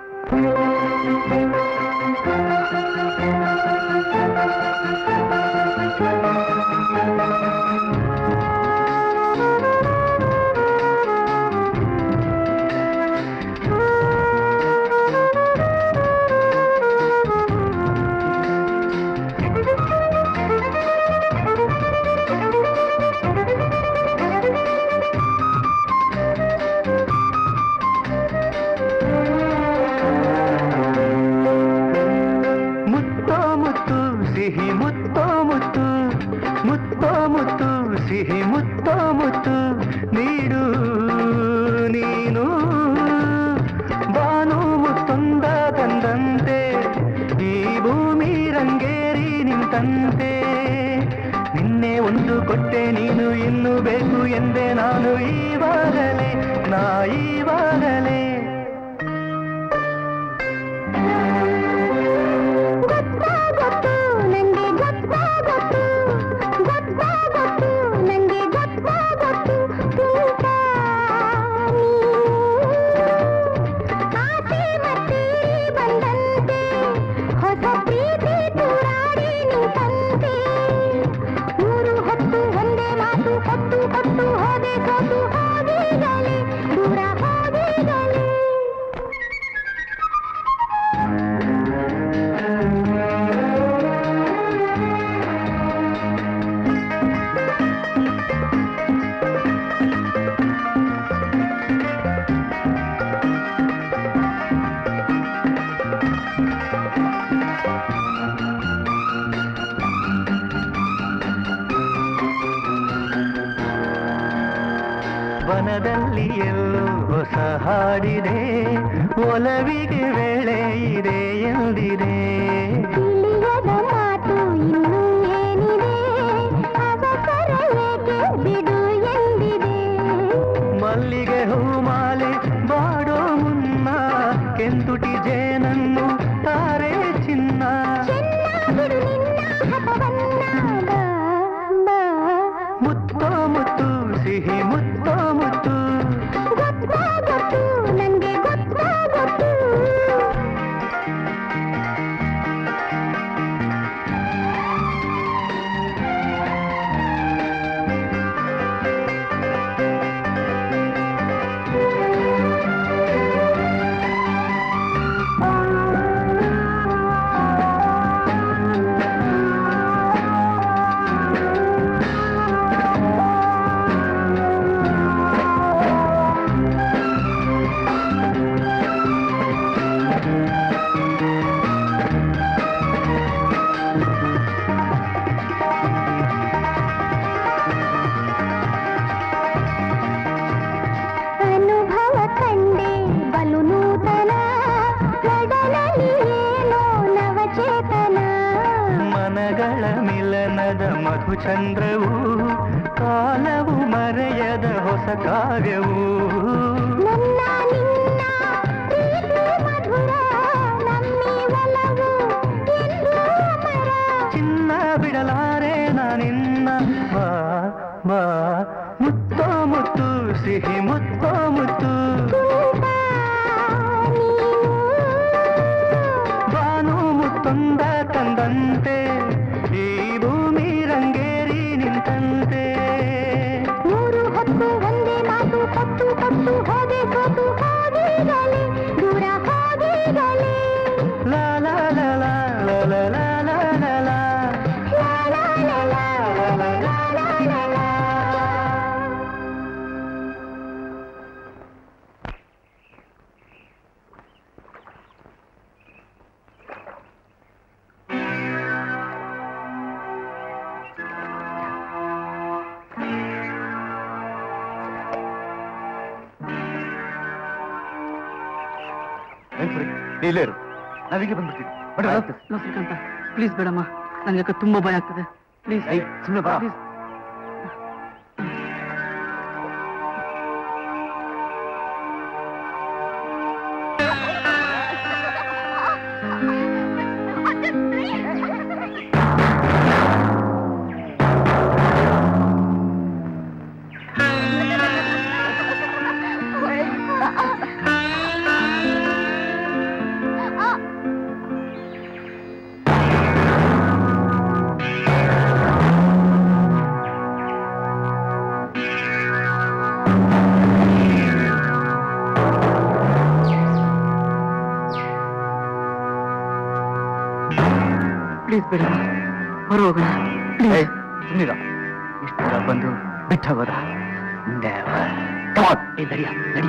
ಮುತ್ತೋ ಮುತ್ತು ಸಿಹಿ ಮುತ್ತೋ ಮುತ್ತು ಮುತ್ತೋ ಮುತ್ತು ಸಿಹಿ ಮುತ್ತೋ ಮುತ್ತು ನೀಡು ನೀನು ಬಾನು ಮುತ್ತೊಂದ ತಂದಂತೆ ಈ ಭೂಮಿ ರಂಗೇರಿ ನಿಂತಂತೆ ನಿನ್ನೆ ಒಂದು ಕೊಟ್ಟೆ ನೀನು ಇನ್ನು ಬೇಕು ಎಂದೆ ನಾನು ಈವಾಗಲೇ ನಾ ಈವಾಗಲೇ ಗೊತ್ತಾಗೊತ್ತು ನಂಗೆ ಗೊತ್ತಾಗೊತ್ತು ಗೊತ್ತಾಗೊತ್ತು ನಂಗೆ ಗೊತ್ತಾಗೊತ್ತು ತುಂಟ ಆಸೆ ಮತ್ತೆ ಬಂದಂತೆ ಹೊಸ ಪ್ರೀತಿ ತೂರಾಡಿ ನಿಂತಂತೆ ಮೂರು ಹೊತ್ತು ಒಂದೇ ಮಾತು ಕೊಟ್ಟು ಕೊಟ್ಟು ಹೋದೆ ಸೋತು ಹೋಗಿಗಲೇ ದೂರ ಹೋಗಿಗಲೇ ವನದಲ್ಲಿ ಎಲ್ಲೋ ಹೊಸ ಹಾಡಿದೆ ಒಲವಿಗೆ ವೇಳೆ ಇದೆ ಎಂದಿದೆ ತಿಳಿಯದ ಮಾತು ಇನ್ನೂ ಏನಿದೆ ಅವಸರ ಏಕೆ ಬಿಡು ಎಂದಿದೆ ಮಲ್ಲಿಗೆ ಹೂಮಾಲೆ ಬಾಡೋ ಮುನ್ನ ಕೆಂತುಟಿ ಜೇನನ್ನು ತಾರೆ ಚಿನ್ನ ಚೆನ್ನ ಬಿಡು ನಿನ್ನ ಹಠವನ್ನ ಬಾ, ಬಾ. ಮುತ್ತೋ ಮುತ್ತು ಸಿಹಿ ಮುತ್ತೋ ಮುತ್ತು ಗೊತ್ತಾಗೊತ್ತು ನಂಗೆ ಗೊತ್ತಾಗೊತ್ತು ಅನುಭವ ಕಂಡೆ ಬಲು ನೂತನ ಕಡಲಲ್ಲಿ ಏನೋ ನವಚೇತನ ಮನಗಳ ಮಿಲನದ ಮಧುಚಂದ್ರವು ಕಾಲವು ಮರೆಯದ ಹೊಸ ಕಾವ್ಯವು ನನ್ನ ನಿನ್ನ ಪ್ರೀತಿ ಮಧುರ ನಮ್ಮಿ ಒಲವು ಎಂದು ಅಮರ ಚಿನ್ನ ಬಿಡಲಾರೆ ನಾನಿನ್ನ ಬಾ ಬಾ ಮುತ್ತೋ ಮುತ್ತು ಸಿಹಿ ಮುತ್ತೋ ಮುತ್ತು ತುಂಟ ನೀನು ಬಾನು ಮುತ್ತೊಂದ ತಂದಂತೆ ಈ ಭೂಮಿ ರಂಗೇರಿ ನಿಂತಂತೆ ಮೂರು ಹೊತ್ತು ಒಂದೇ ಮಾತು ಕೊಟ್ಟು ಕೊಟ್ಟು ಹೋದೆ ಸೋತು ಹೋಗಿಗಲೇ ದೂರ ಹೋಗಿಗಲೇ ಲಾ ಲಾ ಲಾ ಲಾ ಲಾ ಲಾ ಲಾ ಲಾ ಲಾ ಲಾ. ಲಾ ಲಾ ಲಾ ಲಾ ಲಾ ಲಾ ಲಾ ಲಾ ಲಾ. ಏನ್ ಸರಿ ನೀ ಇಲ್ಲೇ ಇರು ನಾವೀಗ ಬಂದ್ಬಿಡ್ತೀವಿ ಬನ್ನಿ, ಲೋ, ಬನ್ನಿ. ಲೋ ಶ್ರೀಕಾಂತ ಪ್ಲೀಸ್ ಬೇಡಮ್ಮ ನನಗೆ ಯಾಕೆ ತುಂಬಾ ಭಯ ಆಗ್ತದೆ ಪ್ಲೀಸ್ ಏಯ್, ಸುಮ್ನೆ ಬಾ. ಪ್ಲೀಸ್ ಪ್ಲೀಸ್ ಬೇಡಮ್ಮ ಹೊರ ಹೋಗೋಣ ಏಯ್, ಸುಮ್ನಿರ ಇಷ್ಟು ದೂರ ಬಂದು ಬಿಟ್ಟು ಹೋಗೋದ ನಡಿಯ ನಡಿಯ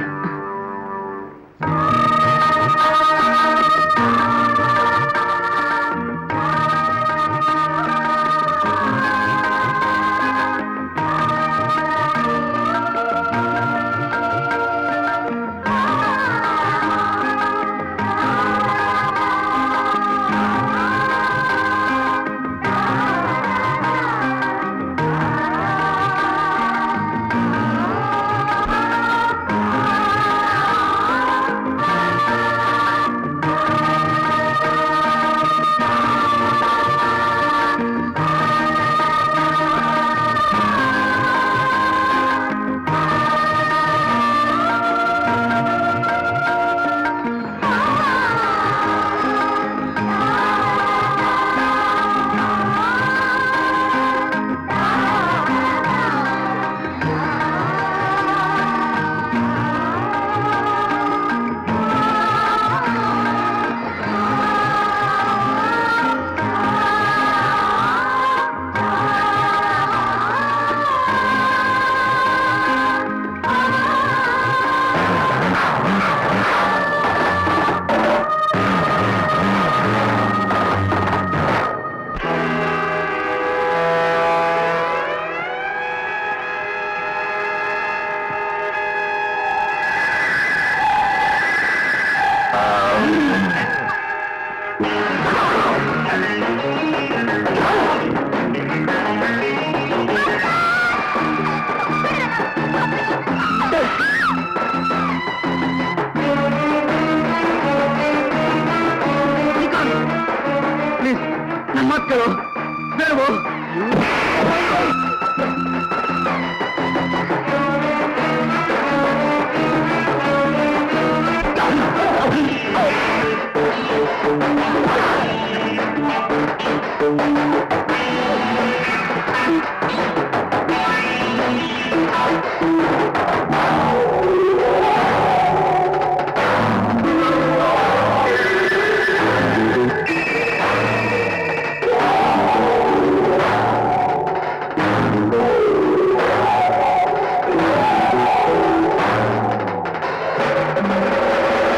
ಪ್ಲೀಸ್ ನನ್ನ ಮಕ್ಕಳು ಬೇಡವೋ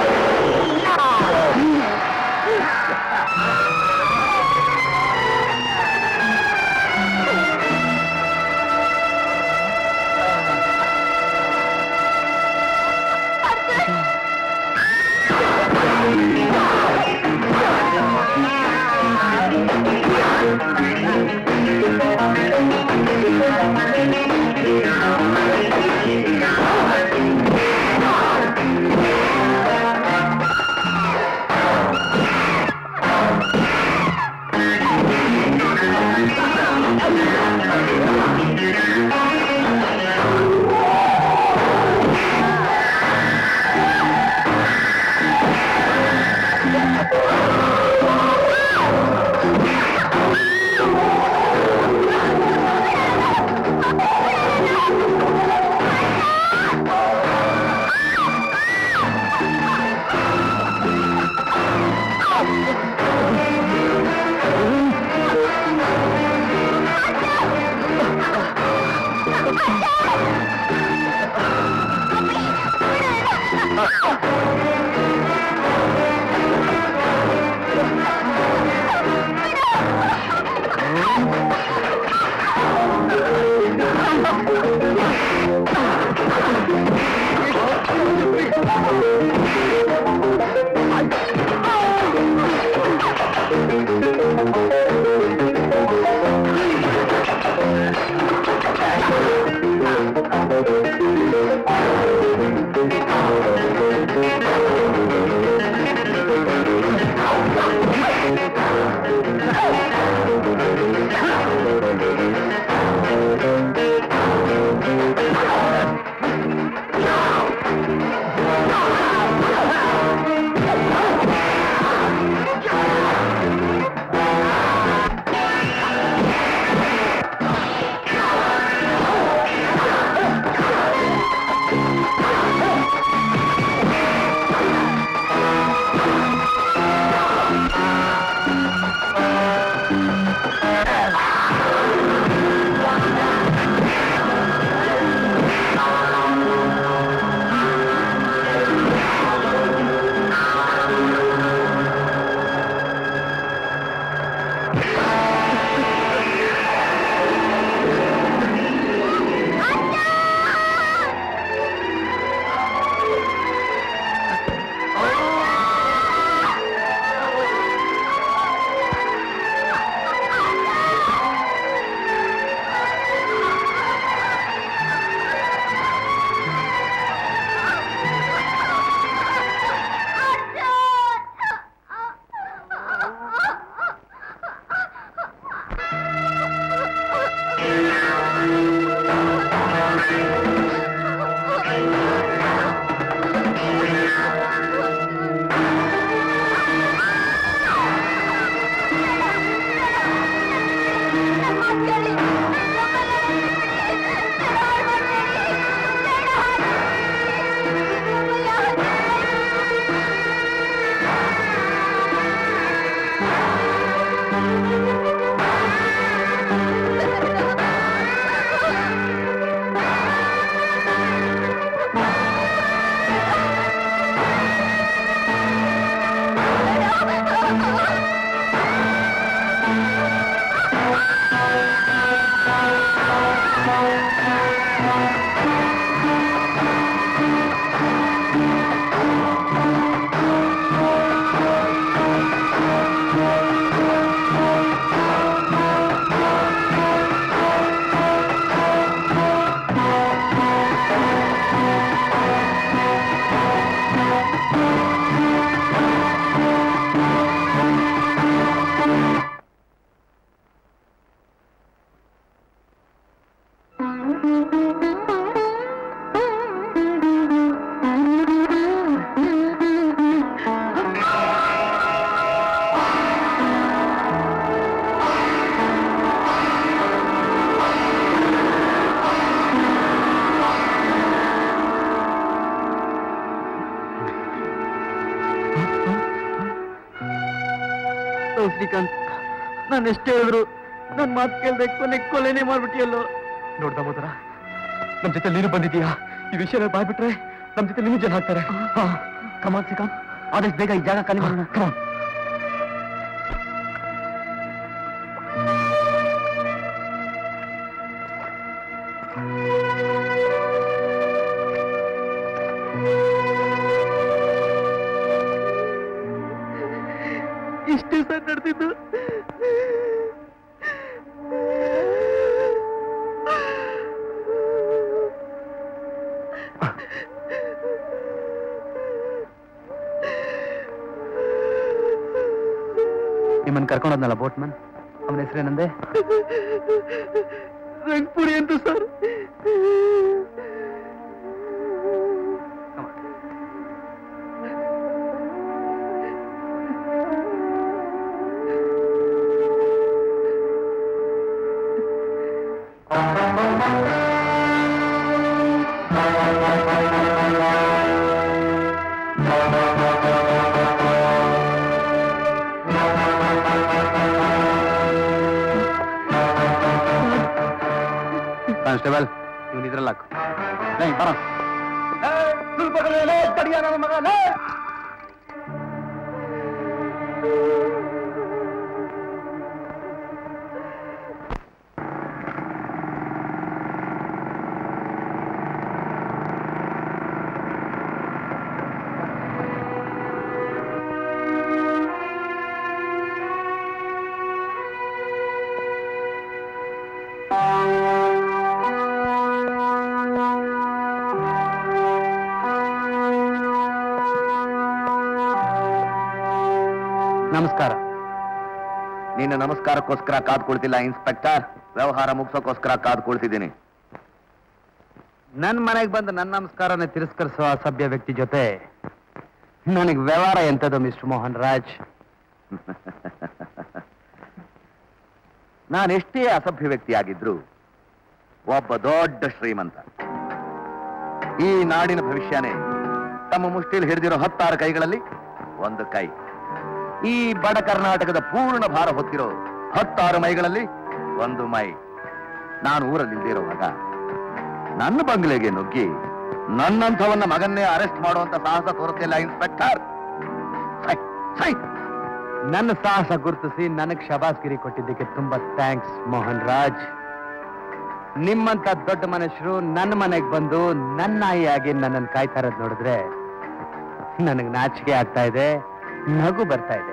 ಆ ಶ್ರೀಕಾಂತ್ ನಾನು ಎಷ್ಟೇ ಹೇಳಿದ್ರು ನನ್ನ ಮಾತು ಕೇಳ್ದೆ ಕೊನೆ ಕೊಲೆನೇ ಮಾಡ್ಬಿಟ್ಟಿಯಲ್ಲೋ ನೋಡ್ ದಾಮೋದರ ನಮ್ ಜೊತೆ ನೀನು ಬಂದಿದೀಯಾ ಈ ವಿಷಯ ಬಾಯ್ಬಿಟ್ರೆ ನಮ್ ಜೊತೆ ನಿಮಗೆ ಜನ ಹಾಕ್ತಾರೆ ಕಮಾನ್ ಶ್ರೀಕಾಂತ್ ಆದಷ್ಟು ಬೇಗ ಈ ಜಾಗ ಖಾಲಿ ಮಾಡೋಣ ಕಮಾನ್ ಇಷ್ಟು ದಿವಸ ನಡೆದಿದ್ದು ನಿಮ್ಮನ್ನ ಕರ್ಕೊಂಡೋದ್ನಲ್ಲ ಬೋಟ್ಮನ್ ಅವನ ಹೆಸರೇನಂದೆ ರಂಗ್ಪುರಿ ಅಂತ ಸರ್ ಕಾನ್ಸ್ಟೇಬಲ್ ಇವನ್ ಇದ್ರಲ್ಲಿ ಹಾಕು ಲೈ, ಬರೋ ನಮಸ್ಕಾರ ನಿನ್ನ ನಮಸ್ಕಾರಕ್ಕೋಸ್ಕರ ಕಾದ್ಕೊಳ್ತಿಲ್ಲ ಇನ್ಸ್ಪೆಕ್ಟರ್ ವ್ಯವಹಾರ ಮುಗಿಸೋಕ್ಕೋಸ್ಕರ ಕಾದ್ಕೊಳ್ತಿದ್ದೀನಿ ನನ್ ಮನೆಗೆ ಬಂದು ನನ್ನ ನಮಸ್ಕಾರನ ತಿರಸ್ಕರಿಸುವ ಅಸಭ್ಯ ವ್ಯಕ್ತಿ ಜೊತೆ ನನಗೆ ವ್ಯವಹಾರ ಎಂತದ್ದು ಮಿಸ್ಟರ್ ಮೋಹನ್ ರಾಜ್ ನಾನೆಷ್ಟೇ ಅಸಭ್ಯ ವ್ಯಕ್ತಿಯಾಗಿದ್ರು ಒಬ್ಬ ದೊಡ್ಡ ಶ್ರೀಮಂತ ಈ ನಾಡಿನ ಭವಿಷ್ಯನೇ ತಮ್ಮ ಮುಷ್ಟಿಲ್ ಹಿಡಿದಿರೋ ಹತ್ತಾರು ಕೈಗಳಲ್ಲಿ ಒಂದು ಕೈ ಈ ಬಡ ಕರ್ನಾಟಕದ ಪೂರ್ಣ ಭಾರ ಹೊತ್ತಿರೋ ಹತ್ತಾರು ಮೈಗಳಲ್ಲಿ ಒಂದು ಮೈ ನಾನು ಊರಲ್ಲಿ ಇಲ್ದೇ ಇರುವಾಗ ನನ್ನ ಬಂಗ್ಲೆಗೆ ನುಗ್ಗಿ ನನ್ನಂಥವನ್ನ ಮಗನ್ನೇ ಅರೆಸ್ಟ್ ಮಾಡುವಂತ ಸಾಹಸ ತೋರಿಸ್ತಿಲ್ಲ ಇನ್ಸ್ಪೆಕ್ಟರ್ ಸೈ ಸೈ ನನ್ನ ಸಾಹಸ ಗುರುತಿಸಿ ನನಗ್ ಶಬಾಸ್ಗಿರಿ ಕೊಟ್ಟಿದ್ದಕ್ಕೆ ತುಂಬಾ ಥ್ಯಾಂಕ್ಸ್ ಮೋಹನ್ ರಾಜ್ ನಿಮ್ಮಂತ ದೊಡ್ಡ ಮನುಷ್ಯರು ನನ್ನ ಮನೆಗೆ ಬಂದು ನನ್ನ ನಾಯಿಯಾಗಿ ನನ್ನನ್ನು ಕಾಯ್ತಾ ಇರೋದ್ ನೋಡಿದ್ರೆ ನನಗ್ ನಾಚಿಕೆ ಆಗ್ತಾ ಇದೆ ನಗು ಬರ್ತಾ ಇದೆ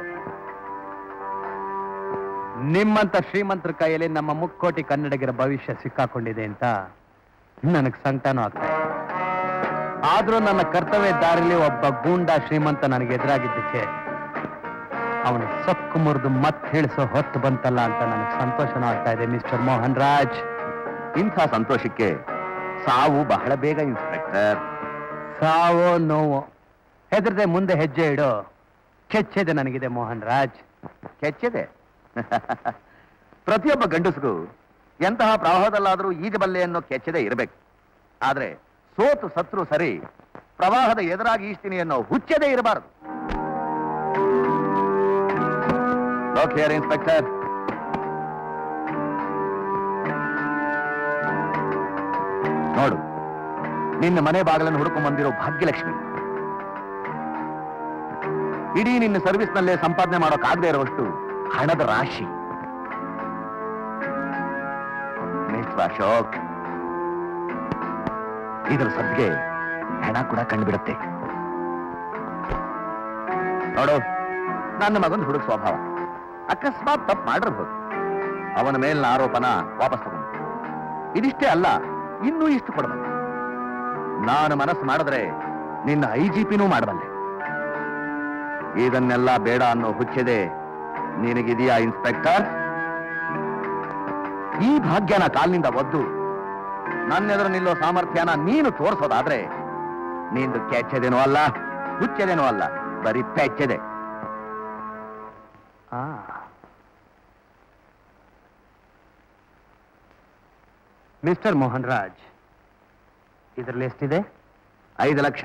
ನಿಮ್ಮಂತ ಶ್ರೀಮಂತರ ಕೈಯಲ್ಲಿ ನಮ್ಮ ಮುಕ್ಕೋಟಿ ಕನ್ನಡಿಗರ ಭವಿಷ್ಯ ಸಿಕ್ಕಾಕೊಂಡಿದೆ ಅಂತ ನನಗ್ ಸಂಕಟನೂ ಆಗ್ತಾ ಇದೆ ಆದ್ರೂ ನನ್ನ ಕರ್ತವ್ಯ ದಾರಿಲಿ ಒಬ್ಬ ಗೂಂಡ ಶ್ರೀಮಂತ ನನಗೆ ಎದುರಾಗಿದ್ದಕ್ಕೆ ಅವನು ಸೊಕ್ಕು ಮುರಿದು ಮತ್ತೆ ಹೇಳಿಸೋ ಹೊತ್ತು ಬಂತಲ್ಲ ಅಂತ ನನಗೆ ಸಂತೋಷನೂ ಆಗ್ತಾ ಇದೆ ಮಿಸ್ಟರ್ ಮೋಹನ್ ರಾಜ್ ಇಂಥ ಸಂತೋಷಕ್ಕೆ ಸಾವು ಬಹಳ ಬೇಗ ಇನ್ಸ್ಪೆಕ್ಟರ್ ಸಾವೋ ನೋವು ಹೆದರದೆ ಮುಂದೆ ಹೆಜ್ಜೆ ಇಡೋ ಕೆಚ್ಚೆದೆ ನನಗಿದೆ ಮೋಹನ್ ರಾಜ್ ಕೆಚ್ಚಿದೆ ಪ್ರತಿಯೊಬ್ಬ ಗಂಡಸಿಗೂ ಎಂತಹ ಪ್ರವಾಹದಲ್ಲಾದರೂ ಈಜಬಲ್ಲೆ ಅನ್ನೋ ಕೆಚ್ಚದೆ ಇರಬೇಕು ಆದ್ರೆ ಸೋತು ಸತ್ರು ಸರಿ ಪ್ರವಾಹದ ಎದುರಾಗಿ ಈಸ್ತೀನಿ ಅನ್ನೋ ಹುಚ್ಚದೇ ಇರಬಾರದು ಹಿಯರ್ ಇನ್ಸ್ಪೆಕ್ಟರ್ ನೋಡು ನಿನ್ನ ಮನೆ ಬಾಗಿಲನ್ನು ಹುಡುಕೊಂಡ್ ಬಂದಿರೋ ಭಾಗ್ಯಲಕ್ಷ್ಮಿ ಇಡೀ ನಿನ್ನ ಸರ್ವಿಸ್ನಲ್ಲೇ ಸಂಪಾದನೆ ಮಾಡೋಕ್ಕಾಗದೇ ಇರುವಷ್ಟು ಹಣದ ರಾಶಿ ಮಿಸ್ಟರ್ ಅಶೋಕ್ ಇದರ ಸದ್ಗೆ ಹೆಣ ಕೂಡ ಕಂಡುಬಿಡುತ್ತೆ ನೋಡು ನನ್ನ ಮಗನ ಹುಡುಗ ಸ್ವಭಾವ ಅಕಸ್ಮಾತ್ ತಪ್ಪು ಮಾಡಿರ್ಬೋದು ಅವನ ಮೇಲಿನ ಆರೋಪನ ವಾಪಸ್ ತಗೊಂಡು ಇದಿಷ್ಟೇ ಅಲ್ಲ ಇನ್ನೂ ಇಷ್ಟು ಕೊಡಬಲ್ಲೆ ನಾನು ಮನಸ್ಸು ಮಾಡಿದ್ರೆ ನಿನ್ನ ಐ ಜಿ ಪಿನೂ ಮಾಡಬಲ್ಲೆ ಇದನ್ನೆಲ್ಲ ಬೇಡ ಅನ್ನೋ ಹುಚ್ಚಿದೆ ನಿನಗಿದೆಯಾ ಇನ್ಸ್ಪೆಕ್ಟರ್ ಈ ಭಾಗ್ಯನ ಕಾಲಿನಿಂದ ಒದ್ದು ನನ್ನೆದುರು ನಿಲ್ಲೋ ಸಾಮರ್ಥ್ಯನ ನೀನು ತೋರಿಸೋದಾದ್ರೆ ನಿಂದು ಕೆಚ್ಚದೇನೋ ಅಲ್ಲ ಹುಚ್ಚದೇನೋ ಅಲ್ಲ ಬರೀ ಪೆಚ್ಚದೆ ಆ ಮಿಸ್ಟರ್ ಮೋಹನ್ ರಾಜ್ ಇದರಲ್ಲಿ ಎಷ್ಟಿದೆ ಐದು ಲಕ್ಷ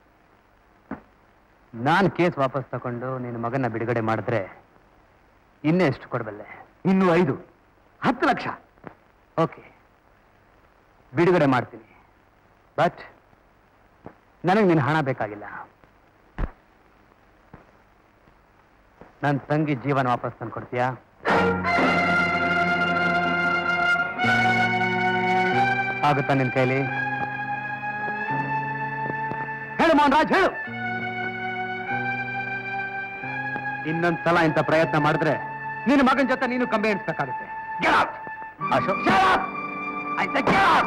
ನಾನು ಕೇಸ್ ವಾಪಸ್ ತಗೊಂಡು ನಿನ್ನ ಮಗನ ಬಿಡುಗಡೆ ಮಾಡಿದ್ರೆ ಇನ್ನೂ ಎಷ್ಟು ಕೊಡಬಲ್ಲೆ ಇನ್ನು ಐದು ಹತ್ತು ಲಕ್ಷ ಓಕೆ ಬಿಡುಗಡೆ ಮಾಡ್ತೀನಿ ಬಟ್ ನನಗೆ ನಿನ್ನ ಹಣ ಬೇಕಾಗಿಲ್ಲ ನನ್ನ ತಂಗಿ ಜೀವನ ವಾಪಸ್ ತಂದು ಕೊಡ್ತೀಯಾ ಆಗುತ್ತಾ ನಿನ್ ಕೈಲಿ ಹೇಳು ಮೋಹನ್ ರಾಜ್ ಹೇಳು ಇನ್ನೊಂದ್ಸಲ ಇಂಥ ಪ್ರಯತ್ನ ಮಾಡಿದ್ರೆ ನಿನ್ನ ಮಗನ ಜೊತೆ ನೀನು ಕಂಬೆ ಎಣಿಸ್ಬೇಕಾಗುತ್ತೆ Get out! Ashok Shut up! I said get out!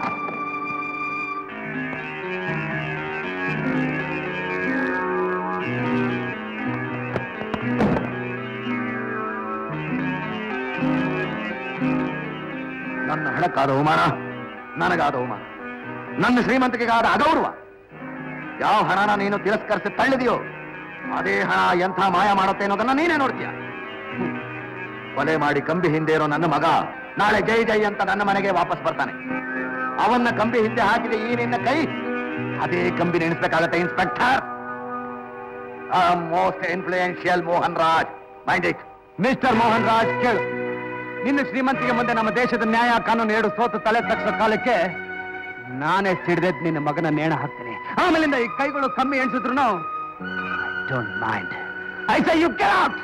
ನನ್ನ ಹಣಕ್ಕಾದ ಅವಮಾನ ನನಗಾದ ಅವಮಾನ ನನ್ನ ಶ್ರೀಮಂತಿಕೆಗಾದ ಅಗೌರವ ಯಾವ ಹಣನ ನೀನು ತಿರಸ್ಕರಿಸಿ ತಳ್ಳಿದೆಯೋ ಅದೇ ಹಣ ಎಂಥ ಮಾಯ ಮಾಡುತ್ತೆ ಅನ್ನೋದನ್ನ ನೀನೇ ನೋಡ್ತೀಯ ಹ್ಮ್. ಕೊಲೆ ಮಾಡಿ ಕಂಬಿ ಹಿಂದೆ ಇರೋ ನನ್ನ ಮಗ ನಾಳೆ ಜೈ ಜೈ ಅಂತ ನನ್ನ ಮನೆಗೆ ವಾಪಸ್ ಬರ್ತಾನೆ ಅವನ್ನ ಕಂಬಿ ಹಿಂದೆ ಹಾಕಿದೆ ಈ ನಿನ್ನ ಕೈ ಅದೇ ಕಂಬಿ ನೆನೆಸ್ಬೇಕಾಗತ್ತೆ inspector most influential Mohan Raj mind it mister Mohan Raj ಕೇಳು ನಿನ್ನ ಶ್ರೀಮಂತಿಗೆ ಮುಂದೆ ನಮ್ಮ ದೇಶದ ನ್ಯಾಯ ಕಾನೂನು ಎರಡು ಸೋತು ತಲೆ ತಗ್ಸೋ ಕಾಲಕ್ಕೆ ನಾನೇ ಸಿಡ್ದೆದ್ ನಿನ್ನ ಮಗನ ನೇಣ ಹಾಕ್ತೀನಿ ಆಮೇಲಿಂದ ಈ ಕೈಗಳು ಕಮ್ಮಿ ಎಣಿಸಿದ್ರು don't mind I say you cat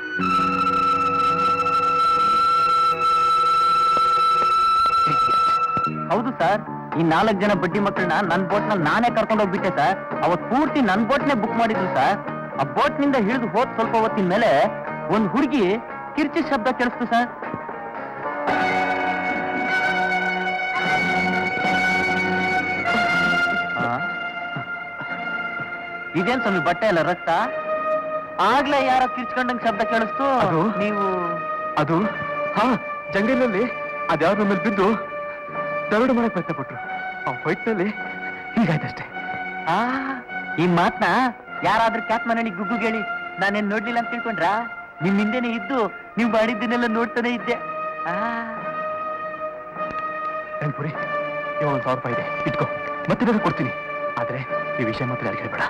ಹೌದು ಸರ್ ಈ ನಾಲ್ಕು ಜನ ಬಡ್ಡಿ ಮಕ್ಕಳನ್ನ ನನ್ನ ಬೋಟ್ನಲ್ಲಿ ನಾನೇ ಕರ್ಕೊಂಡು ಹೋಗ್ಬಿಟ್ಟೆ ಸರ್ ಅವತ್ ಪೂರ್ತಿ ನನ್ನ ಬೋಟ್ನೇ ಬುಕ್ ಮಾಡಿದ್ರು ಸರ್ ಆ ಬೋಟ್ನಿಂದ ಹಿಡಿದು ಹೋದ್ ಸ್ವಲ್ಪ ಹೊತ್ತಿನ ಮೇಲೆ ಒಂದು ಹುಡುಗಿ ಕಿರ್ಚಿ ಶಬ್ದ ಕೇಳಿಸ್ತು ಸರ್ ಆ? ಇದೇನ್ ಸ್ವಾಮಿ ಬಟ್ಟೆ ಎಲ್ಲ ರಕ್ತ ಆಗ್ಲೇ ಯಾರೋ ಕಿರ್ಚ್ಕೊಂಡಂಗ್ ಶಬ್ದ ಕೇಳಿಸ್ತು ಅದು? ನೀವು ಅದು ಹಾ ಜಂಗಲಲ್ಲಿ ಅದ್ಯಾವ್ದ್ರ ಮೇಲೆ ಬಿದ್ದು ದರೋಡು ಮಾಡಕ್ ಪ್ರಯತ್ನ ಪಟ್ರು ಆ ಫೈಟ್ನಲ್ಲಿ ಹೀಗಾಯ್ತಷ್ಟೇ ಆ ಈ ಮಾತ್ನ ಯಾರಾದ್ರೂ ಕ್ಯಾತ್ ಮನೆಯಲ್ಲಿ ಗುಗ್ಗು ಹೇಳಿ ನಾನೇನ್ ನೋಡ್ಲಿಲ್ಲ ಅಂತ ತಿಳ್ಕೊಂಡ್ರ ನಿಮ್ ಹಿಂದೆನೆ ಇದ್ದು ನೀವು ಮಾಡಿದ್ದನ್ನೆಲ್ಲ ನೋಡ್ತಾನೆ ಇದ್ದೆ ಆ ಪುರಿ ಇವಾಗ ಒಂದು ಸಾವಿರ ರೂಪಾಯಿ ಇದೆ ಇಟ್ಕೋ ಮತ್ತೆ ಬೇಕಾದ್ರೆ ಕೊಡ್ತೀನಿ ಆದ್ರೆ ಈ ವಿಷಯ ಮಾತ್ರ ಯಾರಿಗೆ ಹೇಳ್ಬೇಡ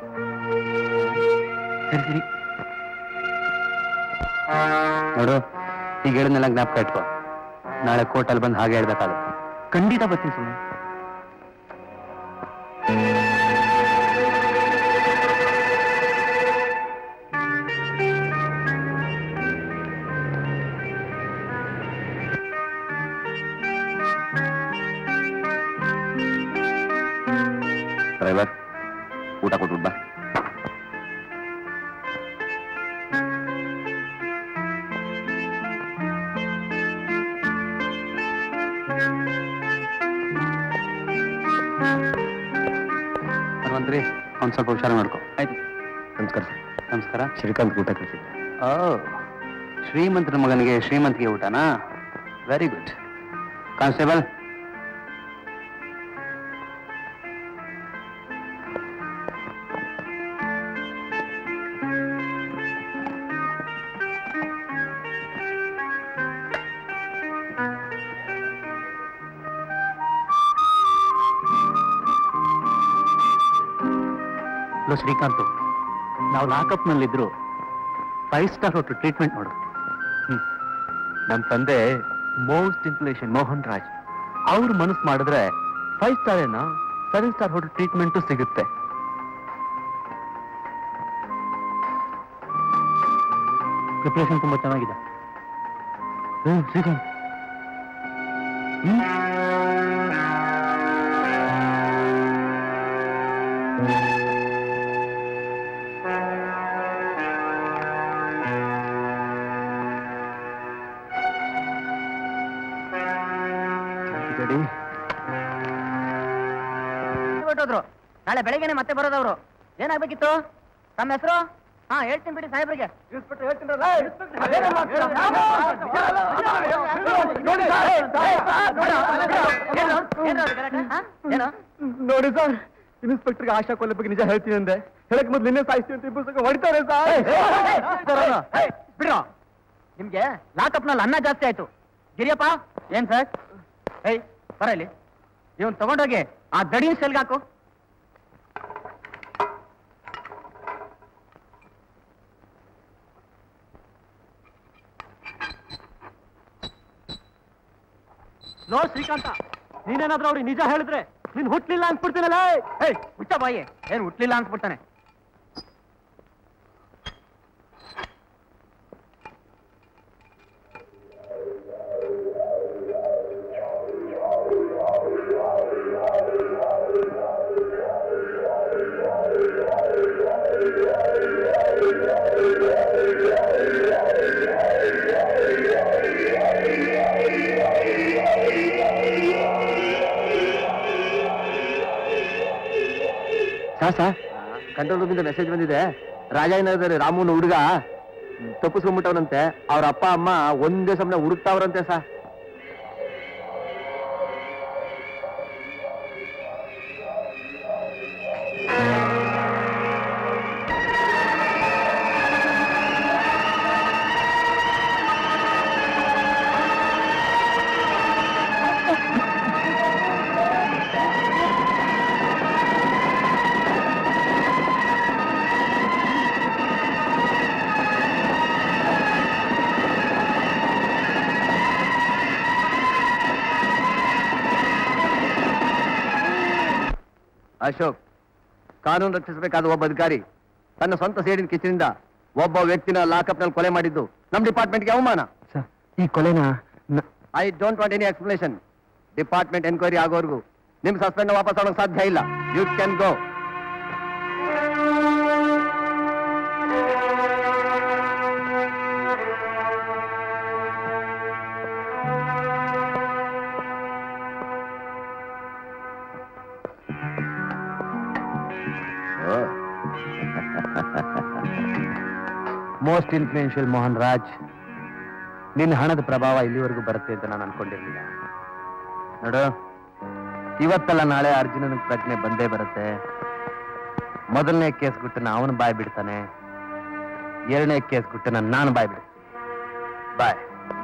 ಸರಿ ಸರಿ ನೋಡು ಈಗ ಹೇಳಿದ್ನೆಲ್ಲ ಜ್ಞಾಪಕ ಇಟ್ಕೋ ನಾಳೆ ಕೋರ್ಟಲ್ಲಿ ಬಂದು ಹಾಗೆ ಹೇಳ್ಬೇಕಾಗುತ್ತೆ ಖಂಡಿತ ಬರ್ತೀನಿ ಸುಮ್ಮನೆ ಡ್ರೈವರ್ ಊಟ ಕೊಟ್ಬಿಟ್ಟು ಬಾ ಹನುಮಂತ್ರಿ ಒಂದ್ ಸ್ವಲ್ಪ ಹುಷಾರು ಮಾಡ್ಕೊ ಆಯ್ತು ನಮಸ್ಕಾರ ಸರ್ ನಮಸ್ಕಾರ ಶ್ರೀಕಾಂತ್ ಊಟ ಕಳಿಸಿದ್ದೆ ಓ ಶ್ರೀಮಂತರ ಮಗನಿಗೆ ಶ್ರೀಮಂತಿಗೆ ಊಟನಾ very good constable hello Srikanth ನಾವು ಲಾಕಪ್ನಲ್ಲಿದ್ರು ಫೈವ್ ಸ್ಟಾರ್ ಹೋಟೆಲ್ ಟ್ರೀಟ್ಮೆಂಟ್ ನೋಡು ನಮ್ಮ ತಂದೆ ಮೋಸ್ಟ್ ಇನ್ಫ್ಲೇಷನ್ ಮೋಹನ್ ರಾಜ್ ಅವ್ರು ಮನಸ್ಸು ಮಾಡಿದ್ರೆ ಫೈವ್ ಸ್ಟಾರ್ ಏನೋ ಸೆವೆನ್ ಸ್ಟಾರ್ ಹೋಟೆಲ್ ಟ್ರೀಟ್ಮೆಂಟು ಸಿಗುತ್ತೆ ಪ್ರಿಪ್ರೇಷನ್ ತುಂಬಾ ಚೆನ್ನಾಗಿದೆ ಹ್ಮ್ ಶ್ರೀಕಾಂತ್ ಹ್ಮ್ ರೆಡಿ ಹೊರಟೋದ್ರು ನಾಳೆ ಬೆಳಗ್ಗೆನೆ ಮತ್ತೆ ಬರೋದವ್ರು ಏನಾಗ್ಬೇಕಿತ್ತು ತಮ್ಮ ಹೆಸರು ಹಾ ಹೇಳ್ತೀನಿ ಬಿಡಿ ಸಾಹೇಬ್ರಿಗೆ ಏನು ನೋಡಿ ಸರ್ ಇನ್ಸ್ಪೆಕ್ಟರ್ಗೆ ಆಶಾ ಕೊಲೆ ಬಗ್ಗೆ ನಿಜ ಹೇಳ್ತೀನಿ ಅಂದೆ ಹೇಳಕ್ ಮೊದ್ಲು ನಿನ್ನೆ ಸಾಯಿಸ್ತೀನಿ ಅಂತ ಇಬ್ಬರು ಸಂಗ ಹೊಡಿತಾರೆ ಸರ್ ಬಿಡ್ರೋ ನಿಮ್ಗೆ ಲಾಕಪ್ನಲ್ಲಿ ಅನ್ನ ಜಾಸ್ತಿ ಆಯ್ತು ಗಿರಿಯಪ್ಪ ಏನ್ ಸರ್ ಏಯ್ ಬರ ಇಲ್ಲಿ ಇವನ್ ತಗೊಂಡೋಗಿ ಆ ದಡಿನ ಸೆಲ್ಗೆ ಹಾಕು ನೋ ಶ್ರೀಕಾಂತ ನೀನೇನಾದ್ರೂ ಅವ್ರಿಗೆ ನಿಜ ಹೇಳಿದ್ರೆ ನೀನ್ ಹುಟ್ಲಿಲ್ಲ ಅನ್ಸ್ಬಿಡ್ತೀನಲ್ಲ ಏಯ್ ಹುಚ್ಚ ಬಾಯಿ ಏನ್ ಹುಟ್ಲಿಲ್ಲ ಅನ್ಸ್ಬಿಡ್ತಾನೆ ಸಾ ಸಾ ಕಂಟ್ರೋಲ್ ರೂಮಿಂದ ಮೆಸೇಜ್ ಬಂದಿದೆ ರಾಜಾನಗರ ರಾಮುನ ಹುಡುಗ ತಪ್ಪಿಸ್ಕೊಂಡ್ಬಿಟ್ಟವನಂತೆ ಅವ್ರ ಅಪ್ಪ ಅಮ್ಮ ಒಂದೇ ಸಮಯ ಹುಡುಕ್ತಾವ್ರಂತೆ ಸಾ ಅಶೋಕ್ ಕಾನೂನು ರಕ್ಷಿಸಬೇಕಾದ ಒಬ್ಬ ಅಧಿಕಾರಿ ತನ್ನ ಸ್ವಂತ ಸೇಡಿನ ಕಿಚ್ಚಿನಿಂದ ಒಬ್ಬ ವ್ಯಕ್ತಿನ ಲಾಕಪ್ನಲ್ಲಿ ಕೊಲೆ ಮಾಡಿದ್ದು ನಮ್ಮ ಡಿಪಾರ್ಟ್ಮೆಂಟ್ಗೆ ಅವಮಾನ ಈ ಕೊಲೆನ I don't want any explanation department enquiry ಆಗೋವರೆಗೂ ನಿಮ್ ಸಸ್ಪೆಂಡ್ ವಾಪಸ್ ತಗೊಳಕ್ ಸಾಧ್ಯ ಇಲ್ಲ you can go most influential Mohan Raj ನಿನ್ನ ಹಣದ ಪ್ರಭಾವ ಇಲ್ಲಿವರೆಗೂ ಬರುತ್ತೆ ಅಂತ ನಾನು ಅನ್ಕೊಂಡಿರ್ಲಿಲ್ಲ ನೋಡು ಇವತ್ತಲ್ಲ ನಾಳೆ ಅರ್ಜುನನ ಪ್ರಜ್ಞೆ ಬಂದೇ ಬರುತ್ತೆ ಮೊದಲನೇ ಕೇಸ್ ಗುಟ್ಟನ ಅವನು ಬಾಯ್ ಬಿಡ್ತಾನೆ ಎರಡನೇ ಕೇಸ್ ಗುಟ್ಟನ ನಾನು ಬಾಯ್ ಬಿಡ್ತೀನಿ ಬಾಯ್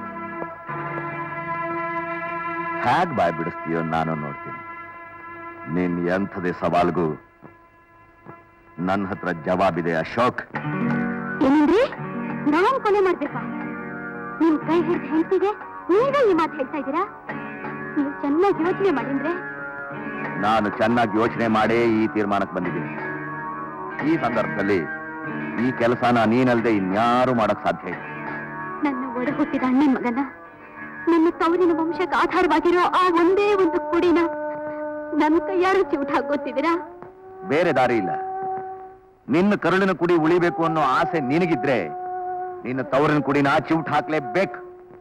ಹ್ಯಾಗ್ ಬಾಯ್ ಬಿಡಿಸ್ತೀಯೋ ನಾನು ನೋಡ್ತೀನಿ ನಿನ್ ಎಂಥದೇ ಸವಾಲ್ಗೂ ನನ್ನ ಹತ್ರ ಜವಾಬಿದೆ ಅಶೋಕ್ ಏನಂದ್ರಿ ನಾನ್ ಕೊಲೆ ಮಾಡ್ಬೇಕಾ ನಿಮ್ ಕೈ ಹಿಡಿದು ಹೆಂಡತಿಗೆ ಈಗ ಈ ಮಾತು ಹೇಳ್ತಾ ಇದ್ದೀರಾ ನೀವು ಚೆನ್ನಾಗಿ ಯೋಚನೆ ಮಾಡಿದ್ರೆ ನಾನು ಚೆನ್ನಾಗಿ ಯೋಚನೆ ಮಾಡೇ ಈ ತೀರ್ಮಾನಕ್ಕೆ ಬಂದಿದ್ದೀನಿ ಈ ಸಂದರ್ಭದಲ್ಲಿ ಈ ಕೆಲಸನ ನೀನಲ್ದೆ ಇನ್ಯಾರು ಮಾಡಕ್ ಸಾಧ್ಯ ಇಲ್ಲ ನನ್ನ ಒಡ ಹುಟ್ಟಿದ ಅಣ್ಣನ ಮಗನ ನನ್ನ ತವರಿನ ವಂಶಕ್ಕೆ ಆಧಾರವಾಗಿರೋ ಆ ಒಂದೇ ಒಂದು ಕುಡಿನ ನನ್ನ ಕೈಯಾರು ಚಿವುಟ ಹಾಕೋತಿದ್ದೀರಾ ಬೇರೆ ದಾರಿ ಇಲ್ಲ ನಿನ್ನ ಕರುಳಿನ ಕುಡಿ ಉಳಿಬೇಕು ಅನ್ನೋ ಆಸೆ ನಿನಗಿದ್ರೆ ನಿನ್ನ ತವರಿನ ಕುಡಿನ ಚಿವುಟ್ ಹಾಕ್ಲೇಬೇಕು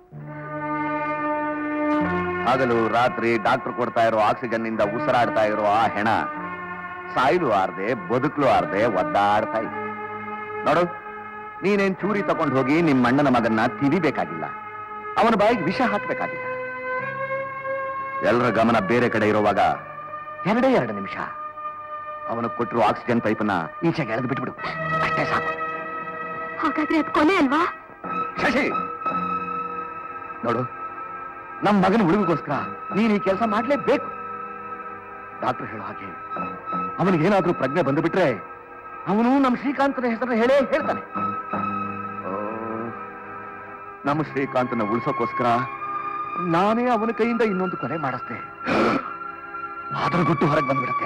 ಹಗಲು ರಾತ್ರಿ ಡಾಕ್ಟರ್ ಕೊಡ್ತಾ ಇರೋ ಆಕ್ಸಿಜನ್ ನಿಂದ ಉಸಿರಾಡ್ತಾ ಇರೋ ಆ ಹೆಣ ಸಾಯ್ಲು ಆರ್ದೆ ಬದುಕ್ಲು ಆರ್ದೆ ಒದ್ದಾಡ್ತಾ ಇದೆ ನೋಡು ನೀನೇನ್ ಚೂರಿ ತಗೊಂಡು ಹೋಗಿ ನಿಮ್ಮ ಅಣ್ಣನ ಮಗನ್ನ ತಿವಿಬೇಕಾಗಿಲ್ಲ ಅವನ ಬಾಯಿಗೆ ವಿಷ ಹಾಕ್ಬೇಕಾಗಿಲ್ಲ ಎಲ್ಲರ ಗಮನ ಬೇರೆ ಕಡೆ ಇರುವಾಗ ಎರಡೇ ಎರಡು ನಿಮಿಷ ಅವನು ಕೊಟ್ಟಿರೋ ಆಕ್ಸಿಜನ್ ಪೈಪನ್ನ ಈಚೆಗೆ ಎಳೆದು ಬಿಟ್ಬಿಡು ಅಷ್ಟೇ ಸಾಕು ಹಾಗಾದ್ರೆ ಅದು ಕೊನೆ ಅಲ್ವಾ ಶಶಿ ನೋಡು ನಮ್ಮ ಮಗನ ಉಳಿವಿಗೋಸ್ಕರ ನೀನು ಈ ಕೆಲಸ ಮಾಡ್ಲೇಬೇಕು ಡಾಕ್ಟರ್ ಹೇಳೋ ಹಾಗೆ ಅವನಿಗೇನಾದ್ರೂ ಪ್ರಜ್ಞೆ ಬಂದು ಬಿಟ್ರೆ ಅವನು ನಮ್ಮ ಶ್ರೀಕಾಂತನ ಹೆಸರನ್ನ ಹೇಳೇ ಹೇಳ್ತಾನೆ ಓ, ನಮ್ಮ ಶ್ರೀಕಾಂತನ ಉಳಿಸೋಕೋಸ್ಕರ ನಾನೇ ಅವನ ಕೈಯಿಂದ ಇನ್ನೊಂದು ಕೊಲೆ ಮಾಡಿಸ್ದೆ ಆದ್ರ ಗುಟ್ಟು ಹೊರಗೆ ಬಂದ್ಬಿಡತ್ತೆ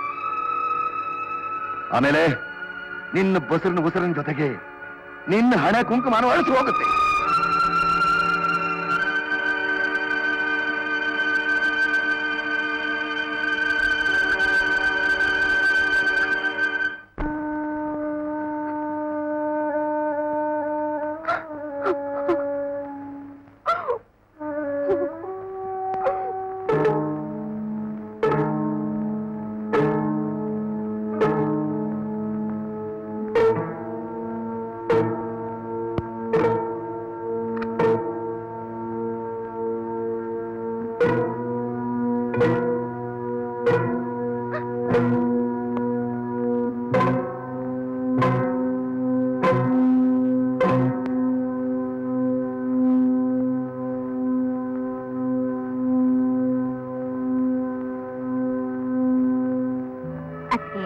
ಆಮೇಲೆ ನಿನ್ನ ಬಸರಿನ ಉಸಿರಿನ ಜೊತೆಗೆ ನಿನ್ನ ಹಣೆ ಕುಂಕುಮಾನ ಅಳಿಸಿ ಹೋಗುತ್ತೆ ಅದಕ್ಕೆ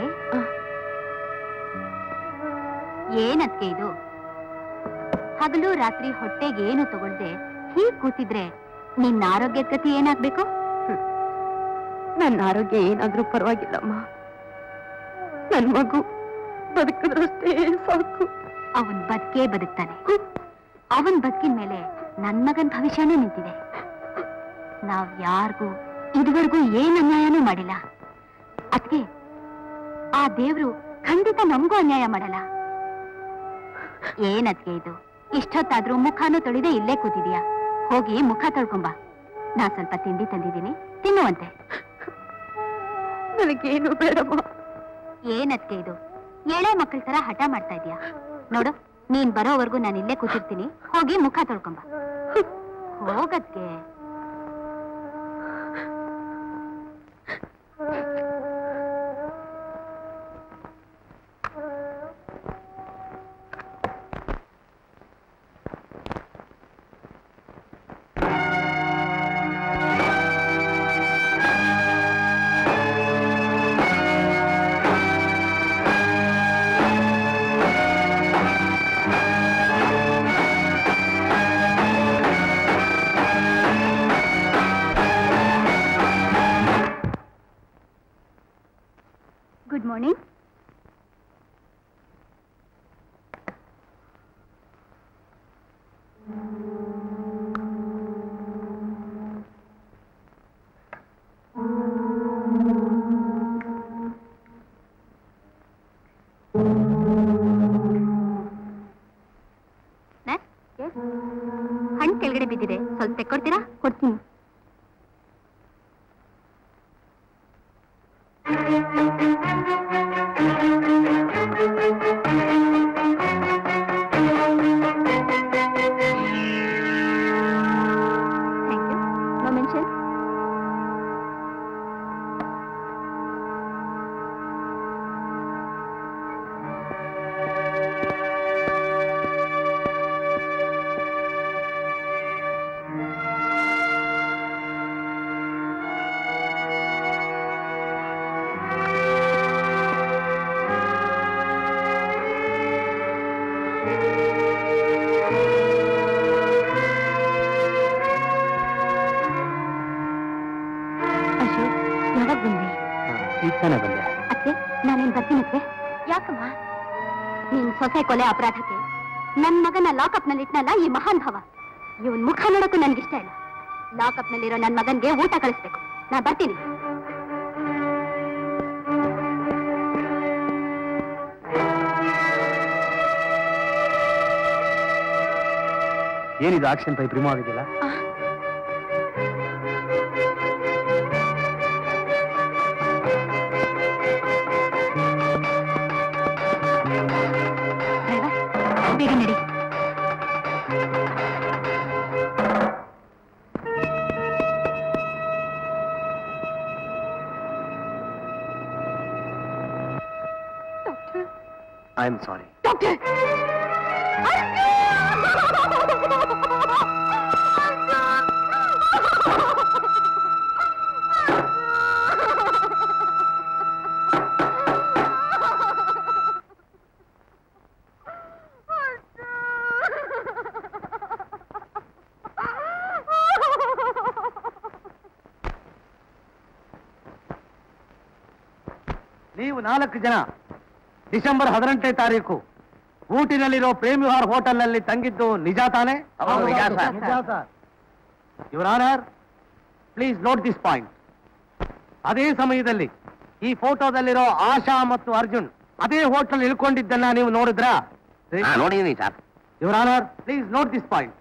ಏನದ್ಕೆ ಇದು ಹಗಲು ರಾತ್ರಿ ಹೊಟ್ಟೆಗೆ ಏನು ತಗೊಳ್ದೆ ಹೀಗ್ ಕೂತಿದ್ರೆ ನಿನ್ನ ಆರೋಗ್ಯದ ಗತಿ ಏನಾಗ್ಬೇಕು ನನ್ನ ಆರೋಗ್ಯ ಏನಾದ್ರೂ ಪರವಾಗಿಲ್ಲಮ್ಮ ನನ್ ಮಗು ಬದುಕಿದ್ರಷ್ಟೇ ಸಾಕು ಅವನ್ ಬದುಕೇ ಬದುಕ್ತಾನೆ ಅವನ್ ಬದುಕಿನ ಮೇಲೆ ನನ್ ಮಗನ್ ಭವಿಷ್ಯನೂ ನಿಂತಿದೆ ನಾವ್ ಯಾರಿಗೂ ಇದುವರೆಗೂ ಏನ್ ಅನ್ಯಾಯನೂ ಮಾಡಿಲ್ಲ ಅದಕ್ಕೆ ಆ ದೇವ್ರು ಖಂಡಿತ ನಮಗೂ ಅನ್ಯಾಯ ಮಾಡಲ್ಲ ಏನದ್ಕೆ ಇದು ಇಷ್ಟೊತ್ತಾದ್ರೂ ಮುಖನೂ ತೊಳಿದೆ ಇಲ್ಲೇ ಕೂತಿದ್ಯಾ ಹೋಗಿ ಮುಖ ತೊಳ್ಕೊಂಬ ನಾ ಸ್ವಲ್ಪ ತಿಂಡಿ ತಂದಿದ್ದೀನಿ ತಿನ್ನುವಂತೆ ನನಗೇನು ಬೇಡಮ್ಮ ಏನದ್ಕೆ ಇದು ಎಳೆ ಮಕ್ಕಳ ತರ ಹಠ ಮಾಡ್ತಾ ಇದ್ಯಾ ನೋಡು ನೀನ್ ಬರೋವರೆಗೂ ನಾನು ಇಲ್ಲೇ ಕೂತಿರ್ತೀನಿ ಹೋಗಿ ಮುಖ ತೊಳ್ಕೊಂಬ ಹೋಗದ್ಕೆ ಗುಡ್ ಮಾರ್ನಿಂಗ್ ಹಣ್ಣು ಕೆಳಗಡೆ ಬಿದ್ದಿದೆ ಸ್ವಲ್ಪ ತೆಕ್ಕೊಡ್ತೀರಾ ಕೊಡ್ತೀನಿ ಥ್ಯಾಂಕ್ ಯು ನೋ ಮೆನ್ಷನ್ ಈಗ ತಾನೇ ಬಂದೆ ಅತ್ತೆ ನಾನೇನ್ ಬರ್ತೀನತ್ತೆ ಯಾಕಮ್ಮ ನೀನ್ ಸೊಸೆ ಕೊಲೆ ಅಪರಾಧಕ್ಕೆ ನನ್ ಮಗನ ಲಾಕಪ್ ನಲ್ಲಿ ಇಟ್ನಲ್ಲ ಈ ಮಹಾನ್ ಭಾವ ಇವನ್ ಮುಖ ನೋಡಕ್ಕೂ ನನ್ಗಿಷ್ಟ ಇಲ್ಲ ಲಾಕಪ್ ನಲ್ಲಿರೋ ನನ್ ಮಗನ್ಗೆ ಊಟ ಕಳಿಸ್ಬೇಕು ನಾ ಬರ್ತೀನಿ ಏನಿದು ಆಕ್ಷನ್ ಪೈಪ್ ರಿಮೂವ್ ಆಗಿದೆಯಲ್ಲ ಡ್ರೈವರ್ ಬೇಗ ನಡಿ ಐ ಆಮ್ ಸಾರಿ ನೀವು ನಾಲ್ಕು ಜನ ಡಿಸೆಂಬರ್ ಹದಿನೆಂಟನೇ ತಾರೀಕು ಊಟಿನಲ್ಲಿರೋ ಪ್ರೇಮ್ ವಿಹಾರ್ ಹೋಟೆಲ್ನಲ್ಲಿ ತಂಗಿದ್ದು ನಿಜ ತಾನೇ ಹೌದು, ನಿಜ ಸರ್. ನಿಜ sir your honour please note this point ಅದೇ ಸಮಯದಲ್ಲಿ ಈ ಫೋಟೋದಲ್ಲಿರೋ ಆಶಾ ಮತ್ತು ಅರ್ಜುನ್ ಅದೇ ಹೋಟೆಲ್ ಇಳ್ಕೊಂಡಿದ್ದನ್ನ ನೀವು ನೋಡಿದ್ರಾ ಹಾ ನೋಡಿದೀನಿ sir your honour please note this point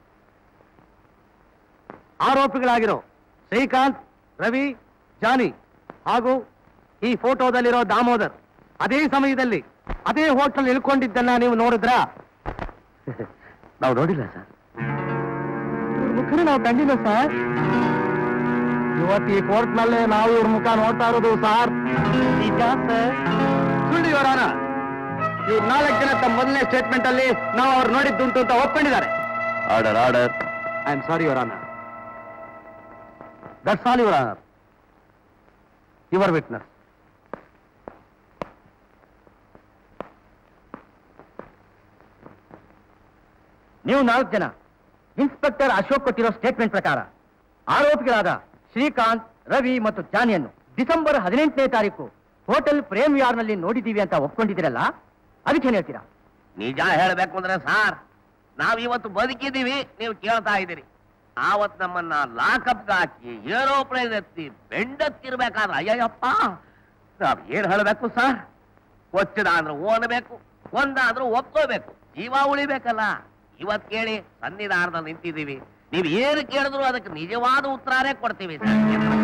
ಆರೋಪಿಗಳಾಗಿರೋ ಶ್ರೀಕಾಂತ್ ರವಿ ಜಾನಿ ಹಾಗೂ ಈ ಫೋಟೋದಲ್ಲಿರೋ ದಾಮೋದರ್ ಅದೇ ಸಮಯದಲ್ಲಿ ಅದೇ ಹೋಟೆಲ್ ಇಳ್ಕೊಂಡಿದ್ದನ್ನ ನೀವು ನೋಡಿದ್ರಾ ನಾವು ನೋಡಿಲ್ಲ ಸರ್ ಮುಖ ನಾವು ಕಂಡಿಲ್ಲ ಸರ್ ಇವತ್ತು ಈ ಕೋರ್ಟ್ ನಲ್ಲೇ ನಾವು ಇವ್ರ ಮುಖ ನೋಡ್ತಾ ಇರೋದು ಸರ್ ನಿಜ ಸರ್ ಸುಳ್ಳು ಇವರಾನ ಇವ್ರು ನಾಲ್ಕು ಜನ ತಮ್ಮ ಮೊದಲನೇ ಸ್ಟೇಟ್ಮೆಂಟ್ ಅಲ್ಲಿ ನಾವು ಅವ್ರು ನೋಡಿದ್ದುಂಟು ಅಂತ ಒಪ್ಕೊಂಡಿದ್ದಾರೆ order order I am sorry your honour that's all your honour your witness ನೀವು ನಾಲ್ಕು ಜನ ಇನ್ಸ್ಪೆಕ್ಟರ್ ಅಶೋಕ್ ಕೊಟ್ಟಿರೋ ಸ್ಟೇಟ್ಮೆಂಟ್ ಪ್ರಕಾರ ಆರೋಪಿಗಳಾದ ಶ್ರೀಕಾಂತ್ ರವಿ ಮತ್ತು ಜಾನಿಯನ್ನು ಡಿಸೆಂಬರ್ ಹದಿನೆಂಟನೇ ತಾರೀಕು ಹೋಟೆಲ್ ಪ್ರೇಮ್ ಯಾರ್ನಲ್ಲಿ ನೋಡಿದ್ದೀವಿ ಅಂತ ಒಪ್ಕೊಂಡಿದ್ದೀರಲ್ಲ ಅದಕ್ಕೇನು ಹೇಳ್ತೀರಾ ನಿಜ ಹೇಳ್ಬೇಕು ಅಂದ್ರೆ ಸಾರ್ ನಾವ್ ಇವತ್ತು ಬದುಕಿದೀವಿ ನೀವು ಕೇಳ್ತಾ ಇದ್ದೀರಿ ಆವತ್ ನಮ್ಮನ್ನ ಲಾಕಪ್ ಹಾಕಿ ಏರೋಪ್ಲೇನ್ ಎತ್ತಿ ಬೆಂಡತ್ತಿರ್ಬೇಕಾದ್ರೆ ಅಯ್ಯಯ್ಯಪ್ಪ ನಾವ್ ಏನ್ ಹೇಳ್ಬೇಕು ಸರ್ ಕೊಚ್ಚದ ಅಂದ್ರೆ ಓನ್ಬೇಕು ಒಂದ ಅಂದ್ರೆ ಒಪ್ಕೋಬೇಕು ಜೀವ ಉಳಿಬೇಕಲ್ಲ ಇವತ್ ಕೇಳಿ ಸನ್ನಿಧಾನದಲ್ಲಿ ನಿಂತಿದ್ದೀವಿ ನೀವ್ ಏನು ಕೇಳಿದ್ರು ಅದಕ್ಕೆ ನಿಜವಾದ ಉತ್ತರನೇ ಕೊಡ್ತೀವಿ ಸರ್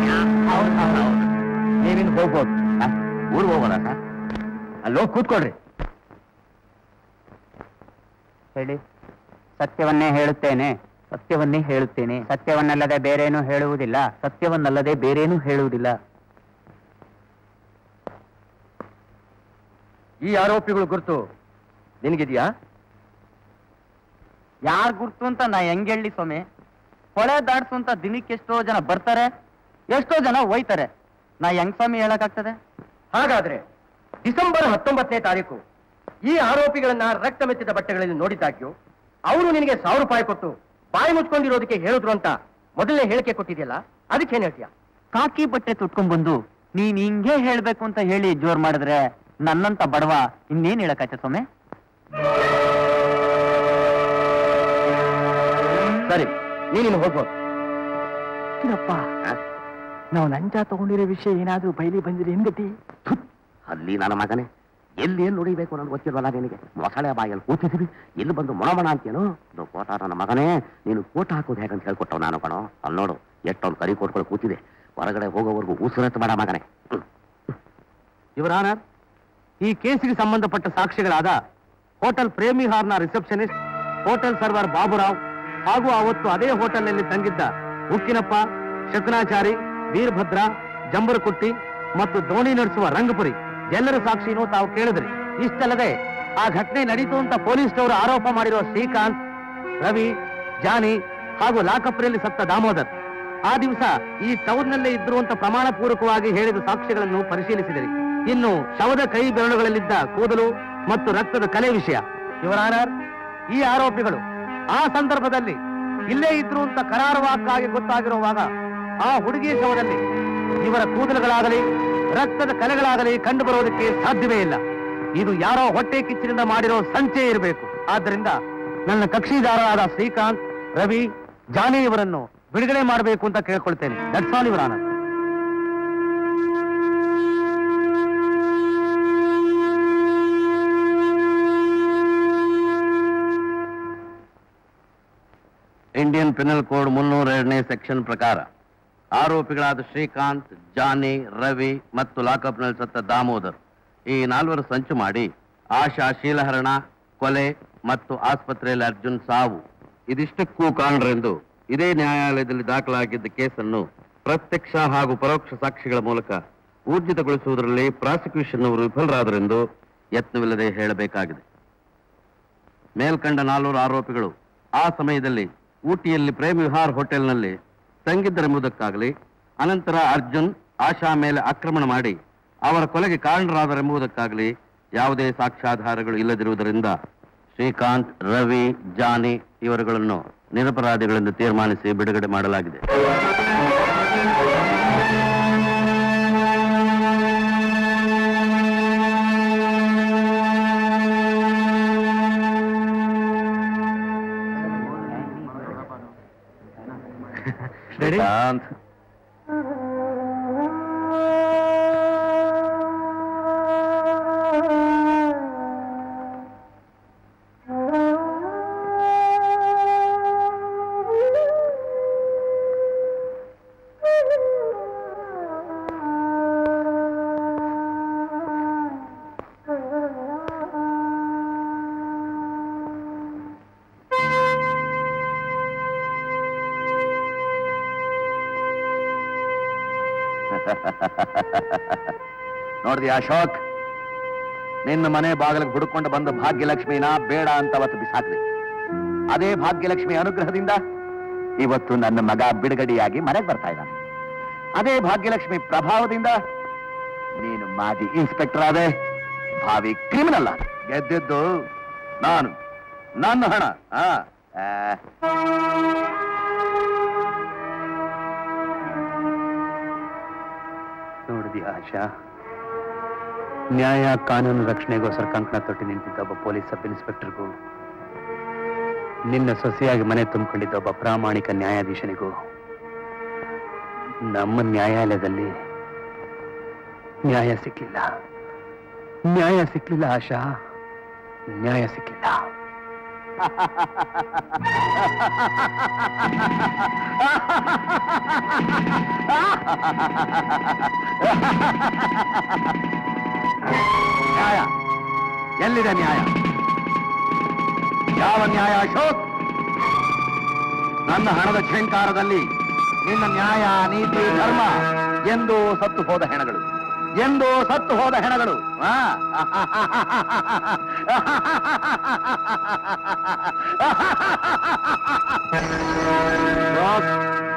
ನೀವಿನ್ ಹೋಗ್ಬೋದು ಊರಿಗೆ ಹೋಗೋಣ ಸರ್ ಅಲ್ಲೋ ಕೂತ್ಕೊಳ್ರಿ ಹೇಳಿ ಸತ್ಯವನ್ನೇ ಹೇಳುತ್ತೇನೆ ಸತ್ಯವನ್ನೇ ಹೇಳುತ್ತೇನೆ ಸತ್ಯವನ್ನಲ್ಲದೆ ಬೇರೇನೂ ಹೇಳುವುದಿಲ್ಲ ಸತ್ಯವನ್ನಲ್ಲದೆ ಬೇರೇನೂ ಹೇಳುವುದಿಲ್ಲ ಈ ಆರೋಪಿಗಳು ಗುರುತು ನಿನಗಿದ್ಯಾ ಯಾರ್ ಗುರ್ತು ಅಂತ ನಾ ಹೆಂಗ್ ಹೇಳಿ ಸ್ವಾಮಿ ಹೊಳೆ ದಾಟ್ಸು ಅಂತ ದಿನಕ್ಕೆ ಎಷ್ಟೋ ಜನ ಬರ್ತಾರೆ ಎಷ್ಟೋ ಜನ ಹೋಯ್ತಾರೆ ನಾ ಹೆಂಗ್ ಸ್ವಾಮಿ ಹೇಳಕ್ಕಾಗ್ತದೆ ಹಾಗಾದ್ರೆ ಡಿಸೆಂಬರ್ ಹತ್ತೊಂಬತ್ತನೇ ತಾರೀಕು ಈ ಆರೋಪಿಗಳನ್ನ ರಕ್ತ ಮೆಚ್ಚಿದ ಬಟ್ಟೆಗಳಲ್ಲಿ ನೋಡಿದ್ದಾಗ್ಯೂ ಅವರು ನಿನಗೆ ಸಾವಿರ ರೂಪಾಯಿ ಕೊಟ್ಟು ಬಾಯಿ ಮುಚ್ಕೊಂಡಿರೋದಕ್ಕೆ ಹೇಳಿದ್ರು ಅಂತ ಮೊದಲನೇ ಹೇಳಿಕೆ ಕೊಟ್ಟಿದ್ಯಲ್ಲ ಅದಕ್ಕೇನ್ ಹೇಳ್ತೀಯ ಕಾಕಿ ಬಟ್ಟೆ ತುಟ್ಕೊಂಡ್ ಬಂದು ನೀನ್ ಹಿಂಗೆ ಹೇಳ್ಬೇಕು ಅಂತ ಹೇಳಿ ಜೋರ್ ಮಾಡಿದ್ರೆ ನನ್ನಂತ ಬಡವ ಇನ್ನೇನ್ ಹೇಳಕ್ಕಾಯ್ತ ಸ್ವಾಮಿ ಸರಿ ನೀನಿನ್ನು ಹೋಗ್ಬೋದು ಚಿನ್ನಪ್ಪ ನಾವು ಲಂಚ ತಗೊಂಡಿರೋ ವಿಷಯ ಏನಾದ್ರೂ ಬಯಲಿ ಬಂದಿರಿ ಹೆಂಗತಿ ಅಲ್ಲಿ ನನ್ನ ಮಗನೇ ಎಲ್ಲಿ ಏನ್ ನುಡಿಬೇಕು ನನಗೆ ಗೊತ್ತಿಲ್ವಲ್ಲ ನಿನಗೆ ಮೊಸಳೆ ಬಾಯಲ್ಲಿ ಕೂತಿದ್ದೀವಿ ಇಲ್ಲಿ ಬಂದು ಮೊಣಮಣ ಅಂತೇನು ಇದು ಕೋಟ ನನ್ನ ಮಗನೇ ನೀನು ಕೋಟ ಹಾಕೋದು ಹೇಗಂತ ಹೇಳ್ಕೊಟ್ಟವ್ ನಾನು ಕಣೋ ಅಲ್ಲಿ ನೋಡು ಎಷ್ಟೊಂದು ಕರಿ ಕೊಟ್ಕೊಂಡು ಕೂತಿದೆ ಹೊರಗಡೆ ಹೋಗೋವರೆಗೂ ಉಸಿರತ್ತು ಮಾಡ ಮಗನೇ ಹ್ಮ್. ಯುವರ್ ಆನರ್ ಈ ಕೇಸಿಗೆ ಸಂಬಂಧಪಟ್ಟ ಸಾಕ್ಷಿಗಳಾದ ಹೋಟೆಲ್ ಪ್ರೇಮಿ ಹಾರ್ನ ರಿಸೆಪ್ಷನಿಸ್ಟ್ ಹೋಟೆಲ್ ಸರ್ವರ್ ಬಾಬುರಾವ್ ಹಾಗೂ ಅವತ್ತು ಅದೇ ಹೋಟೆಲ್ನಲ್ಲಿ ತಂಗಿದ್ದ ಉಕ್ಕಿನಪ್ಪ ಶಕುನಾಚಾರಿ ವೀರಭದ್ರ ಜಂಬರಕುಟ್ಟಿ ಮತ್ತು ದೋಣಿ ನಡೆಸುವ ರಂಗಪುರಿ ಎಲ್ಲರ ಸಾಕ್ಷಿನೂ ತಾವು ಕೇಳಿದ್ರಿ ಇಷ್ಟಲ್ಲದೆ ಆ ಘಟನೆ ನಡೀತು ಅಂತ ಪೊಲೀಸ್ನವರು ಆರೋಪ ಮಾಡಿರೋ ಶ್ರೀಕಾಂತ್ ರವಿ ಜಾನಿ ಹಾಗೂ ಲಾಕಪ್ರಿಯಲ್ಲಿ ಸತ್ತ ದಾಮೋದರ್ ಆ ದಿವಸ ಈ ಟೌನ್ನಲ್ಲೇ ಇದ್ರು ಅಂತ ಪ್ರಮಾಣ ಪೂರ್ವಕವಾಗಿ ಹೇಳಿದ ಸಾಕ್ಷ್ಯಗಳನ್ನು ಪರಿಶೀಲಿಸಿದಿರಿ ಇನ್ನು ಶವದ ಕೈ ಬೆರಳುಗಳಲ್ಲಿದ್ದ ಕೂದಲು ಮತ್ತು ರಕ್ತದ ಕಲೆ ವಿಷಯ ಇವರ ಆನರ್ ಈ ಆರೋಪಿಗಳು ಆ ಸಂದರ್ಭದಲ್ಲಿ ಇಲ್ಲೇ ಇದ್ರು ಅಂತ ಕರಾರುವಾಕ್ಕಾಗಿ ಗೊತ್ತಾಗಿರುವಾಗ ಆ ಹುಡುಗಿ ಶವದಲ್ಲಿ ಇವರ ಕೂದಲುಗಳಾಗಲಿ ರಕ್ತದ ಕಲೆಗಳಾಗಲಿ ಕಂಡು ಬರೋದಕ್ಕೆ ಸಾಧ್ಯವೇ ಇಲ್ಲ ಇದು ಯಾರೋ ಹೊಟ್ಟೆ ಕಿಚ್ಚಿನಿಂದ ಮಾಡಿರೋ ಸಂಚೆ ಇರಬೇಕು ಆದ್ದರಿಂದ ನನ್ನ ಕಕ್ಷಿದಾರರಾದ ಶ್ರೀಕಾಂತ್ ರವಿ ಜಾನಿ ಇವರನ್ನು ಬಿಡುಗಡೆ ಮಾಡಬೇಕು ಅಂತ ಕೇಳ್ಕೊಳ್ತೇನೆ ದಟ್ಸ್ ಆಲ್ ಇವರ ಆನಂದ್ ಇಂಡಿಯನ್ ಪಿನಲ್ ಕೋಡ್ ಮುನ್ನೂರ ಎರಡನೇ ಸೆಕ್ಷನ್ ಪ್ರಕಾರ ಆರೋಪಿಗಳಾದ ಶ್ರೀಕಾಂತ್ ಜಾನಿ ರವಿ ಮತ್ತು ಲಾಕಪ್ನಲ್ಲಿ ಸತ್ತ ದಾಮೋದರ್ ಈ ನಾಲ್ವರು ಸಂಚು ಮಾಡಿ ಆಶಾ ಶೀಲಹರಣ ಕೊಲೆ ಮತ್ತು ಆಸ್ಪತ್ರೆಯಲ್ಲಿ ಅರ್ಜುನ್ ಸಾವು ಇದಿಷ್ಟಕ್ಕೂ ಕಾರಣರೆಂದು ಇದೇ ನ್ಯಾಯಾಲಯದಲ್ಲಿ ದಾಖಲಾಗಿದ್ದ ಕೇಸನ್ನು ಪ್ರತ್ಯಕ್ಷ ಹಾಗೂ ಪರೋಕ್ಷ ಸಾಕ್ಷಿಗಳ ಮೂಲಕ ಊರ್ಜಿತಗೊಳಿಸುವುದರಲ್ಲಿ ಪ್ರಾಸಿಕ್ಯೂಷನ್ ಅವರು ವಿಫಲರಾದರೆಂದು ಯತ್ನವಿಲ್ಲದೆ ಹೇಳಬೇಕಾಗಿದೆ ಮೇಲ್ಕಂಡ ನಾಲ್ವರು ಆರೋಪಿಗಳು ಆ ಸಮಯದಲ್ಲಿ ಊಟಿಯಲ್ಲಿ ಪ್ರೇಮ್ ವಿಹಾರ್ ಹೋಟೆಲ್ನಲ್ಲಿ ತಂಗಿದ್ದರೆಂಬುದಕ್ಕಾಗಲಿ ಅನಂತರ ಅರ್ಜುನ್ ಆಶಾ ಮೇಲೆ ಆಕ್ರಮಣ ಮಾಡಿ ಅವರ ಕೊಲೆಗೆ ಕಾರಣರಾದರೆಂಬುದಕ್ಕಾಗಲಿ ಯಾವುದೇ ಸಾಕ್ಷ್ಯಾಧಾರಗಳು ಇಲ್ಲದಿರುವುದರಿಂದ ಶ್ರೀಕಾಂತ್ ರವಿ ಜಾನಿ ಇವರುಗಳನ್ನು ನಿರಪರಾಧಿಗಳೆಂದು ತೀರ್ಮಾನಿಸಿ ಬಿಡುಗಡೆ ಮಾಡಲಾಗಿದೆ ಶ್ರೀಕಾಂತ್ ನೋಡಿದ್ಯಾ ಅಶೋಕ್ ನಿನ್ನ ಮನೆ ಬಾಗಿಲಿಗೆ ಹುಡುಕೊಂಡು ಬಂದ ಭಾಗ್ಯಲಕ್ಷ್ಮಿನ ಬೇಡ ಅಂತ ಅವತ್ತು ಬಿಸಾಕ್ದೆ ಅದೇ ಭಾಗ್ಯಲಕ್ಷ್ಮಿ ಅನುಗ್ರಹದಿಂದ ಇವತ್ತು ನನ್ನ ಮಗ ಬಿಡುಗಡೆಯಾಗಿ ಮನೆಗೆ ಬರ್ತಾ ಇದ್ದಾನೆ ಅದೇ ಭಾಗ್ಯಲಕ್ಷ್ಮಿ ಪ್ರಭಾವದಿಂದ ನೀನು ಮಾಜಿ ಇನ್ಸ್ಪೆಕ್ಟರ್ ಆದೆ ಭಾವಿ ಕ್ರಿಮಿನಲ್ ಆದ ಗೆದ್ದಿದ್ದು ನಾನು ನನ್ನ ಹಣ ಆ, ಆ. ನೋಡಿದ್ಯಾ ಆಶಾ ನ್ಯಾಯ ಕಾನೂನು ರಕ್ಷಣೆಗೋಸ್ಕರ ಕಂಕಣ ತೊಟ್ಟಿ ನಿಂತಿದ್ದ ಒಬ್ಬ ಪೊಲೀಸ್ ಸಬ್ ಇನ್ಸ್ಪೆಕ್ಟರ್ಗೂ ನಿನ್ನ ಸೊಸೆಯಾಗಿ ಮನೆ ತುಂಬಿಕೊಂಡಿದ್ದ ಒಬ್ಬ ಪ್ರಾಮಾಣಿಕ ನ್ಯಾಯಾಧೀಶನಿಗೂ ನಮ್ಮ ನ್ಯಾಯಾಲಯದಲ್ಲಿ ನ್ಯಾಯ ಸಿಕ್ಲಿಲ್ಲ ನ್ಯಾಯ ಸಿಕ್ಲಿಲ್ಲ ಆಶಾ ನ್ಯಾಯ ಸಿಕ್ಲಿಲ್ಲ ನ್ಯಾಯ ಎಲ್ಲಿದೆ ನ್ಯಾಯ ಯಾವ ನ್ಯಾಯ ಅಶೋಕ್ ನನ್ನ ಹಣದ ಝೇಂಕಾರದಲ್ಲಿ ನಿನ್ನ ನ್ಯಾಯ ನೀತಿ ಧರ್ಮ ಎಂದು ಸತ್ತು ಹೋದ ಹೆಣಗಳು ಎಂದು ಸತ್ತು ಹೋದ ಹೆಣಗಳು ಆ? ಅಶೋಕ್,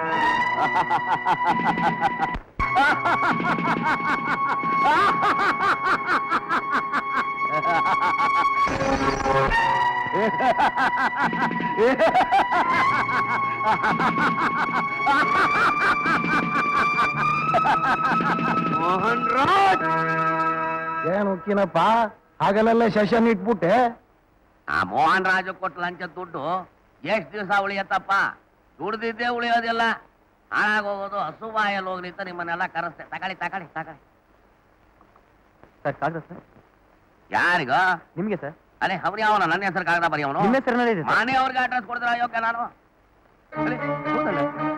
ಮೋಹನ್ ರಾಜ್ ಏನು ಉಕ್ಕಿನಪ್ಪ ಹಾಗಲೆಲ್ಲ ಸೆಷನ್ ಇಟ್ಬಿಟ್ಟೆ ಆ ಮೋಹನ್ ರಾಜು ಕೊಟ್ಟು ಲಂಚ ದುಡ್ಡು ಎಷ್ಟ್ ದಿವಸ ಉಳಿಯತ್ತಪ್ಪ ದುಡ್ದಿದ್ದೇ ಉಳಿಯೋದಿಲ್ಲ ಹಾಳಾಗೋಗೋದು ಹಸುವಾಯಲ್ಲಿ ಹೋಗ್ಲಿ ಅಂತ ನಿಮ್ಮನ್ನೆಲ್ಲ ಕರೆಸ್ತೆ ತಗೊಳ್ಳಿ ತಗೊಳ್ಳಿ ತಗೊಳ್ಳಿ ಸರ್ ಕಾಗ್ದ ಸರ್ ಯಾರಿಗ ನಿಮ್ಗೆ ಸರ್ ಅರೆ ಅವ್ರು ಯಾವನ ನನ್ನ ಹೆಸರು ಕಾಗದ ಬರೆಯವನು ನಿಮ್ಮ ಹೆಸರಿನಲ್ಲಿ ಇದೆ ಸರ್. ಮನೆ ಅವ್ರಿಗೆ ಅಡ್ರೆಸ್ ಕೊಡಿದ್ರ ಅಯೋಗ್ಯ ನಾನು ಹೇಳಿ, ಕೂತಲ್ಲ.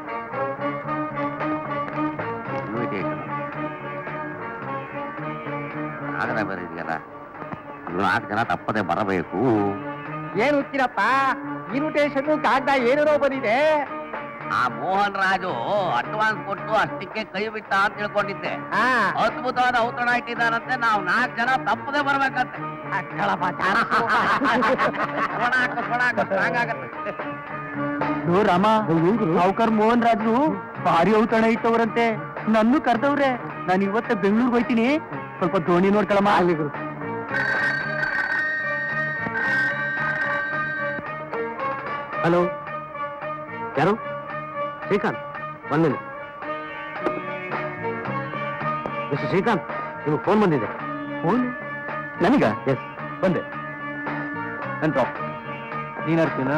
Invitation. ಕಾಗದ ಬರೀದಿಯಲ್ಲ ನಾಲ್ಕು ಜನ ತಪ್ಪದೆ ಬರಬೇಕು ಏನು ಉಕ್ಕಿನಪ್ಪ ಇನ್ವಿಟೇಷನ್ ಕಾಗ್ದ ಏನೇನೋ ಬಂದಿದೆ ಆ ಮೋಹನ್ ರಾಜು ಅಡ್ವಾನ್ಸ್ ಕೊಟ್ಟು ಅಷ್ಟಕ್ಕೆ ಕೈ ಬಿಟ್ಟ ಅಂತ ತಿಳ್ಕೊಂಡಿದ್ದೆ ಹಾ ಅದ್ಭುತವಾದ ಔತಣ ಇಟ್ಟಿದ್ದಾರಂತೆ ನಾವು ನಾಲ್ಕು ಜನ ತಪ್ಪದೆ ಬರ್ಬೇಕಂತೆ ಸೊಣ ಹಾಕು, ಸೊಣ ಹಾಕು, strong ಆಗತ್ತೆ. ನೋ ರಾಮ ಸಾವುಕರ್ ಮೋಹನ್ ರಾಜು ಭಾರಿ ಔತಣ ಇಟ್ಟವ್ರಂತೆ ನನ್ನೂ ಕರ್ದವ್ರೆ ನಾನು ಇವತ್ತೇ ಬೆಂಗಳೂರಿಗೆ ಹೋಯ್ತೀನಿ ಸ್ವಲ್ಪ ದೋಣಿ ನೋಡ್ಕೊಳಮ್ಮ ಅಲ್ಲಿ ಹಲೋ ಯಾರು ಶ್ರೀಕಾಂತ್ ಒಂದ್ ಮಿನಿಟ್ ಮಿಸ್ಟರ್ ಶ್ರೀಕಾಂತ್ ನಿಮಗೆ ಫೋನ್ ಬಂದಿದೆ ಫೋನ್ ನನಗ ಎಸ್ ಬಂದೆ ನನ್ನ ಡ್ರಾಪ್ ನೀನು ಅರ್ತೀನಾ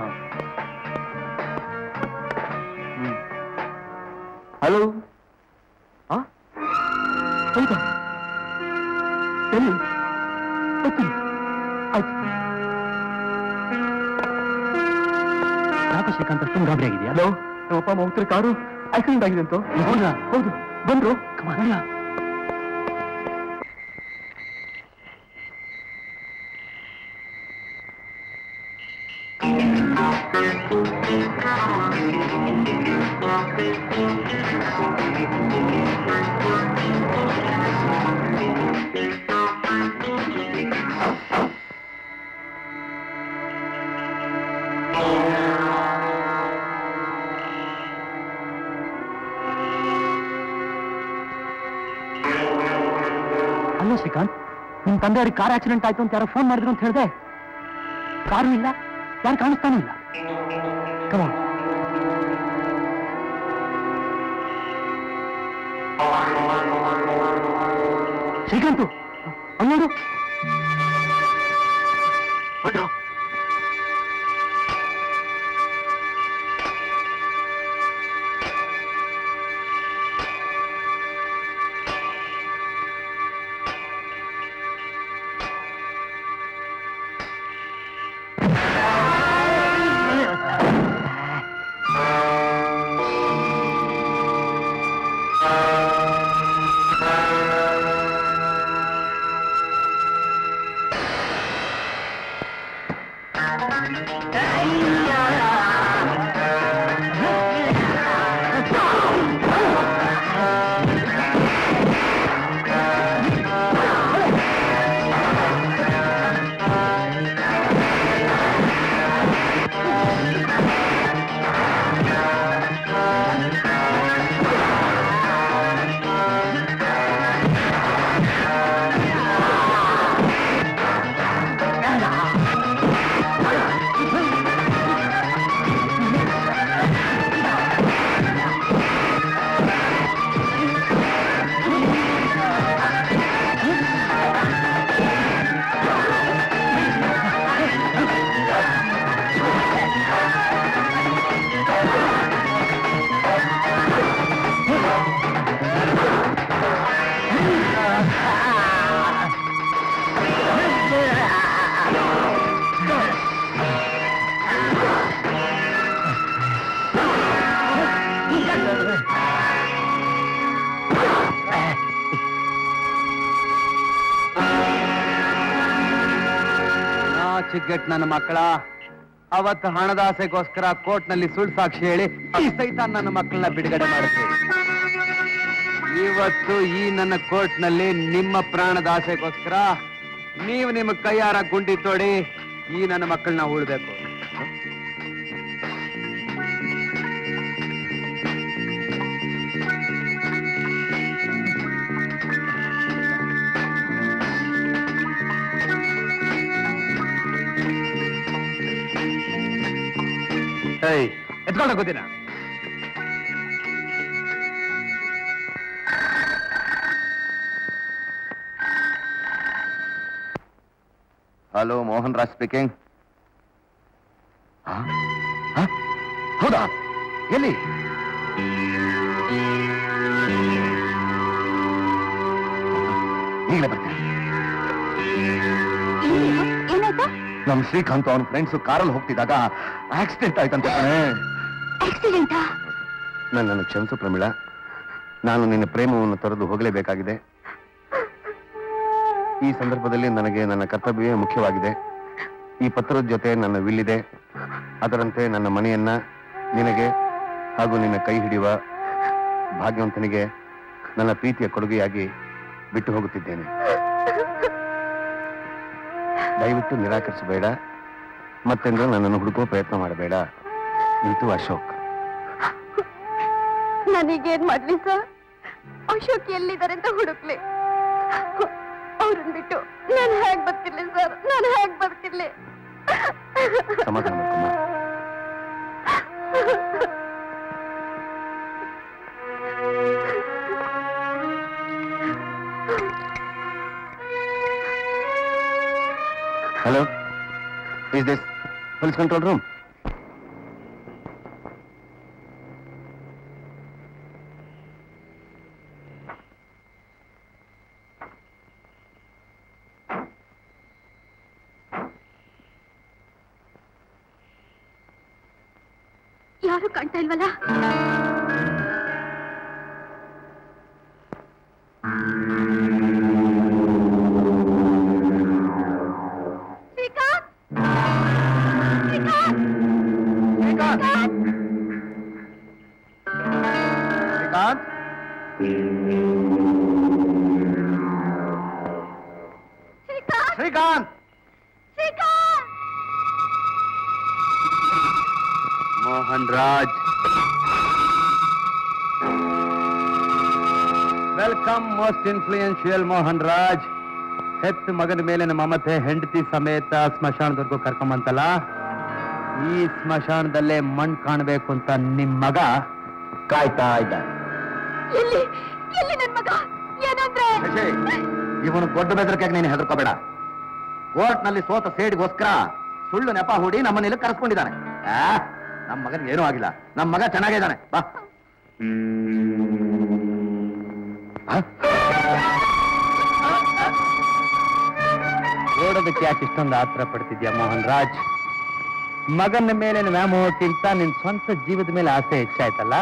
ಹಲೋ ಆ ಹೌದಾ ಎಲ್ಲಿ ಗೊತ್ತಿಲ್ಲ ಆಯ್ತು ಯಾಕೆ ಶ್ರೀಕಾಂತ್ ಅಷ್ಟೊಂದು ಗಾಬರಿ ಆಗಿದೆಯಾ ಹಲೋ ನಮ್ಮ ಅಪ್ಪ ಅಮ್ಮ ಹೋಗ್ತಾರೆ ಕಾರು ಆಕ್ಸಿಡೆಂಟ್ ಆಗಿದೆ ಅಂತ ಹೌದಾ ಹೌದು ಬಂದ್ರು ಕಮಾನ ಅಲ್ಲ ಶ್ರೀಕಾಂತ್ ನಿಮ್ ತಂದೆಯವ್ರಿಗೆ ಕಾರ್ ಆಕ್ಸಿಡೆಂಟ್ ಆಯ್ತು ಅಂತ ಯಾರೋ ಫೋನ್ ಮಾಡಿದ್ರು ಅಂತ ಹೇಳಿದೆ ಕಾರು ಇಲ್ಲ ಯಾರು ಕಾಣಿಸ್ತಾನೂ ಇಲ್ಲ ಕಮ ಶ್ರೀಕಾಂತು ಅನ್ನೋಡು ಹೊರ್ಟ್ರು. ಚಿಗ್ಗೆಟ್ ನನ್ನ ಮಕ್ಕಳ ಅವತ್ತು ಹಣದ ಆಸೆಗೋಸ್ಕರ ಕೋರ್ಟ್ನಲ್ಲಿ ಸುಳ್ಳು ಸಾಕ್ಷಿ ಹೇಳಿ ಈ ಸಹಿತ ನನ್ನ ಮಕ್ಕಳನ್ನ ಬಿಡುಗಡೆ ಮಾಡಿದ್ರಿ ಇವತ್ತು ಈ ನನ್ನ ಕೋರ್ಟ್ನಲ್ಲಿ ನಿಮ್ಮ ಪ್ರಾಣದ ಆಸೆಗೋಸ್ಕರ ನೀವು ನಿಮ್ಮ ಕೈಯಾರ ಗುಂಡಿ ತೋಡಿ ಈ ನನ್ನ ಮಕ್ಕಳನ್ನ ಉಳ್ಬೇಕು ಏಯ್ ಎತ್ಕೊಂಡು ಕೂತೀನ ಹಲೋ ಮೋಹನ್ ರಾಜ್ ಸ್ಪೀಕಿಂಗ್ ಹೌದಾ ಎಲ್ಲಿ ಈಗಲೇ ಬರ್ತೀನಿ ಏನಾಯ್ತು ನಮ್ ಶ್ರೀಕಾಂತ್ ಅವನ ಫ್ರೆಂಡ್ಸ್ ಕಾರಲ್ಲಿ ಹೋಗ್ತಿದ್ದಾಗ ಆಕ್ಸಿಡೆಂಟ್ ಆಯ್ತಂತೆ ಕಣೆ ಆಕ್ಸಿಡೆಂಟಾ ನನ್ನನ್ನು ಕ್ಷಮಿಸು ಪ್ರಮೀಳ ನಾನು ನಿನ್ನ ಪ್ರೇಮವನ್ನು ತೊರೆದು ಹೋಗಲೇಬೇಕಾಗಿದೆ ಈ ಸಂದರ್ಭದಲ್ಲಿ ನನಗೆ ನನ್ನ ಕರ್ತವ್ಯವೇ ಮುಖ್ಯವಾಗಿದೆ ಈ ಪತ್ರದ ಜೊತೆ ನನ್ನ ವಿಲ್ಲಿದೆ ಅದರಂತೆ ನನ್ನ ಮನೆಯನ್ನ ನಿನಗೆ ಹಾಗೂ ನಿನ್ನ ಕೈ ಹಿಡಿಯುವ ಭಾಗ್ಯವಂತನಿಗೆ ನನ್ನ ಪ್ರೀತಿಯ ಕೊಡುಗೆಯಾಗಿ ಬಿಟ್ಟು ಹೋಗುತ್ತಿದ್ದೇನೆ ದಯವಿಟ್ಟು ನಿರಾಕರಿಸಬೇಡ ಮತ್ತೆಂದು ನನ್ನನ್ನು ಹುಡುಕುವ ಪ್ರಯತ್ನ ಮಾಡಬೇಡ ಇಂತು ಅಶೋಕ್ ನನಗೇನ್ ಮಾಡ್ಲಿ ಸರ್ ಅಶೋಕ್ ಎಲ್ಲಿದ್ದಾರೆ ಅಂತ ಹುಡುಕ್ಲಿ ಅವ್ರನ್ನ ಬಿಟ್ಟು ನಾನು ಹೇಗ್ ಬದುಕಿರ್ಲಿ ಸರ್ ನಾನು ಹೇಗ್ ಬದುಕಿರ್ಲಿ ಸಮಾಧಾನ ಮಾಡ್ಕೊಮ್ಮ is this police control room ಯಾರು ಕಾಣ್ತಾ ಇಲ್ವಲ್ಲ Srikanth Srikanth Srikanth Srikanth Srikanth Srikanth Srikanth Mohan Raj welcome most influential Mohan Raj ಹೆತ್ತು ಮಗನ ಮೇಲಿನ ಮಮತೆ ಹೆಂಡತಿ ಸಮೇತ ಸ್ಮಶಾನದವರೆಗೂ ಕರ್ಕೊಂಬಂತಲ್ಲ ಈ ಸ್ಮಶಾನದಲ್ಲೇ ಮಣ್ ಕಾಣಬೇಕು ಅಂತ ನಿಮ್ ಮಗ ಕಾಯ್ತಾ ಇದ್ದಾನೆ ಎಲ್ಲಿ ಎಲ್ಲಿ ನನ್ ಮಗ ಏನಂದ್ರೆ ಇವನು ದೊಡ್ಡ ಬೆದರಿಕೆಗೆ ನೀನು ಹೆದರ್ಕೋಬೇಡ ಕೋರ್ಟ್ನಲ್ಲಿ ಸೋತ ಸೇಡ್ಗೋಸ್ಕರ ಸುಳ್ಳು ನೆಪ ಹೂಡಿ ನಮ್ಮನ್ನೆಲ್ಲ ಕರೆಸ್ಕೊಂಡಿದ್ದಾನೆ ಆ, ನಮ್ಮ ಮಗನಿಗೆ ಏನೂ ಆಗಿಲ್ಲ ನಮ್ಮ ಮಗ ಚೆನ್ನಾಗಿದ್ದಾನೆ ಬಾ ಓಡೋದಕ್ಕೆ ಯಾಕೆ ಇಷ್ಟೊಂದು ಆತರ ಪಡ್ತಿದ್ಯಾ ಮೋಹನ್ ರಾಜ್ ಮಗನ ಮೇಲಿನ ವ್ಯಾಮೋಹಕ್ಕಿಂತ ನಿನ್ ಸ್ವಂತ ಜೀವದ ಮೇಲೆ ಆಸೆ ಹೆಚ್ಚಾಯ್ತಲ್ಲ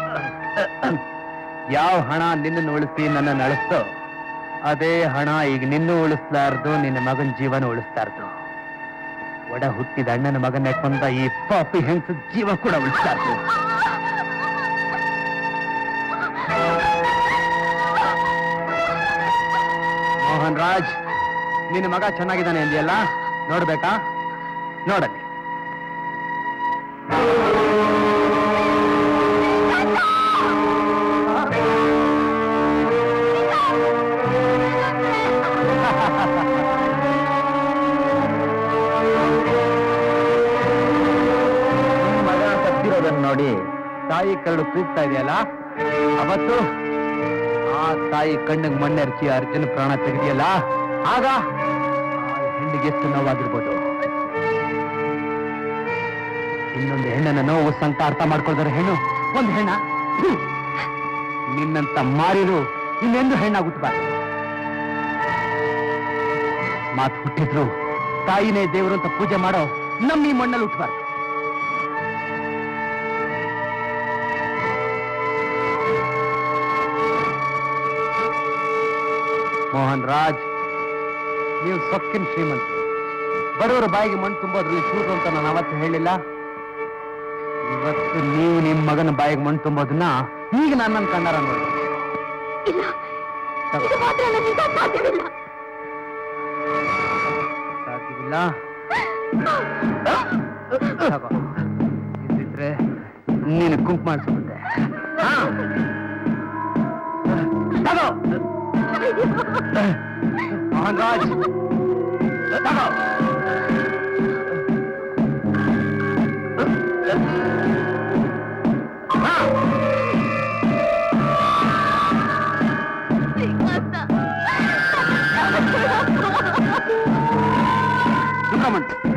ಯಾವ ಹಣ ನಿನ್ನನ್ನು ಉಳಿಸಿ ನನ್ನನ್ನು ಅಳಿಸ್ತೋ ಅದೇ ಹಣ ಈಗ ನಿನ್ನೂ ಉಳಿಸ್ಲಾರ್ದು ನಿನ್ನ ಮಗನ ಜೀವನ ಉಳಿಸ್ಲಾರ್ದು ಒಡ ಹುಟ್ಟಿದ ಅಣ್ಣನ ಮಗನ ಕೊಂದ ಈ ಪಾಪಿ ಹೆಂಗಸ ಜೀವ ಕೂಡ ಉಳಿಸ್ಲಾರ್ದು ಮೋಹನ್ ರಾಜ್ ನಿನ್ನ ಮಗ ಚೆನ್ನಾಗಿದ್ದಾನೆ ಅಂದಿಯಲ್ಲ ನೋಡ್ಬೇಕಾ ನೋಡಲಿ ನಿನ್ ಮಗ ಸತ್ತಿರೋದನ್ನ ನೋಡಿ ತಾಯಿ ಕರಡು ಕೂಗ್ತಾ ಇದೆಯಲ್ಲ ಅವತ್ತು ಆ ತಾಯಿ ಕಣ್ಣಿಗೆ ಮಣ್ಣೆರಚಿ ಅರ್ಜುನ ಪ್ರಾಣ ತೆಗೆದಿಯಲ್ಲ ಆಗ ಆ ಹೆಣ್ಣಿಗೆ ಎಷ್ಟು ನೋವಾಗಿರ್ಬೋದು ಇನ್ನೊಂದು ಹೆಣ್ಣನ್ನ ನೋವು ಸಂತ ಅರ್ಥ ಮಾಡ್ಕೊಳ್ದಾರೆ ಹೆಣ್ಣು ಒಂದು ಹೆಣ್ಣ ಹ್ಮ್. ನಿನ್ನಂತ ಮಾರಿರು ಇನ್ನೆಂದು ಹೆಣ್ಣಾಗುತ್ತಬಾರ್ದು ಮಾತು ಹುಟ್ಟಿದ್ರು ತಾಯಿನೇ ದೇವರು ಅಂತ ಪೂಜೆ ಮಾಡೋ ನಮ್ಮ ಈ ಮಣ್ಣಲ್ಲಿ ಹುಟ್ಟಬಾರ್ದು ಮೋಹನ್ ರಾಜ್ ನೀವು ಸೊಕ್ಕಿನ ಶ್ರೀಮಂತ ಬಡವರ ಬಾಯಿಗೆ ಮಣ್ಣು ತುಂಬೋದ್ರಲ್ಲಿ ಚೂರು ಅಂತ ನಾನು ಅವತ್ತು ಹೇಳಿಲ್ಲ ಇವತ್ತು ನೀವು ನಿಮ್ಮ ಮಗನ ಬಾಯಿಗೆ ಮಣ್ಣು ತುಂಬೋದನ್ನ ಈಗ ನಾನು ನನ್ನ ಕಣ್ಣಾರ ನೋಡಿ ಇಲ್ಲ ಇದು ಮಾತ್ರ ನನ್ನಿಂದ ಸಾಧ್ಯವಿಲ್ಲ ಸಾಧ್ಯವಿಲ್ಲ ತಗೋ. ಇಲ್ದಿದ್ರೆ ನೀನು ಕುಂಕ್ ಮಾಡಿಸ್ಬಿಟ್ಟೆ ತಗೋ ಮೋಹನ್ ರಾಜ್ ತಗೋ ದುಃಖಮಂಟು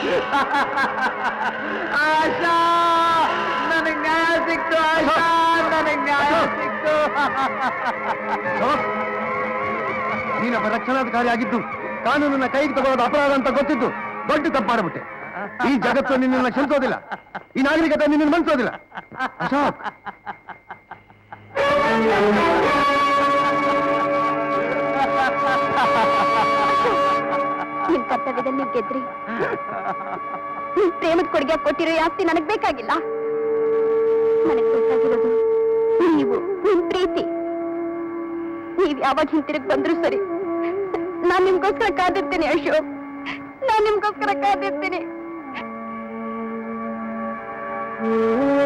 ಆಶಾ ನನಗೆ ನ್ಯಾಯ ಸಿಕ್ತು ಆಶಾ ನನಗೆ ನ್ಯಾಯ ಸಿಕ್ತು ನೀನೊಬ್ಬ ರಕ್ಷಣಾಧಿಕಾರಿ ಆಗಿದ್ದು ಕಾನೂನನ್ನ ಕೈಗೆ ತಗೊಳ್ಳೋದು ಅಪರಾಧ ಅಂತ ಗೊತ್ತಿದ್ದು ದೊಡ್ಡ ತಪ್ಪು ಮಾಡಿಬಿಟ್ಟೆ ಈ ಜಗತ್ತು ನಿನ್ನನ್ನು ಕ್ಷಮಿಸೋದಿಲ್ಲ ಈ ನಾಗರಿಕತೆ ನಿನ್ನನ್ನು ಮನ್ಸೋದಿಲ್ಲ ಅಶೋಕ್ ನಿಮ್ ಕರ್ತವ್ಯದಲ್ಲಿ ನೀವು ಗೆದ್ರಿ ನಿಮ್ ಪ್ರೇಮದ ಕೊಡುಗೆ ಕೊಟ್ಟಿರೋ ಈ ಆಸ್ತಿ ನನಗ್ ಬೇಕಾಗಿಲ್ಲ ನನಗ್ ಬೇಕಾಗಿರೋದು ನೀವು ನಿಮ್ ಪ್ರೀತಿ ನೀವ್ ಯಾವಾಗ ಹಿಂತಿರುಗ್ ಬಂದ್ರು ಸರಿ ನಾನ್ ನಿಮ್ಗೋಸ್ಕರ ಕಾದಿರ್ತೀನಿ ಅಶೋಕ್ ನಾನ್ ನಿಮ್ಗೋಸ್ಕರ ಕಾದಿರ್ತೀನಿ